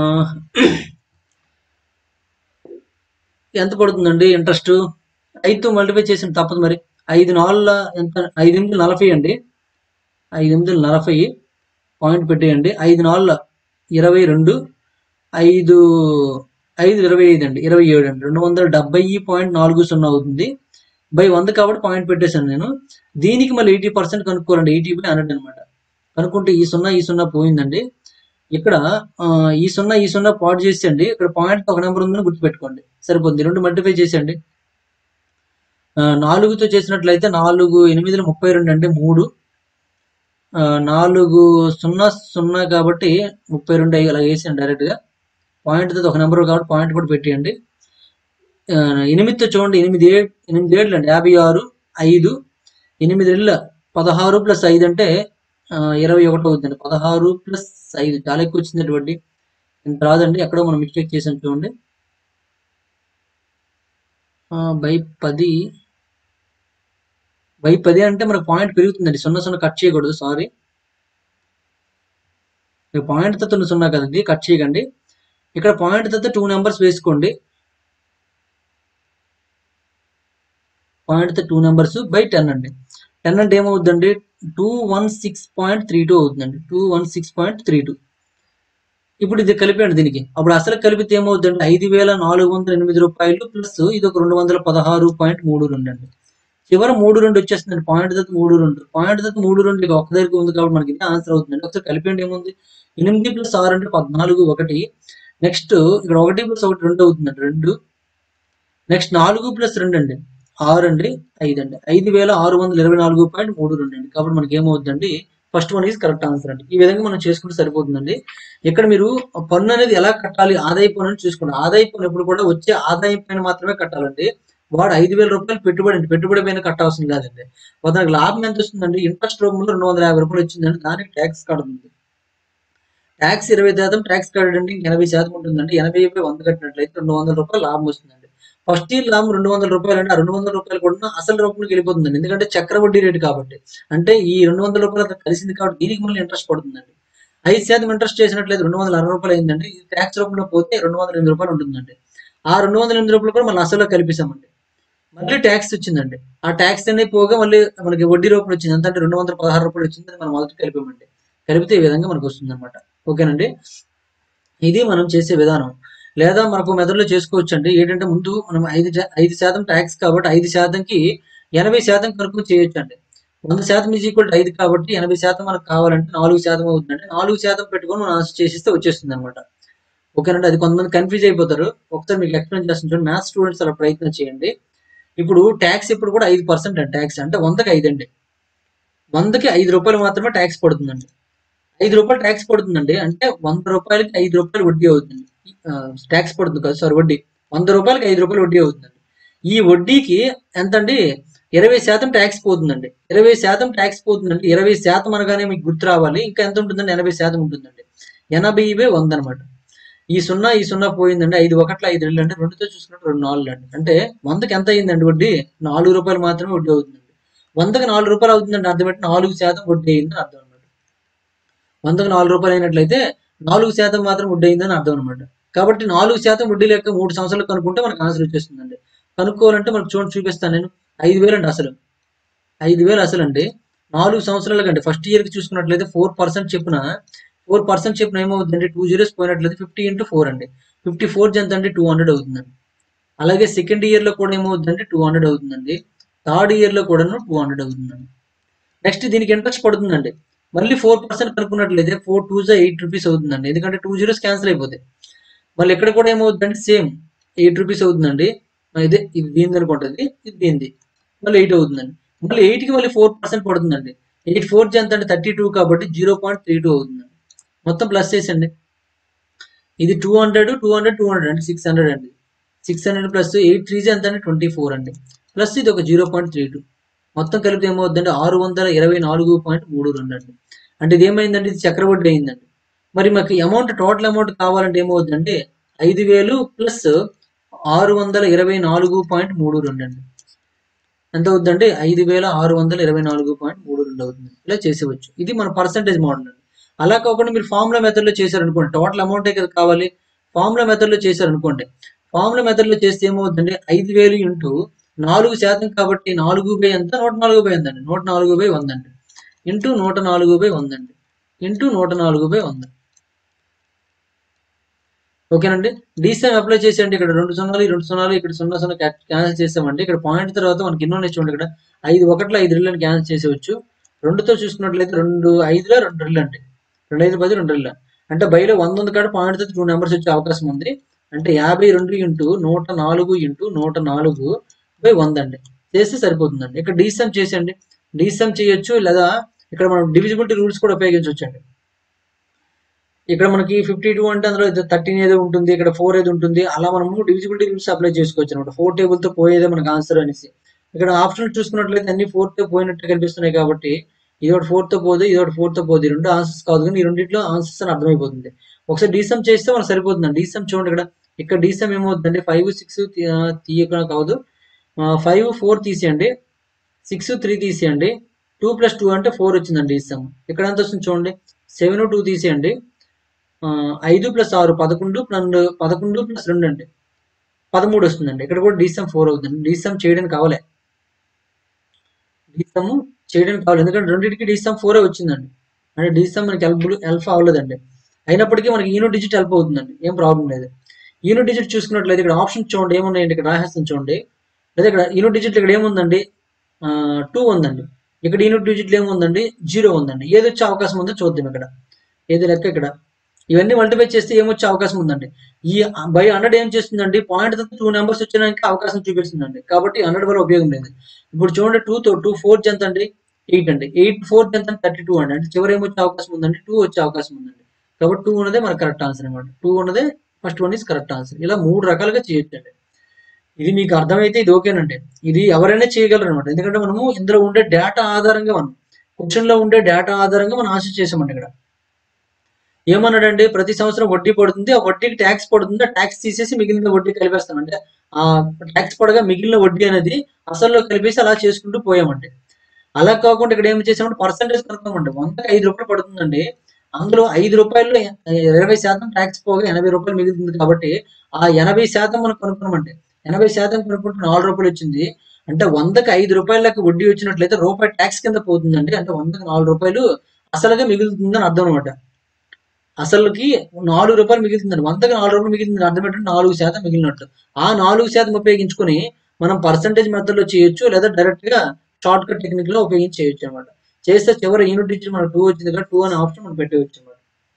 ఎంత పడుతుందండి ఇంట్రెస్ట్ ఐదుతో మల్టిప్లై చేసిన తప్పదు మరి ఐదు నాలుగుల ఎంత ఐదు ఎనిమిది నలభై అండి ఐదు ఎనిమిది నలభై పాయింట్ పెట్టేయండి ఐదు నాలుగుల ఇరవై రెండు ఐదు ఐదు ఇరవై ఐదు అండి ఇరవై ఏడు అండి రెండు వందల డెబ్బై పాయింట్ నాలుగు సున్నా అవుతుంది బై వంద కాబట్టి పాయింట్ పెట్టేశాను నేను దీనికి మళ్ళీ ఎయిటీ పర్సెంట్ కనుక్కోరండి ఎయిటీ బై హండ్రెడ్ అనమాట కనుక్కుంటే ఈ సున్నా ఈ సున్నా పోయిందండి ఇక్కడ ఆ, ఈ సున్నా ఈ సున్నా పాట్ చేసేయండి ఇక్కడ పాయింట్ ఒక నెంబర్ ఉందని గుర్తుపెట్టుకోండి సరిపోతుంది రెండు మల్టిఫై చేసేయండి ఆ, నాలుగుతో చేసినట్లయితే నాలుగు ఎనిమిదిలో ముప్పై రెండు అంటే మూడు ఆ, నాలుగు సున్నా సున్నా కాబట్టి ముప్పై రెండు అయ్యి అలా వేసాను డైరెక్ట్గా పాయింట్ తో ఒక నెంబర్ కాబట్టి పాయింట్ కూడా పెట్టేయండి ఆ, ఎనిమిదితో చూడండి ఎనిమిది ఏడు ఎనిమిది ఏళ్ళు అండి యాభై ఆరు ఐదు ఎనిమిది ఏళ్ళ పదహారు ప్లస్ ఐదు అంటే ఆ, ఇరవై ఒకటి అవుతుంది పదహారు ప్లస్ ఐదు చాలా ఎక్కువ వచ్చింది వడ్డీ ఇంత రాదండి ఎక్కడో మనం మిస్టేక్ చేసాం చూడండి బై పది బై పది అంటే మనకు పాయింట్ పెరుగుతుందండి సున్నా సున్నా కట్ చేయకూడదు సారీ పాయింట్ తో సున్నా కదండి కట్ చేయకండి ఇక్కడ పాయింట్ తో టూ నెంబర్స్ వేసుకోండి పాయింట్ తో టూ నెంబర్స్ బై టెన్ అండి టెన్ అంటే ఏమవుతుందండి two one six point three two అవుతుందండి two one six point three two ఇప్పుడు ఇది కలిపండి దీనికి అప్పుడు అసలు కలిపితే ఏమవుతుందండి ఐదు వేల నాలుగు వందల ఎనిమిది రూపాయలు ప్లస్ ఇది ఒక రెండు వందల పదహారు పాయింట్ మూడు రెండు అండి చివరి మూడు రెండు వచ్చేస్తుందండి పాయింట్ దత్తు మూడు రెండు పాయింట్ దత్తు మూడు రెండు ఇక ఒక్క దగ్గర ఉంది కాబట్టి మనకి ఇది ఆన్సర్ అవుతుందండి ఒకసారి కలిపండి ఏముంది ఎనిమిది ప్లస్ ఆరు అంటే పద్నాలుగు ఒకటి నెక్స్ట్ ఇక్కడ ఒకటి ప్లస్ ఒకటి రెండు అవుతుందండి రెండు నెక్స్ట్ నాలుగు ప్లస్ రెండు అండి ఆరు అండి ఐదు అండి ఐదు వేల ఆరు వందల ఇరవై నాలుగు పాయింట్ మూడు రెండు అండి కాబట్టి మనకి ఏమవుతుందండి first one is correct answer అండి ఈ విధంగా మనం చేసుకుంటే సరిపోతుందండి ఇక్కడ మీరు పన్ను అనేది ఎలా కట్టాలి ఆదాయ పన్ను అని చూసుకోండి ఆదాయ పన్ను ఎప్పుడు కూడా వచ్చే ఆదాయం పైన మాత్రమే కట్టాలండి వాడు ఐదు వేల రూపాయలు పెట్టుబడి అండి పెట్టుబడి పైన కట్టాల్సింది కాదండి దానికి లాభం ఎంత వస్తుందండి ఇంట్రెస్ట్ రూపంలో రెండు వందల యాభై రూపాయలు వచ్చిందండి దానికి ట్యాక్స్ కడుతుంది ట్యాక్స్ ఇరవై శాతం ట్యాక్స్ కట్టండి ఎనభై శాతం ఉంటుందండి ఎనభై పై వంద కట్టినట్లయితే రెండు వందల రూపాయలు లాభం వస్తుందండి ఫస్ట్ ఇయర్ లాభం రెండు వందల రూపాయలు అంటే ఆ రెండు వందల రూపాయలు కూడా అసలు రూపంలోకి వెళ్ళిపోతుందండి ఎందుకంటే చక్రవడ్డీ రేటు కాబట్టి అంటే ఈ రెండు వందల రూపాయలు అక్కడ కలిసింది కాబట్టి దీనికి మళ్ళీ ఇంట్రెస్ట్ పడుతుందండి ఐదు శాతం ఇంట్రెస్ట్ చేసినట్లయితే రెండు వందల అరవై రూపాయలు అయిందండి ఇది ట్యాక్స్ రూపంలో పోతే రెండు వందల ఎనిమిది రూపాయలు ఉంటుందండి ఆ రెండు వందల ఎనిమిది రూపాయలు కూడా మళ్ళీ అసలు కలిపిస్తామండి మళ్ళీ ట్యాక్స్ వచ్చిందండి ఆ ట్యాక్స్ అనేది పోగా మళ్ళీ మనకి వడ్డీ రూపాయలు వచ్చింది ఎంత అంటే రెండు వందల పదహారు రూపాయలు వచ్చింది అది మనం మొదటి కలిపామండి కలిపితే ఈ విధంగా మనకు వస్తుంది అనమాట ఓకేనండి ఇది మనం చేసే విధానం లేదా మనకు మెథడ్లో చేసుకోవచ్చు అండి ఏంటంటే ముందు మనం ఐదు జా- ఐదు శాతం ట్యాక్స్ కాబట్టి ఐదు శాతంకి ఎనభై శాతం కనుక చేయొచ్చు అండి వంద శాతం ఈజ్ ఈక్వల్ ఐదు కాబట్టి ఎనభై శాతం మనకు కావాలంటే నాలుగు శాతం అవుతుందంటే నాలుగు శాతం పెట్టుకొని మనం ఆన్సర్ చేసిస్తే వచ్చేస్తుంది అనమాట ఓకేనండి అది కొంతమంది కన్ఫ్యూజ్ అయిపోతారు ఒకసారి మీకు ఎక్స్ప్లెయిన్ చేస్తాను చూడండి మ్యాథ్స్ స్టూడెంట్స్ అలా ప్రయత్నం చేయండి ఇప్పుడు ట్యాక్స్ ఇప్పుడు కూడా ఐదు పర్సెంట్ అండి ట్యాక్స్ అంటే వందకి ఐదు అండి వందకి ఐదు రూపాయలు మాత్రమే ట్యాక్స్ పడుతుందండి ఐదు రూపాయలు ట్యాక్స్ పడుతుందండి అంటే వంద రూపాయలకి ఐదు రూపాయలు వడ్డీ అవుతుంది ట్యాక్స్ పడుతుంది కదా సారీ వడ్డీ వంద రూపాయలకి ఐదు రూపాయలు వడ్డీ అవుతుందండి ఈ వడ్డీకి ఎంత అండి ఇరవై శాతం ట్యాక్స్ పోతుందండి ఇరవై శాతం ట్యాక్స్ పోతుందండి ఇరవై శాతం అనగానే మీకు గుర్తు రావాలి ఇంకా ఎంత ఉంటుందండి ఎనభై శాతం ఉంటుందండి ఎనభై ఇవే వంద అనమాట ఈ సున్నా ఈ సున్నా పోయిందండి ఐదు ఒకట్ల ఐదు రెండు అంటే రెండుతో చూసుకుంటే రెండు నాలుగు అండి అంటే వందకి ఎంత అయిందండి వడ్డీ నాలుగు రూపాయలు మాత్రమే వడ్డీ అవుతుందండి వందకి నాలుగు రూపాయలు అవుతుందండి అర్థం పెట్టి నాలుగు శాతం వడ్డీ అయిందని అర్థం అనమాట వందకు నాలుగు రూపాయలు అయినట్లయితే నాలుగు శాతం మాత్రం వడ్డీ అయిందని అర్థం అనమాట కాబట్టి నాలుగు శాతం వడ్డీ లెక్క మూడు సంవత్సరాలు కనుక్కుంటే మనకు ఆన్సర్ వచ్చేస్తుందండి కనుక్కోవాలంటే మనకు చూడండి చూపిస్తాను నేను ఐదు వేలు అండి అసలు ఐదు వేలు అసలు అండి నాలుగు సంవత్సరాలకి అండి ఫస్ట్ ఇయర్కి చూసుకున్నట్లయితే ఫోర్ పర్సెంట్ చెప్పిన ఫోర్ పర్సెంట్ చెప్పిన ఏమవుతుందండి టూ జీరోస్ పోయినట్లయితే ఫిఫ్టీ ఇంటూ ఫోర్ అండి ఫిఫ్టీ ఫోర్ ఎంత అండి టూ హండ్రెడ్ అవుతుందండి అలాగే సెకండ్ ఇయర్లో కూడా ఏమవుతుందండి టూ హండ్రెడ్ అవుతుందండి థర్డ్ ఇయర్లో కూడాను టూ హండ్రెడ్ అవుతుందండి నెక్స్ట్ దీనికి ఇంట్రెస్ట్ పడుతుందండి మళ్ళీ ఫోర్ పర్సెంట్ కనుక్కున్నట్లయితే ఫోర్ టూ జా ఎయిట్ రూపీస్ అవుతుందండి ఎందుకంటే టూ జీరోస్ క్యాన్సిల్ అయిపోతాయి మళ్ళీ ఇక్కడ కూడా ఏమవుతుందండి సేమ్ ఎయిట్ రూపీస్ అవుతుందండి ఇదే ఇది దీనిది అనుకుంటుంది ఇది దీనిది మళ్ళీ ఎయిట్ అవుతుందండి మళ్ళీ ఎయిట్కి మళ్ళీ ఫోర్ పర్సెంట్ పడుతుందండి ఎయిట్ ఫోర్ ఎంత అంటే థర్టీ టూ కాబట్టి జీరో పాయింట్ త్రీ టూ అవుతుందండి మొత్తం ప్లస్ చేసండి ఇది two hundred two hundred two hundred అండి సిక్స్ హండ్రెడ్ అండి six hundred plus eight threes ఎంత అంటే ట్వంటీ ఫోర్ అండి ప్లస్ ఇది ఒక జీరో పాయింట్ త్రీ టూ మొత్తం కలిపితే ఏమవుతుందంటే ఆరు వందల ఇరవై నాలుగు పాయింట్ మూడు రెండు అండి అంటే ఇది ఏమైందంటే ఇది చక్రవడ్డీ అయిందండి మరి మాకు అమౌంట్ టోటల్ అమౌంట్ కావాలంటే ఏమవుతుందంటే ఐదు వేలు ప్లస్ ఆరు వందల ఇరవై నాలుగు పాయింట్ మూడు రెండు అండి ఎంత అవుతుందంటే ఐదు వేల ఆరు వందల ఇరవై నాలుగు పాయింట్ మూడు రెండు అవుతుంది ఇలా చేసేవచ్చు ఇది మన పర్సంటేజ్ మోడల్ అండి అలా కాకుండా మీరు ఫార్ములా మెథడ్లో చేశారనుకోండి టోటల్ అమౌంటే కదా కావాలి ఫార్ములా మెథడ్లో చేశారనుకోండి ఫార్ములా మెథడ్లో చేస్తే ఏమవుతుందంటే ఐదు వేలు ఇంటూ నాలుగు శాతం కాబట్టి నాలుగు బై ఎంత నూట నాలుగు బై ఎంత అండి నూట నాలుగు బై వంద అండి ఇంటూ నూట నాలుగు బై వంద అండి ఇంటూ నూట నాలుగు బై వంద ఓకేనండి డీసీఎం అప్లై చేసేయండి ఇక్కడ రెండు సున్నాలు ఈ రెండు సున్నాలు ఇక్కడ సున్నా సున్నా క్యాన్సిల్ చేసామండి ఇక్కడ పాయింట్ తర్వాత మనకి ఎన్నో ఉన్నాయి చూడండి ఇక్కడ ఐదు ఒకట్ల ఐదు రిల్లని క్యాన్సిల్ చేసేవచ్చు రెండుతో చూసుకున్నట్లయితే రెండు ఐదులో రెండు రిల్ అండి రెండు ఐదు పది రెండు రిల్ అంటే బయలో వంద ఉంది కాడ పాయింట్ తో టూ నెంబర్స్ వచ్చే అవకాశం ఉంది అంటే యాభై రెండు ఇంటూ నూట నాలుగు ఇంటూ నూట నాలుగు బై వంద అండి చేస్తే సరిపోతుందండి ఇక్కడ డీసీఎం చేసేయండి డీసీఎం చేయొచ్చు లేదా ఇక్కడ మనం డివిజిబిలిటీ రూల్స్ కూడా ఉపయోగించవచ్చు అండి ఇక్కడ మనకి ఫిఫ్టీ టూ అంటే అందులో థర్టీన్ ఏదో ఉంటుంది ఇక్కడ ఫోర్ ఏదో ఉంటుంది అలా మనము డివిజిబిలిటీ రూల్స్ అప్లై చేసుకోవచ్చు అనమాట ఫోర్ టేబుల్ తో పోయేదే మనకు ఆన్సర్ అనేసి ఇక్కడ ఆప్షన్ చూసుకున్నట్లయితే అన్ని ఫోర్ తో పోయినట్టు కనిపిస్తున్నాయి కాబట్టి ఇది ఒకటి ఫోర్ తో పోదు ఇది ఒకటి ఫోర్ తో పోదు ఈ రెండు ఆన్సర్స్ కాదు కానీ ఈ రెండింటిలో ఆన్సర్స్ అని అర్థమైపోతుంది ఒకసారి డీసమ్ చేస్తే మనకు సరిపోతుందండి డీసమ్ చూడండి ఇక్కడ ఇక్కడ డీసమ్ ఏమవుతుందండి ఫైవ్ సిక్స్ తీయక కాదు ఫైవ్ ఫోర్ తీసేయండి సిక్స్ త్రీ తీసేయండి టూ ప్లస్ టూ అంటే ఫోర్ వచ్చిందండి డీసమ్ ఇక్కడ ఎంత వస్తుంది చూడండి సెవెన్ టూ తీసేయండి ఆ, ఐదు ప్లస్ ఆరు పదకొండు రెండు పదకొండు ప్లస్ రెండు అండి పదమూడు వస్తుందండి ఇక్కడ కూడా డీసమ్ ఫోర్ అవుతుంది డీసమ్ చేయడానికి కావాలే డీసమ్ చేయడానికి కావాలి ఎందుకంటే రెండింటికి డీసమ్ ఫోరే వచ్చిందండి అంటే డీసమ్ మనకి హెల్ప్ హెల్ప్ అవ్వలేదండి అయినప్పటికీ మనకి యూనిట్ డిజిట్ హెల్ప్ అవుతుందండి ఏం ప్రాబ్లం లేదు యూనిట్ డిజిట్ చూసుకున్నట్లయితే ఇక్కడ ఆప్షన్ చూడండి ఏమున్నాయండి ఇక్కడ రాసేస్తాను చూడండి లేదా ఇక్కడ యూనిట్ డిజిట్ ఇక్కడ ఏముందండి టూ ఉందండి ఇక్కడ యూనిట్ డిజిట్లు ఏముందండి జీరో ఉందండి ఏది వచ్చే అవకాశం ఉందో చూద్దాం ఇక్కడ ఏది లెక్క ఇక్కడ ఇవన్నీ మల్టిప్లై చేస్తే ఏమొచ్చే అవకాశం ఉందండి ఈ బై హండ్రెడ్ ఏం చేస్తుందండి పాయింట్ టూ నెంబర్స్ వచ్చేదానికి అవకాశం చూపిస్తుందండి కాబట్టి హండ్రెడ్ వల్ల ఉపయోగం లేదు ఇప్పుడు చూడండి టూ తో టూ ఫోర్ ఎంత అండి ఎయిట్ అండి ఎయిట్ ఫోర్ టెన్త్ అంటే థర్టీ టూ అండి అంటే చివరి ఏం వచ్చే అవకాశం ఉందండి టూ వచ్చే అవకాశం ఉందండి కాబట్టి టూ ఉన్నదే మన కరెక్ట్ ఆన్సర్ అనమాట టూ ఉన్నదే first one is correct answer ఇలా మూడు రకాలుగా చేయొచ్చండి ఇది మీకు అర్థమైతే ఇది ఓకేనండి ఇది ఎవరైనా చేయగలరు అనమాట ఎందుకంటే మనము ఇందులో ఉండే డేటా ఆధారంగా మనం క్వశ్చన్ లో ఉండే డేటా ఆధారంగా మనం ఆన్సర్ చేసామండి ఇక్కడ ఏమన్నాడంటే ప్రతి సంవత్సరం వడ్డీ పడుతుంది ఆ వడ్డీకి ట్యాక్స్ పడుతుంది ఆ ట్యాక్స్ తీసేసి మిగిలిన వడ్డీ కలిపేస్తాం అంటే ఆ ట్యాక్స్ పడగా మిగిలిన వడ్డీ అనేది అసల్లో కలిపేసి అలా చేసుకుంటూ పోయామండి అలా కాకుండా ఇక్కడ ఏం చేసామంటే పర్సంటేజ్ కనుక్కోమండి వందకి ఐదు రూపాయలు పడుతుందండి అందులో ఐదు రూపాయలు ఇరవై శాతం ట్యాక్స్ పోగా ఎనభై రూపాయలు మిగులుతుంది కాబట్టి ఆ ఎనభై శాతం మనం కనుక్కున్నామండి ఎనభై శాతం కనుక్కుంటే నాలుగు రూపాయలు వచ్చింది అంటే వందకి ఐదు రూపాయలకి వడ్డీ వచ్చినట్లయితే రూపాయి ట్యాక్స్ కింద పోతుందండి అంటే వందకి నాలుగు రూపాయలు అసలుగా మిగులుతుందని అర్థం అనమాట అసలుకి నాలుగు రూపాయలు మిగులుతుందండి వందకి నాలుగు రూపాయలు మిగులుతుంది అర్థం ఏంటంటే నాలుగు శాతం మిగిలినట్టు ఆ నాలుగు శాతం ఉపయోగించుకొని మనం పర్సంటేజ్ మెథడ్ లో చేయొచ్చు లేదా డైరెక్ట్ గా షార్ట్ కట్ టెక్నిక్ లో ఉపయోగించి చేయొచ్చు అనమాట చేస్తే చివరి యూనిట్ ఇచ్చి మనకు టూ వచ్చింది కదా టూ అనే ఆప్షన్ మనం పెట్టవచ్చు అనమాట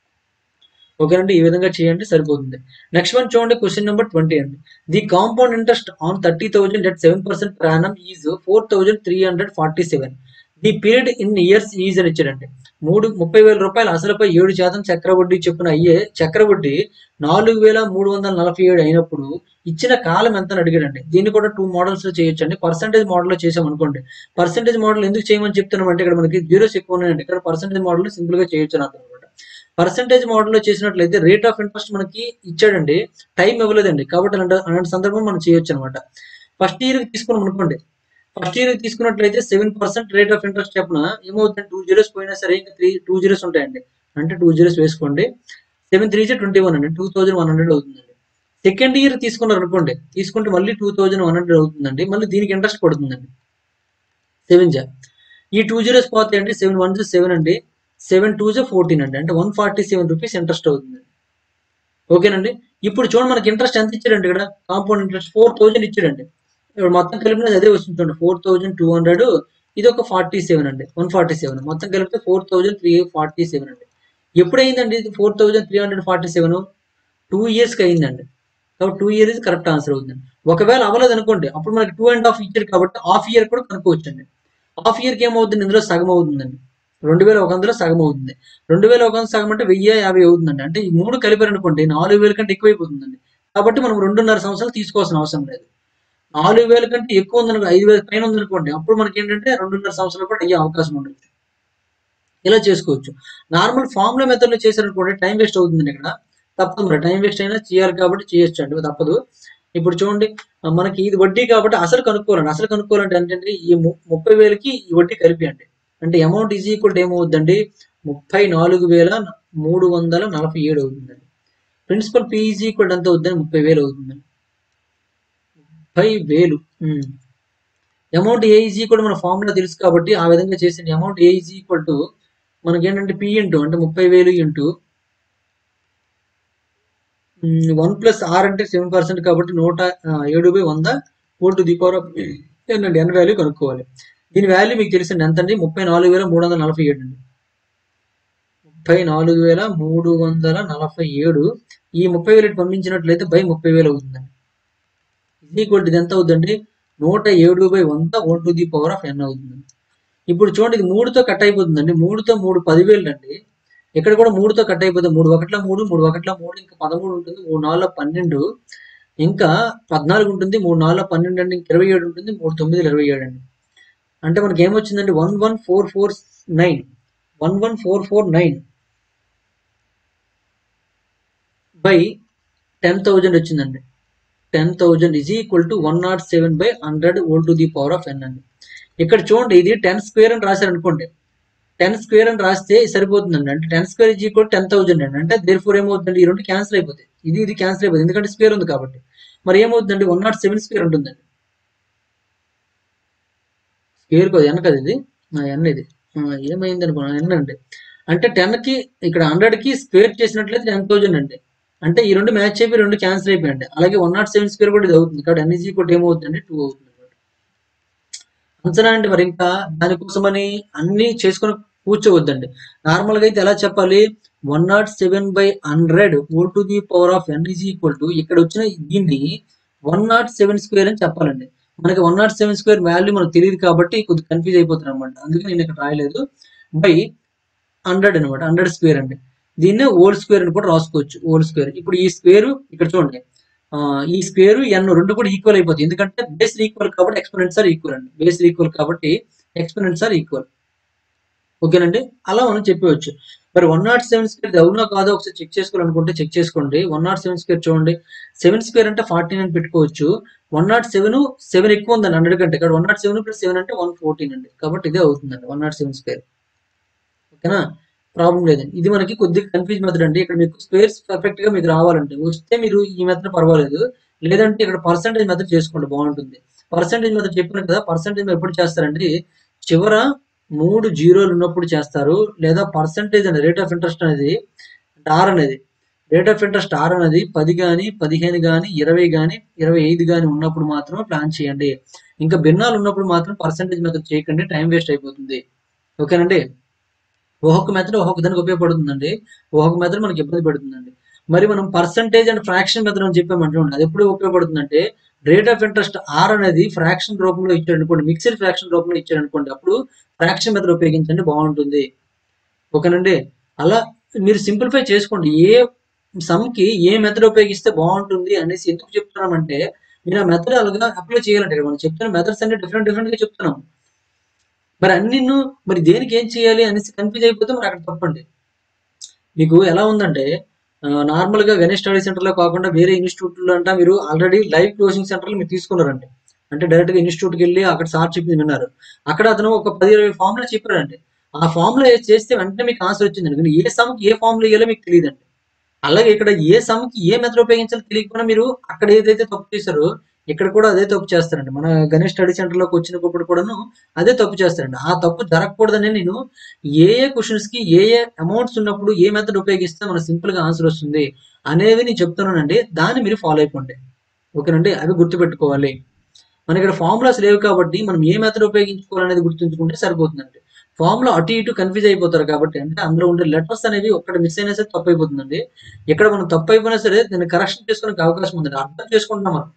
ఓకేనండి ఈ విధంగా చేయండి సరిపోతుంది నెక్స్ట్ వన్ చూడండి క్వశ్చన్ నెంబర్ ట్వంటీ అండి the compound interest on thirty thousand at seven percent ప్రాణం is four thousand three hundred forty seven the period in years is అని ఇచ్చాడండి మూడు ముప్పై వేల రూపాయలు అసలుపై ఏడు శాతం చక్రవడ్డీ చొప్పున అయ్యే చక్రవడ్డీ నాలుగు వేల మూడు వందల నలభై ఏడు అయినప్పుడు ఇచ్చిన కాలం ఎంత అని అడిగాడండి దీన్ని కూడా టూ మోడల్స్ లో చేయొచ్చు అండి పర్సంటేజ్ మోడల్ లో చేసాం అనుకోండి పర్సంటేజ్ మోడల్ ఎందుకు చేయమని చెప్తున్నాం అంటే ఇక్కడ మనకి జీరోస్ ఎక్కువ ఉన్నాయండి ఇక్కడ పర్సంటేజ్ మోడల్ సింపుల్ గా చేయొచ్చు అని అర్థం అనమాట పర్సంటేజ్ మోడల్ లో చేసినట్లయితే రేట్ ఆఫ్ ఇంట్రెస్ట్ మనకి ఇచ్చాడండి టైం ఇవ్వలేదండి కాబట్టి అలాంటి అలాంటి సందర్భం మనం చేయొచ్చు అనమాట ఫస్ట్ ఇయర్ తీసుకున్నాం అనుకోండి ఫస్ట్ ఇయర్ తీసుకున్నట్లయితే seven percent rate of interest చెప్పిన ఏమవుతుంది టూ జీరోస్ పోయినా సరే ఇంకా త్రీ టూ జీరోస్ ఉంటాయండి అంటే టూ జీరోస్ వేసుకోండి సెవెన్ త్రీ ట్వంటీ వన్ అండి టూ థౌజండ్ వన్ హండ్రెడ్ అవుతుందండి సెకండ్ ఇయర్ తీసుకున్నారు అనుకోండి తీసుకుంటే మళ్ళీ టూ థౌజండ్ వన్ హండ్రెడ్ అవుతుందండి మళ్ళీ దీనికి ఇంట్రెస్ట్ పడుతుందండి సెవెన్ జా ఈ టూ జీరోస్ పోతాయండి సెవెన్ వన్ జా సెవెన్ అండి సెవెన్ టూ జా ఫోర్టీన్ అండి అంటే one forty seven rupees interest అవుతుంది ఓకేనండి ఇప్పుడు చూడండి మనకి ఇంట్రెస్ట్ ఎంత ఇచ్చాడండి ఇక్కడ కాంపౌండ్ ఇంట్రెస్ట్ ఫోర్ థౌజండ్ ఇచ్చాడండి ఇప్పుడు మొత్తం కలిపిన అదే వస్తుంది చూడండి ఫోర్ థౌజండ్ టూ హండ్రెడ్ ఇది ఒక ఫార్టీ సెవెన్ అండి వన్ ఫార్టీ సెవెన్ మొత్తం కలిపితే four thousand three forty seven అండి ఎప్పుడు అయిందండి ఇది four thousand three hundred forty seven two ఇయర్స్కి అయిందండి కాబట్టి టూ ఇయర్స్ కరెక్ట్ ఆన్సర్ అవుతుంది ఒకవేళ అవ్వలేదు అనుకోండి అప్పుడు మనకి టూ అండ్ హాఫ్ ఇచ్చాడు కాబట్టి హాఫ్ ఇయర్ కూడా కనుక్కోవచ్చండి హాఫ్ ఇయర్కి ఏమవుతుంది ఇందులో సగం అవుతుందండి రెండు వేల ఒక వందలో సగం అవుతుంది రెండు వేల ఒక వంద సగం అంటే వెయ్యి యాభై అవుతుందండి అంటే ఈ మూడు కలిపారు అనుకోండి నాలుగు వేల కంటే ఎక్కువైపోతుందండి కాబట్టి మనం రెండున్నర సంవత్సరాలు తీసుకోవాల్సిన అవసరం లేదు నాలుగు వేల కంటే ఎక్కువ ఉందనుకో ఐదు వేల పైన ఉందనుకోండి అప్పుడు మనకి ఏంటంటే రెండున్నర సంవత్సరాలు కూడా అయ్యే అవకాశం ఉండొచ్చు ఇలా చేసుకోవచ్చు నార్మల్ ఫార్ములా మెథడ్ లో చేశారనుకోండి టైం వేస్ట్ అవుతుంది ఇక్కడ తప్పదు మరి టైం వేస్ట్ అయినా చేయాలి కాబట్టి చేయొచ్చు అండి తప్పదు ఇప్పుడు చూడండి ఆ, మనకి ఇది వడ్డీ కాబట్టి అసలు కనుక్కోవాలండి అసలు కనుక్కోవాలంటే ఏంటంటే ఈ ము- ముప్పై వేలకి ఈ వడ్డీ కలిపి అండి అంటే అమౌంట్ ఈజ్ ఈక్వల్ ఏమవుతుందండి ముప్పై నాలుగు వేల మూడు వందల నలభై ఏడు అవుతుందండి ప్రిన్సిపల్ పీ ఈజ్ ఈక్వల్ ఎంత అవుతుందండి ముప్పై వేలు అవుతుందండి ముప్పై వేలు అమౌంట్ ఏ ఈజ్ ఈక్వల్ మన ఫార్ములా తెలుసు కాబట్టి ఆ విధంగా చేసిన amount A is equal to మనకి ఏంటంటే పి ఇంటూ అంటే ముప్పై వేలు ఇంటూ వన్ ప్లస్ ఆర్ అంటే సెవెన్ పర్సెంట్ కాబట్టి నూట ఆ, ఏడు బై వంద four to the power of ఏంటండి ఎన్ వాల్యూ కనుక్కోవాలి దీని వాల్యూ మీకు తెలిసింది ఎంత అండి ముప్పై నాలుగు వేల మూడు వందల నలభై ఏడు అండి ముప్పై నాలుగు వేల మూడు వందల నలభై ఏడు ఈ ముప్పై వేలు ఇటు పంపించినట్లయితే బై ముప్పై వేలు అవుతుందండి ఇది ఈక్వల్ ఇది ఎంత అవుతుందండి నూట ఏడు బై వంద one to the power of N అవుతుందండి ఇప్పుడు చూడండి ఇది మూడుతో కట్ అయిపోతుందండి మూడుతో మూడు పదివేలు అండి ఇక్కడ కూడా మూడుతో కట్ అయిపోతుంది మూడు ఒకట్ల మూడు మూడు ఒకట్ల మూడు ఇంకా పదమూడు ఉంటుంది మూడు నాలుగు పన్నెండు ఇంకా పద్నాలుగు ఉంటుంది మూడు నాలుగు పన్నెండు అండి ఇంకా ఇరవై ఏడు ఉంటుంది మూడు తొమ్మిది ఇరవై ఏడు అండి అంటే మనకి ఏమొచ్చిందండి one one four four nine one one four four nine by ten thousand వచ్చిందండి ten thousand is equal to one naught seven by hundred whole to the power of N అండి ఇక్కడ చూడండి ఇది టెన్ స్క్వేర్ అని రాశారు అనుకోండి ten square అని రాస్తే సరిపోతుందండి అంటే ten square is equal ten thousand అండి అంటే దేర్ ఫోర్ ఏమవుతుందండి ఈ రెండు క్యాన్సిల్ అయిపోతాయి ఇది ఇది క్యాన్సిల్ అయిపోతుంది ఎందుకంటే స్క్వేర్ ఉంది కాబట్టి మరి ఏమవుతుందండి వన్ నాట్ సెవెన్ స్క్వేర్ ఉంటుందండి స్క్వేర్ కాదు ఎన్ కదా ఇది ఎన్ ఇది ఆ, ఏమైంది అనుకున్నా ఎన్ అండి అంటే టెన్ కి ఇక్కడ హండ్రెడ్ కి స్క్వేర్ చేసినట్లయితే టెన్ థౌజండ్ అండి అంటే ఈ రెండు మ్యాచ్ అయిపోయి రెండు క్యాన్సిల్ అయిపోయాయండి అలాగే వన్ నాట్ సెవెన్ స్క్వేర్ కూడా ఇది అవుతుంది కాబట్టి ఎన్ ఈజ్ ఈక్వల్ ఏమవుతుందండి టూ అవుతుంది అన్నమాట అంచనా అండి మరి ఇంకా దానికోసమని అన్ని చేసుకొని కూర్చోవద్దండి నార్మల్ గా అయితే ఎలా చెప్పాలి one naught seven by hundred whole to the power of N is equal to ఇక్కడ వచ్చిన దీన్ని వన్ నాట్ సెవెన్ స్క్వేర్ అని చెప్పాలండి మనకి one naught seven square value మనకు తెలియదు కాబట్టి కొద్దిగా కన్ఫ్యూజ్ అయిపోతుంది అనమాట అందుకే నేను ఇక్కడ రాయలేదు బై హండ్రెడ్ అనమాట హండ్రెడ్ స్క్వేర్ అండి దీన్నే ఓల్డ్ స్క్వేర్ అని కూడా రాసుకోవచ్చు ఓల్డ్ స్క్వేర్ ఇప్పుడు ఈ స్క్వేర్ ఇక్కడ చూడండి ఆ, ఈ స్క్వేర్ ఎన్ రెండు కూడా ఈక్వల్ అయిపోతుంది ఎందుకంటే బేస్ ఈక్వల్ కాబట్టి ఎక్స్పెనెంట్స్ ఆర్ ఈక్వల్ అండి బేస్ ఈక్వల్ కాబట్టి ఎక్స్పెనెంట్స్ ఆర్ ఈక్వల్ ఓకేనండి అలా మనం చెప్పవచ్చు మరి వన్ నాట్ సెవెన్ స్క్వేర్ అవునా కాదో ఒకసారి చెక్ చేసుకోవాలనుకుంటే చెక్ చేసుకోండి వన్ నాట్ సెవెన్ స్క్వేర్ చూడండి సెవెన్ స్క్వేర్ అంటే ఫార్టీన్ అని పెట్టుకోవచ్చు వన్ నాట్ సెవెన్ సెవెన్ ఎక్కువ ఉందండి హండ్రెడ్ కంటే ఇక్కడ one naught seven plus seven అంటే వన్ ఫోర్టీన్ అండి కాబట్టి ఇదే అవుతుందండి వన్ నాట్ సెవెన్ స్క్వేర్ ఓకేనా ప్రాబ్లం లేదండి ఇది మనకి కొద్దిగా కన్ఫ్యూజ్ మెథడ్ అండి ఇక్కడ మీకు స్క్వేర్స్ పర్ఫెక్ట్ గా మీకు రావాలంటే వస్తే మీరు ఈ మెథడ్ పర్వాలేదు లేదంటే ఇక్కడ పర్సంటేజ్ మెథడ్ చేసుకోండి బాగుంటుంది పర్సంటేజ్ మెథడ్ చెప్పిన కదా పర్సంటేజ్ ఎప్పుడు చేస్తారంటే చివర మూడు జీరోలు ఉన్నప్పుడు చేస్తారు లేదా పర్సంటేజ్ అనేది రేట్ ఆఫ్ ఇంట్రెస్ట్ అనేది ఆర్ అనేది రేట్ ఆఫ్ ఇంట్రెస్ట్ ఆర్ అనేది పది కానీ పదిహేను కానీ ఇరవై కానీ ఇరవై ఐదు కానీ ఉన్నప్పుడు మాత్రమే ప్లాన్ చేయండి ఇంకా భిన్నాలు ఉన్నప్పుడు మాత్రం పర్సంటేజ్ మెథడ్ చేయకండి టైం వేస్ట్ అయిపోతుంది ఓకేనండి ఒక్కొక్క మెథడ్ ఒక్కొక్క దానికి ఉపయోగపడుతుందండి ఒక్కొక్క మెథడ్ మనకి ఇబ్బంది పెడుతుందండి మరి మనం పర్సంటేజ్ అండ్ ఫ్రాక్షన్ మెథడ్ అని చెప్పామంటే అది ఎప్పుడు ఉపయోగపడుతుందంటే రేట్ ఆఫ్ ఇంట్రెస్ట్ ఆర్ అనేది ఫ్రాక్షన్ రూపంలో ఇచ్చాడు అనుకోండి మిక్స్డ్ ఫ్రాక్షన్ రూపంలో ఇచ్చాడు అనుకోండి అప్పుడు ఫ్రాక్షన్ మెథడ్ ఉపయోగించండి బాగుంటుంది ఓకేనండి అలా మీరు సింప్లిఫై చేసుకోండి ఏ సమ్ కి ఏ మెథడ్ ఉపయోగిస్తే బాగుంటుంది అనేసి ఎందుకు చెప్తున్నామంటే మీరు ఆ మెథడ్ అలాగా అప్లై చేయాలంటే ఇక్కడ మనం చెప్తున్న మెథడ్స్ అన్ని డిఫరెంట్ డిఫరెంట్ గా చెప్తున్నాం మరి అన్ని మరి దేనికి ఏం చేయాలి అనేసి కన్ఫ్యూజ్ అయిపోతే మరి అక్కడ తప్పండి మీకు ఎలా ఉందంటే నార్మల్ గా గణేష్ స్టడీ సెంటర్ లో కాకుండా వేరే ఇన్స్టిట్యూట్ లో అంటే మీరు ఆల్రెడీ లైవ్ కోచింగ్ సెంటర్ మీరు తీసుకున్నారండి అంటే డైరెక్ట్ గా ఇన్స్టిట్యూట్ కి వెళ్ళి అక్కడ సార్ చెప్పింది విన్నారు అక్కడ అతను ఒక పది ఇరవై ఫార్ములా చెప్పారండి ఆ ఫార్ములా చేస్తే వెంటనే మీకు ఆన్సర్ వచ్చిందండి కానీ ఏ సమ్ కి ఏ ఫార్ములా ఇవ్వాలో మీకు తెలియదండి అలాగే ఇక్కడ ఏ సమ్ కి ఏ మెథడ్ ఉపయోగించాలో తెలియకపోయినా మీరు అక్కడ ఏదైతే తప్పు చేశారో ఇక్కడ కూడా అదే తప్పు చేస్తారండి మన గణేష్ స్టడీ సెంటర్ లోకి వచ్చినప్పుడు కూడాను అదే తప్పు చేస్తారండి ఆ తప్పు జరగకూడదని నేను ఏ ఏ క్వశ్చన్స్ కి ఏ ఏ అమౌంట్స్ ఉన్నప్పుడు ఏ మెథడ్ ఉపయోగిస్తే మన సింపుల్ గా ఆన్సర్ వస్తుంది అనేవి నేను చెప్తున్నానండి దాన్ని మీరు ఫాలో అయిపోండి ఓకేనండి అవి గుర్తుపెట్టుకోవాలి మన ఇక్కడ ఫార్ములాస్ లేవు కాబట్టి మనం ఏ మెథడ్ ఉపయోగించుకోవాలనేది గుర్తుంచుకుంటే సరిపోతుందండి ఫార్ములా అటు ఇటు కన్ఫ్యూజ్ అయిపోతారు కాబట్టి అంటే అందులో ఉండే లెటర్స్ అనేవి ఒక్కడ మిస్ అయినా సరే తప్పు అయిపోతుందండి ఇక్కడ మనం తప్పు అయిపోయినా సరే దీన్ని కరెక్షన్ చేసుకునే అవకాశం ఉందండి అర్థం చేసుకుంటున్నాం మనం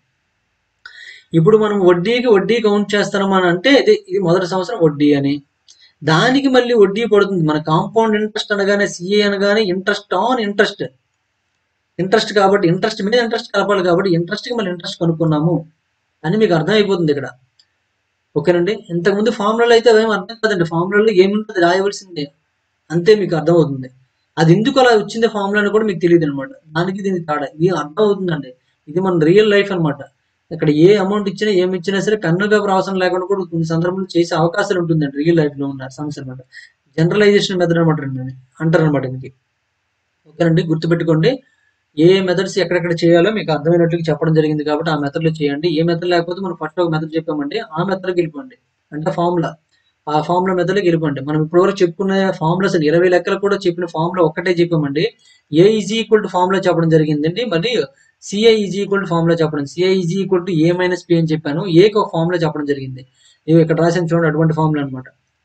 ఇప్పుడు మనం వడ్డీకి వడ్డీ కౌంట్ చేస్తున్నాం అని అంటే ఇది ఇది మొదటి సంవత్సరం వడ్డీ అని దానికి మళ్ళీ వడ్డీ పడుతుంది మన కాంపౌండ్ ఇంట్రెస్ట్ అనగానే సిఏ అనగానే ఇంట్రెస్ట్ ఆన్ ఇంట్రెస్ట్ ఇంట్రెస్ట్ కాబట్టి ఇంట్రెస్ట్ మీద ఇంట్రెస్ట్ కలపాలి కాబట్టి ఇంట్రెస్ట్ కి మళ్ళీ ఇంట్రెస్ట్ కనుక్కున్నాము అని మీకు అర్థమైపోతుంది ఇక్కడ ఓకేనండి ఇంతకుముందు ఫార్ములాలు అయితే అవేం అర్థం కాదండి ఫార్ములాలో ఏముంటుంది రాయవలసిందే అంతే మీకు అర్థమవుతుంది అది ఎందుకు అలా వచ్చింది ఫార్ములా అని కూడా మీకు తెలియదు అనమాట దానికి దీనికి తేడా ఇది అర్థం అవుతుందండి ఇది మన రియల్ లైఫ్ అన్నమాట ఇక్కడ ఏ అమౌంట్ ఇచ్చినా ఏమి ఇచ్చినా సరే కన్ను పేపర్ అవసరం లేకుండా కూడా కొన్ని సందర్భంలో చేసే అవకాశాలు ఉంటుందండి రియల్ లైఫ్ లో ఉన్న సమస్య అనమాట జనరలైజేషన్ మెథడ్ అనమాట అంటారు అనమాట దీనికి ఓకేనండి గుర్తుపెట్టుకోండి ఏ మెథడ్స్ ఎక్కడెక్కడ చేయాలో మీకు అర్థమైనట్లుగా చెప్పడం జరిగింది కాబట్టి ఆ మెథడ్ లో చేయండి ఏ మెథడ్ లేకపోతే మనం ఫస్ట్ ఒక మెథడ్ చెప్పామండి ఆ మెథడ్కి వెళ్ళిపోండి అంటే ఫార్ములా ఆ ఫార్ములా మెథడ్కి వెళ్ళిపోండి మనం ఇప్పటివరకు చెప్పుకున్న ఫార్ములాస్ ఇరవై లెక్కలు కూడా చెప్పిన ఫార్ములా ఒక్కటే చెప్పామండి A is equal to formula చెప్పడం జరిగిందండి మరి CI is equal to formula చెప్పడం CI is equal to A minus P అని చెప్పాను ఏకి ఒక ఫార్ములా చెప్పడం జరిగింది ఇవి ఇక్కడ రాసిన చూడండి అటువంటి ఫార్ములా అనమాట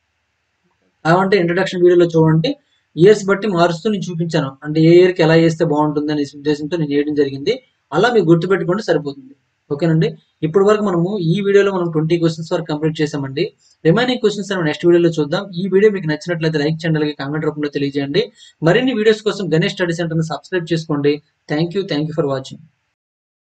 కావాలంటే ఇంట్రడక్షన్ వీడియోలో చూడండి ఇయర్స్ బట్టి మారుస్తూ నేను చూపించాను అంటే ఏ ఇయర్కి ఎలా చేస్తే బాగుంటుంది అనే ఉద్దేశంతో నేను చేయడం జరిగింది అలా మీరు గుర్తుపెట్టుకుంటే సరిపోతుంది ఓకేనండి ఇప్పటి వరకు మనము ఈ వీడియోలో మనం ట్వంటీ క్వశ్చన్స్ వరకు కంప్లీట్ చేసామండి రిమైనింగ్ క్వశ్చన్స్ మనం నెక్స్ట్ వీడియోలో చూద్దాం ఈ వీడియో మీకు నచ్చినట్లయితే లైక్ చేయండి అలాగే కామెంట్ రూపంలో తెలియజేయండి మరిన్ని వీడియోస్ కోసం గణేష్ స్టడీ సెంటర్ని సబ్స్క్రైబ్ చేసుకోండి thank you thank you for watching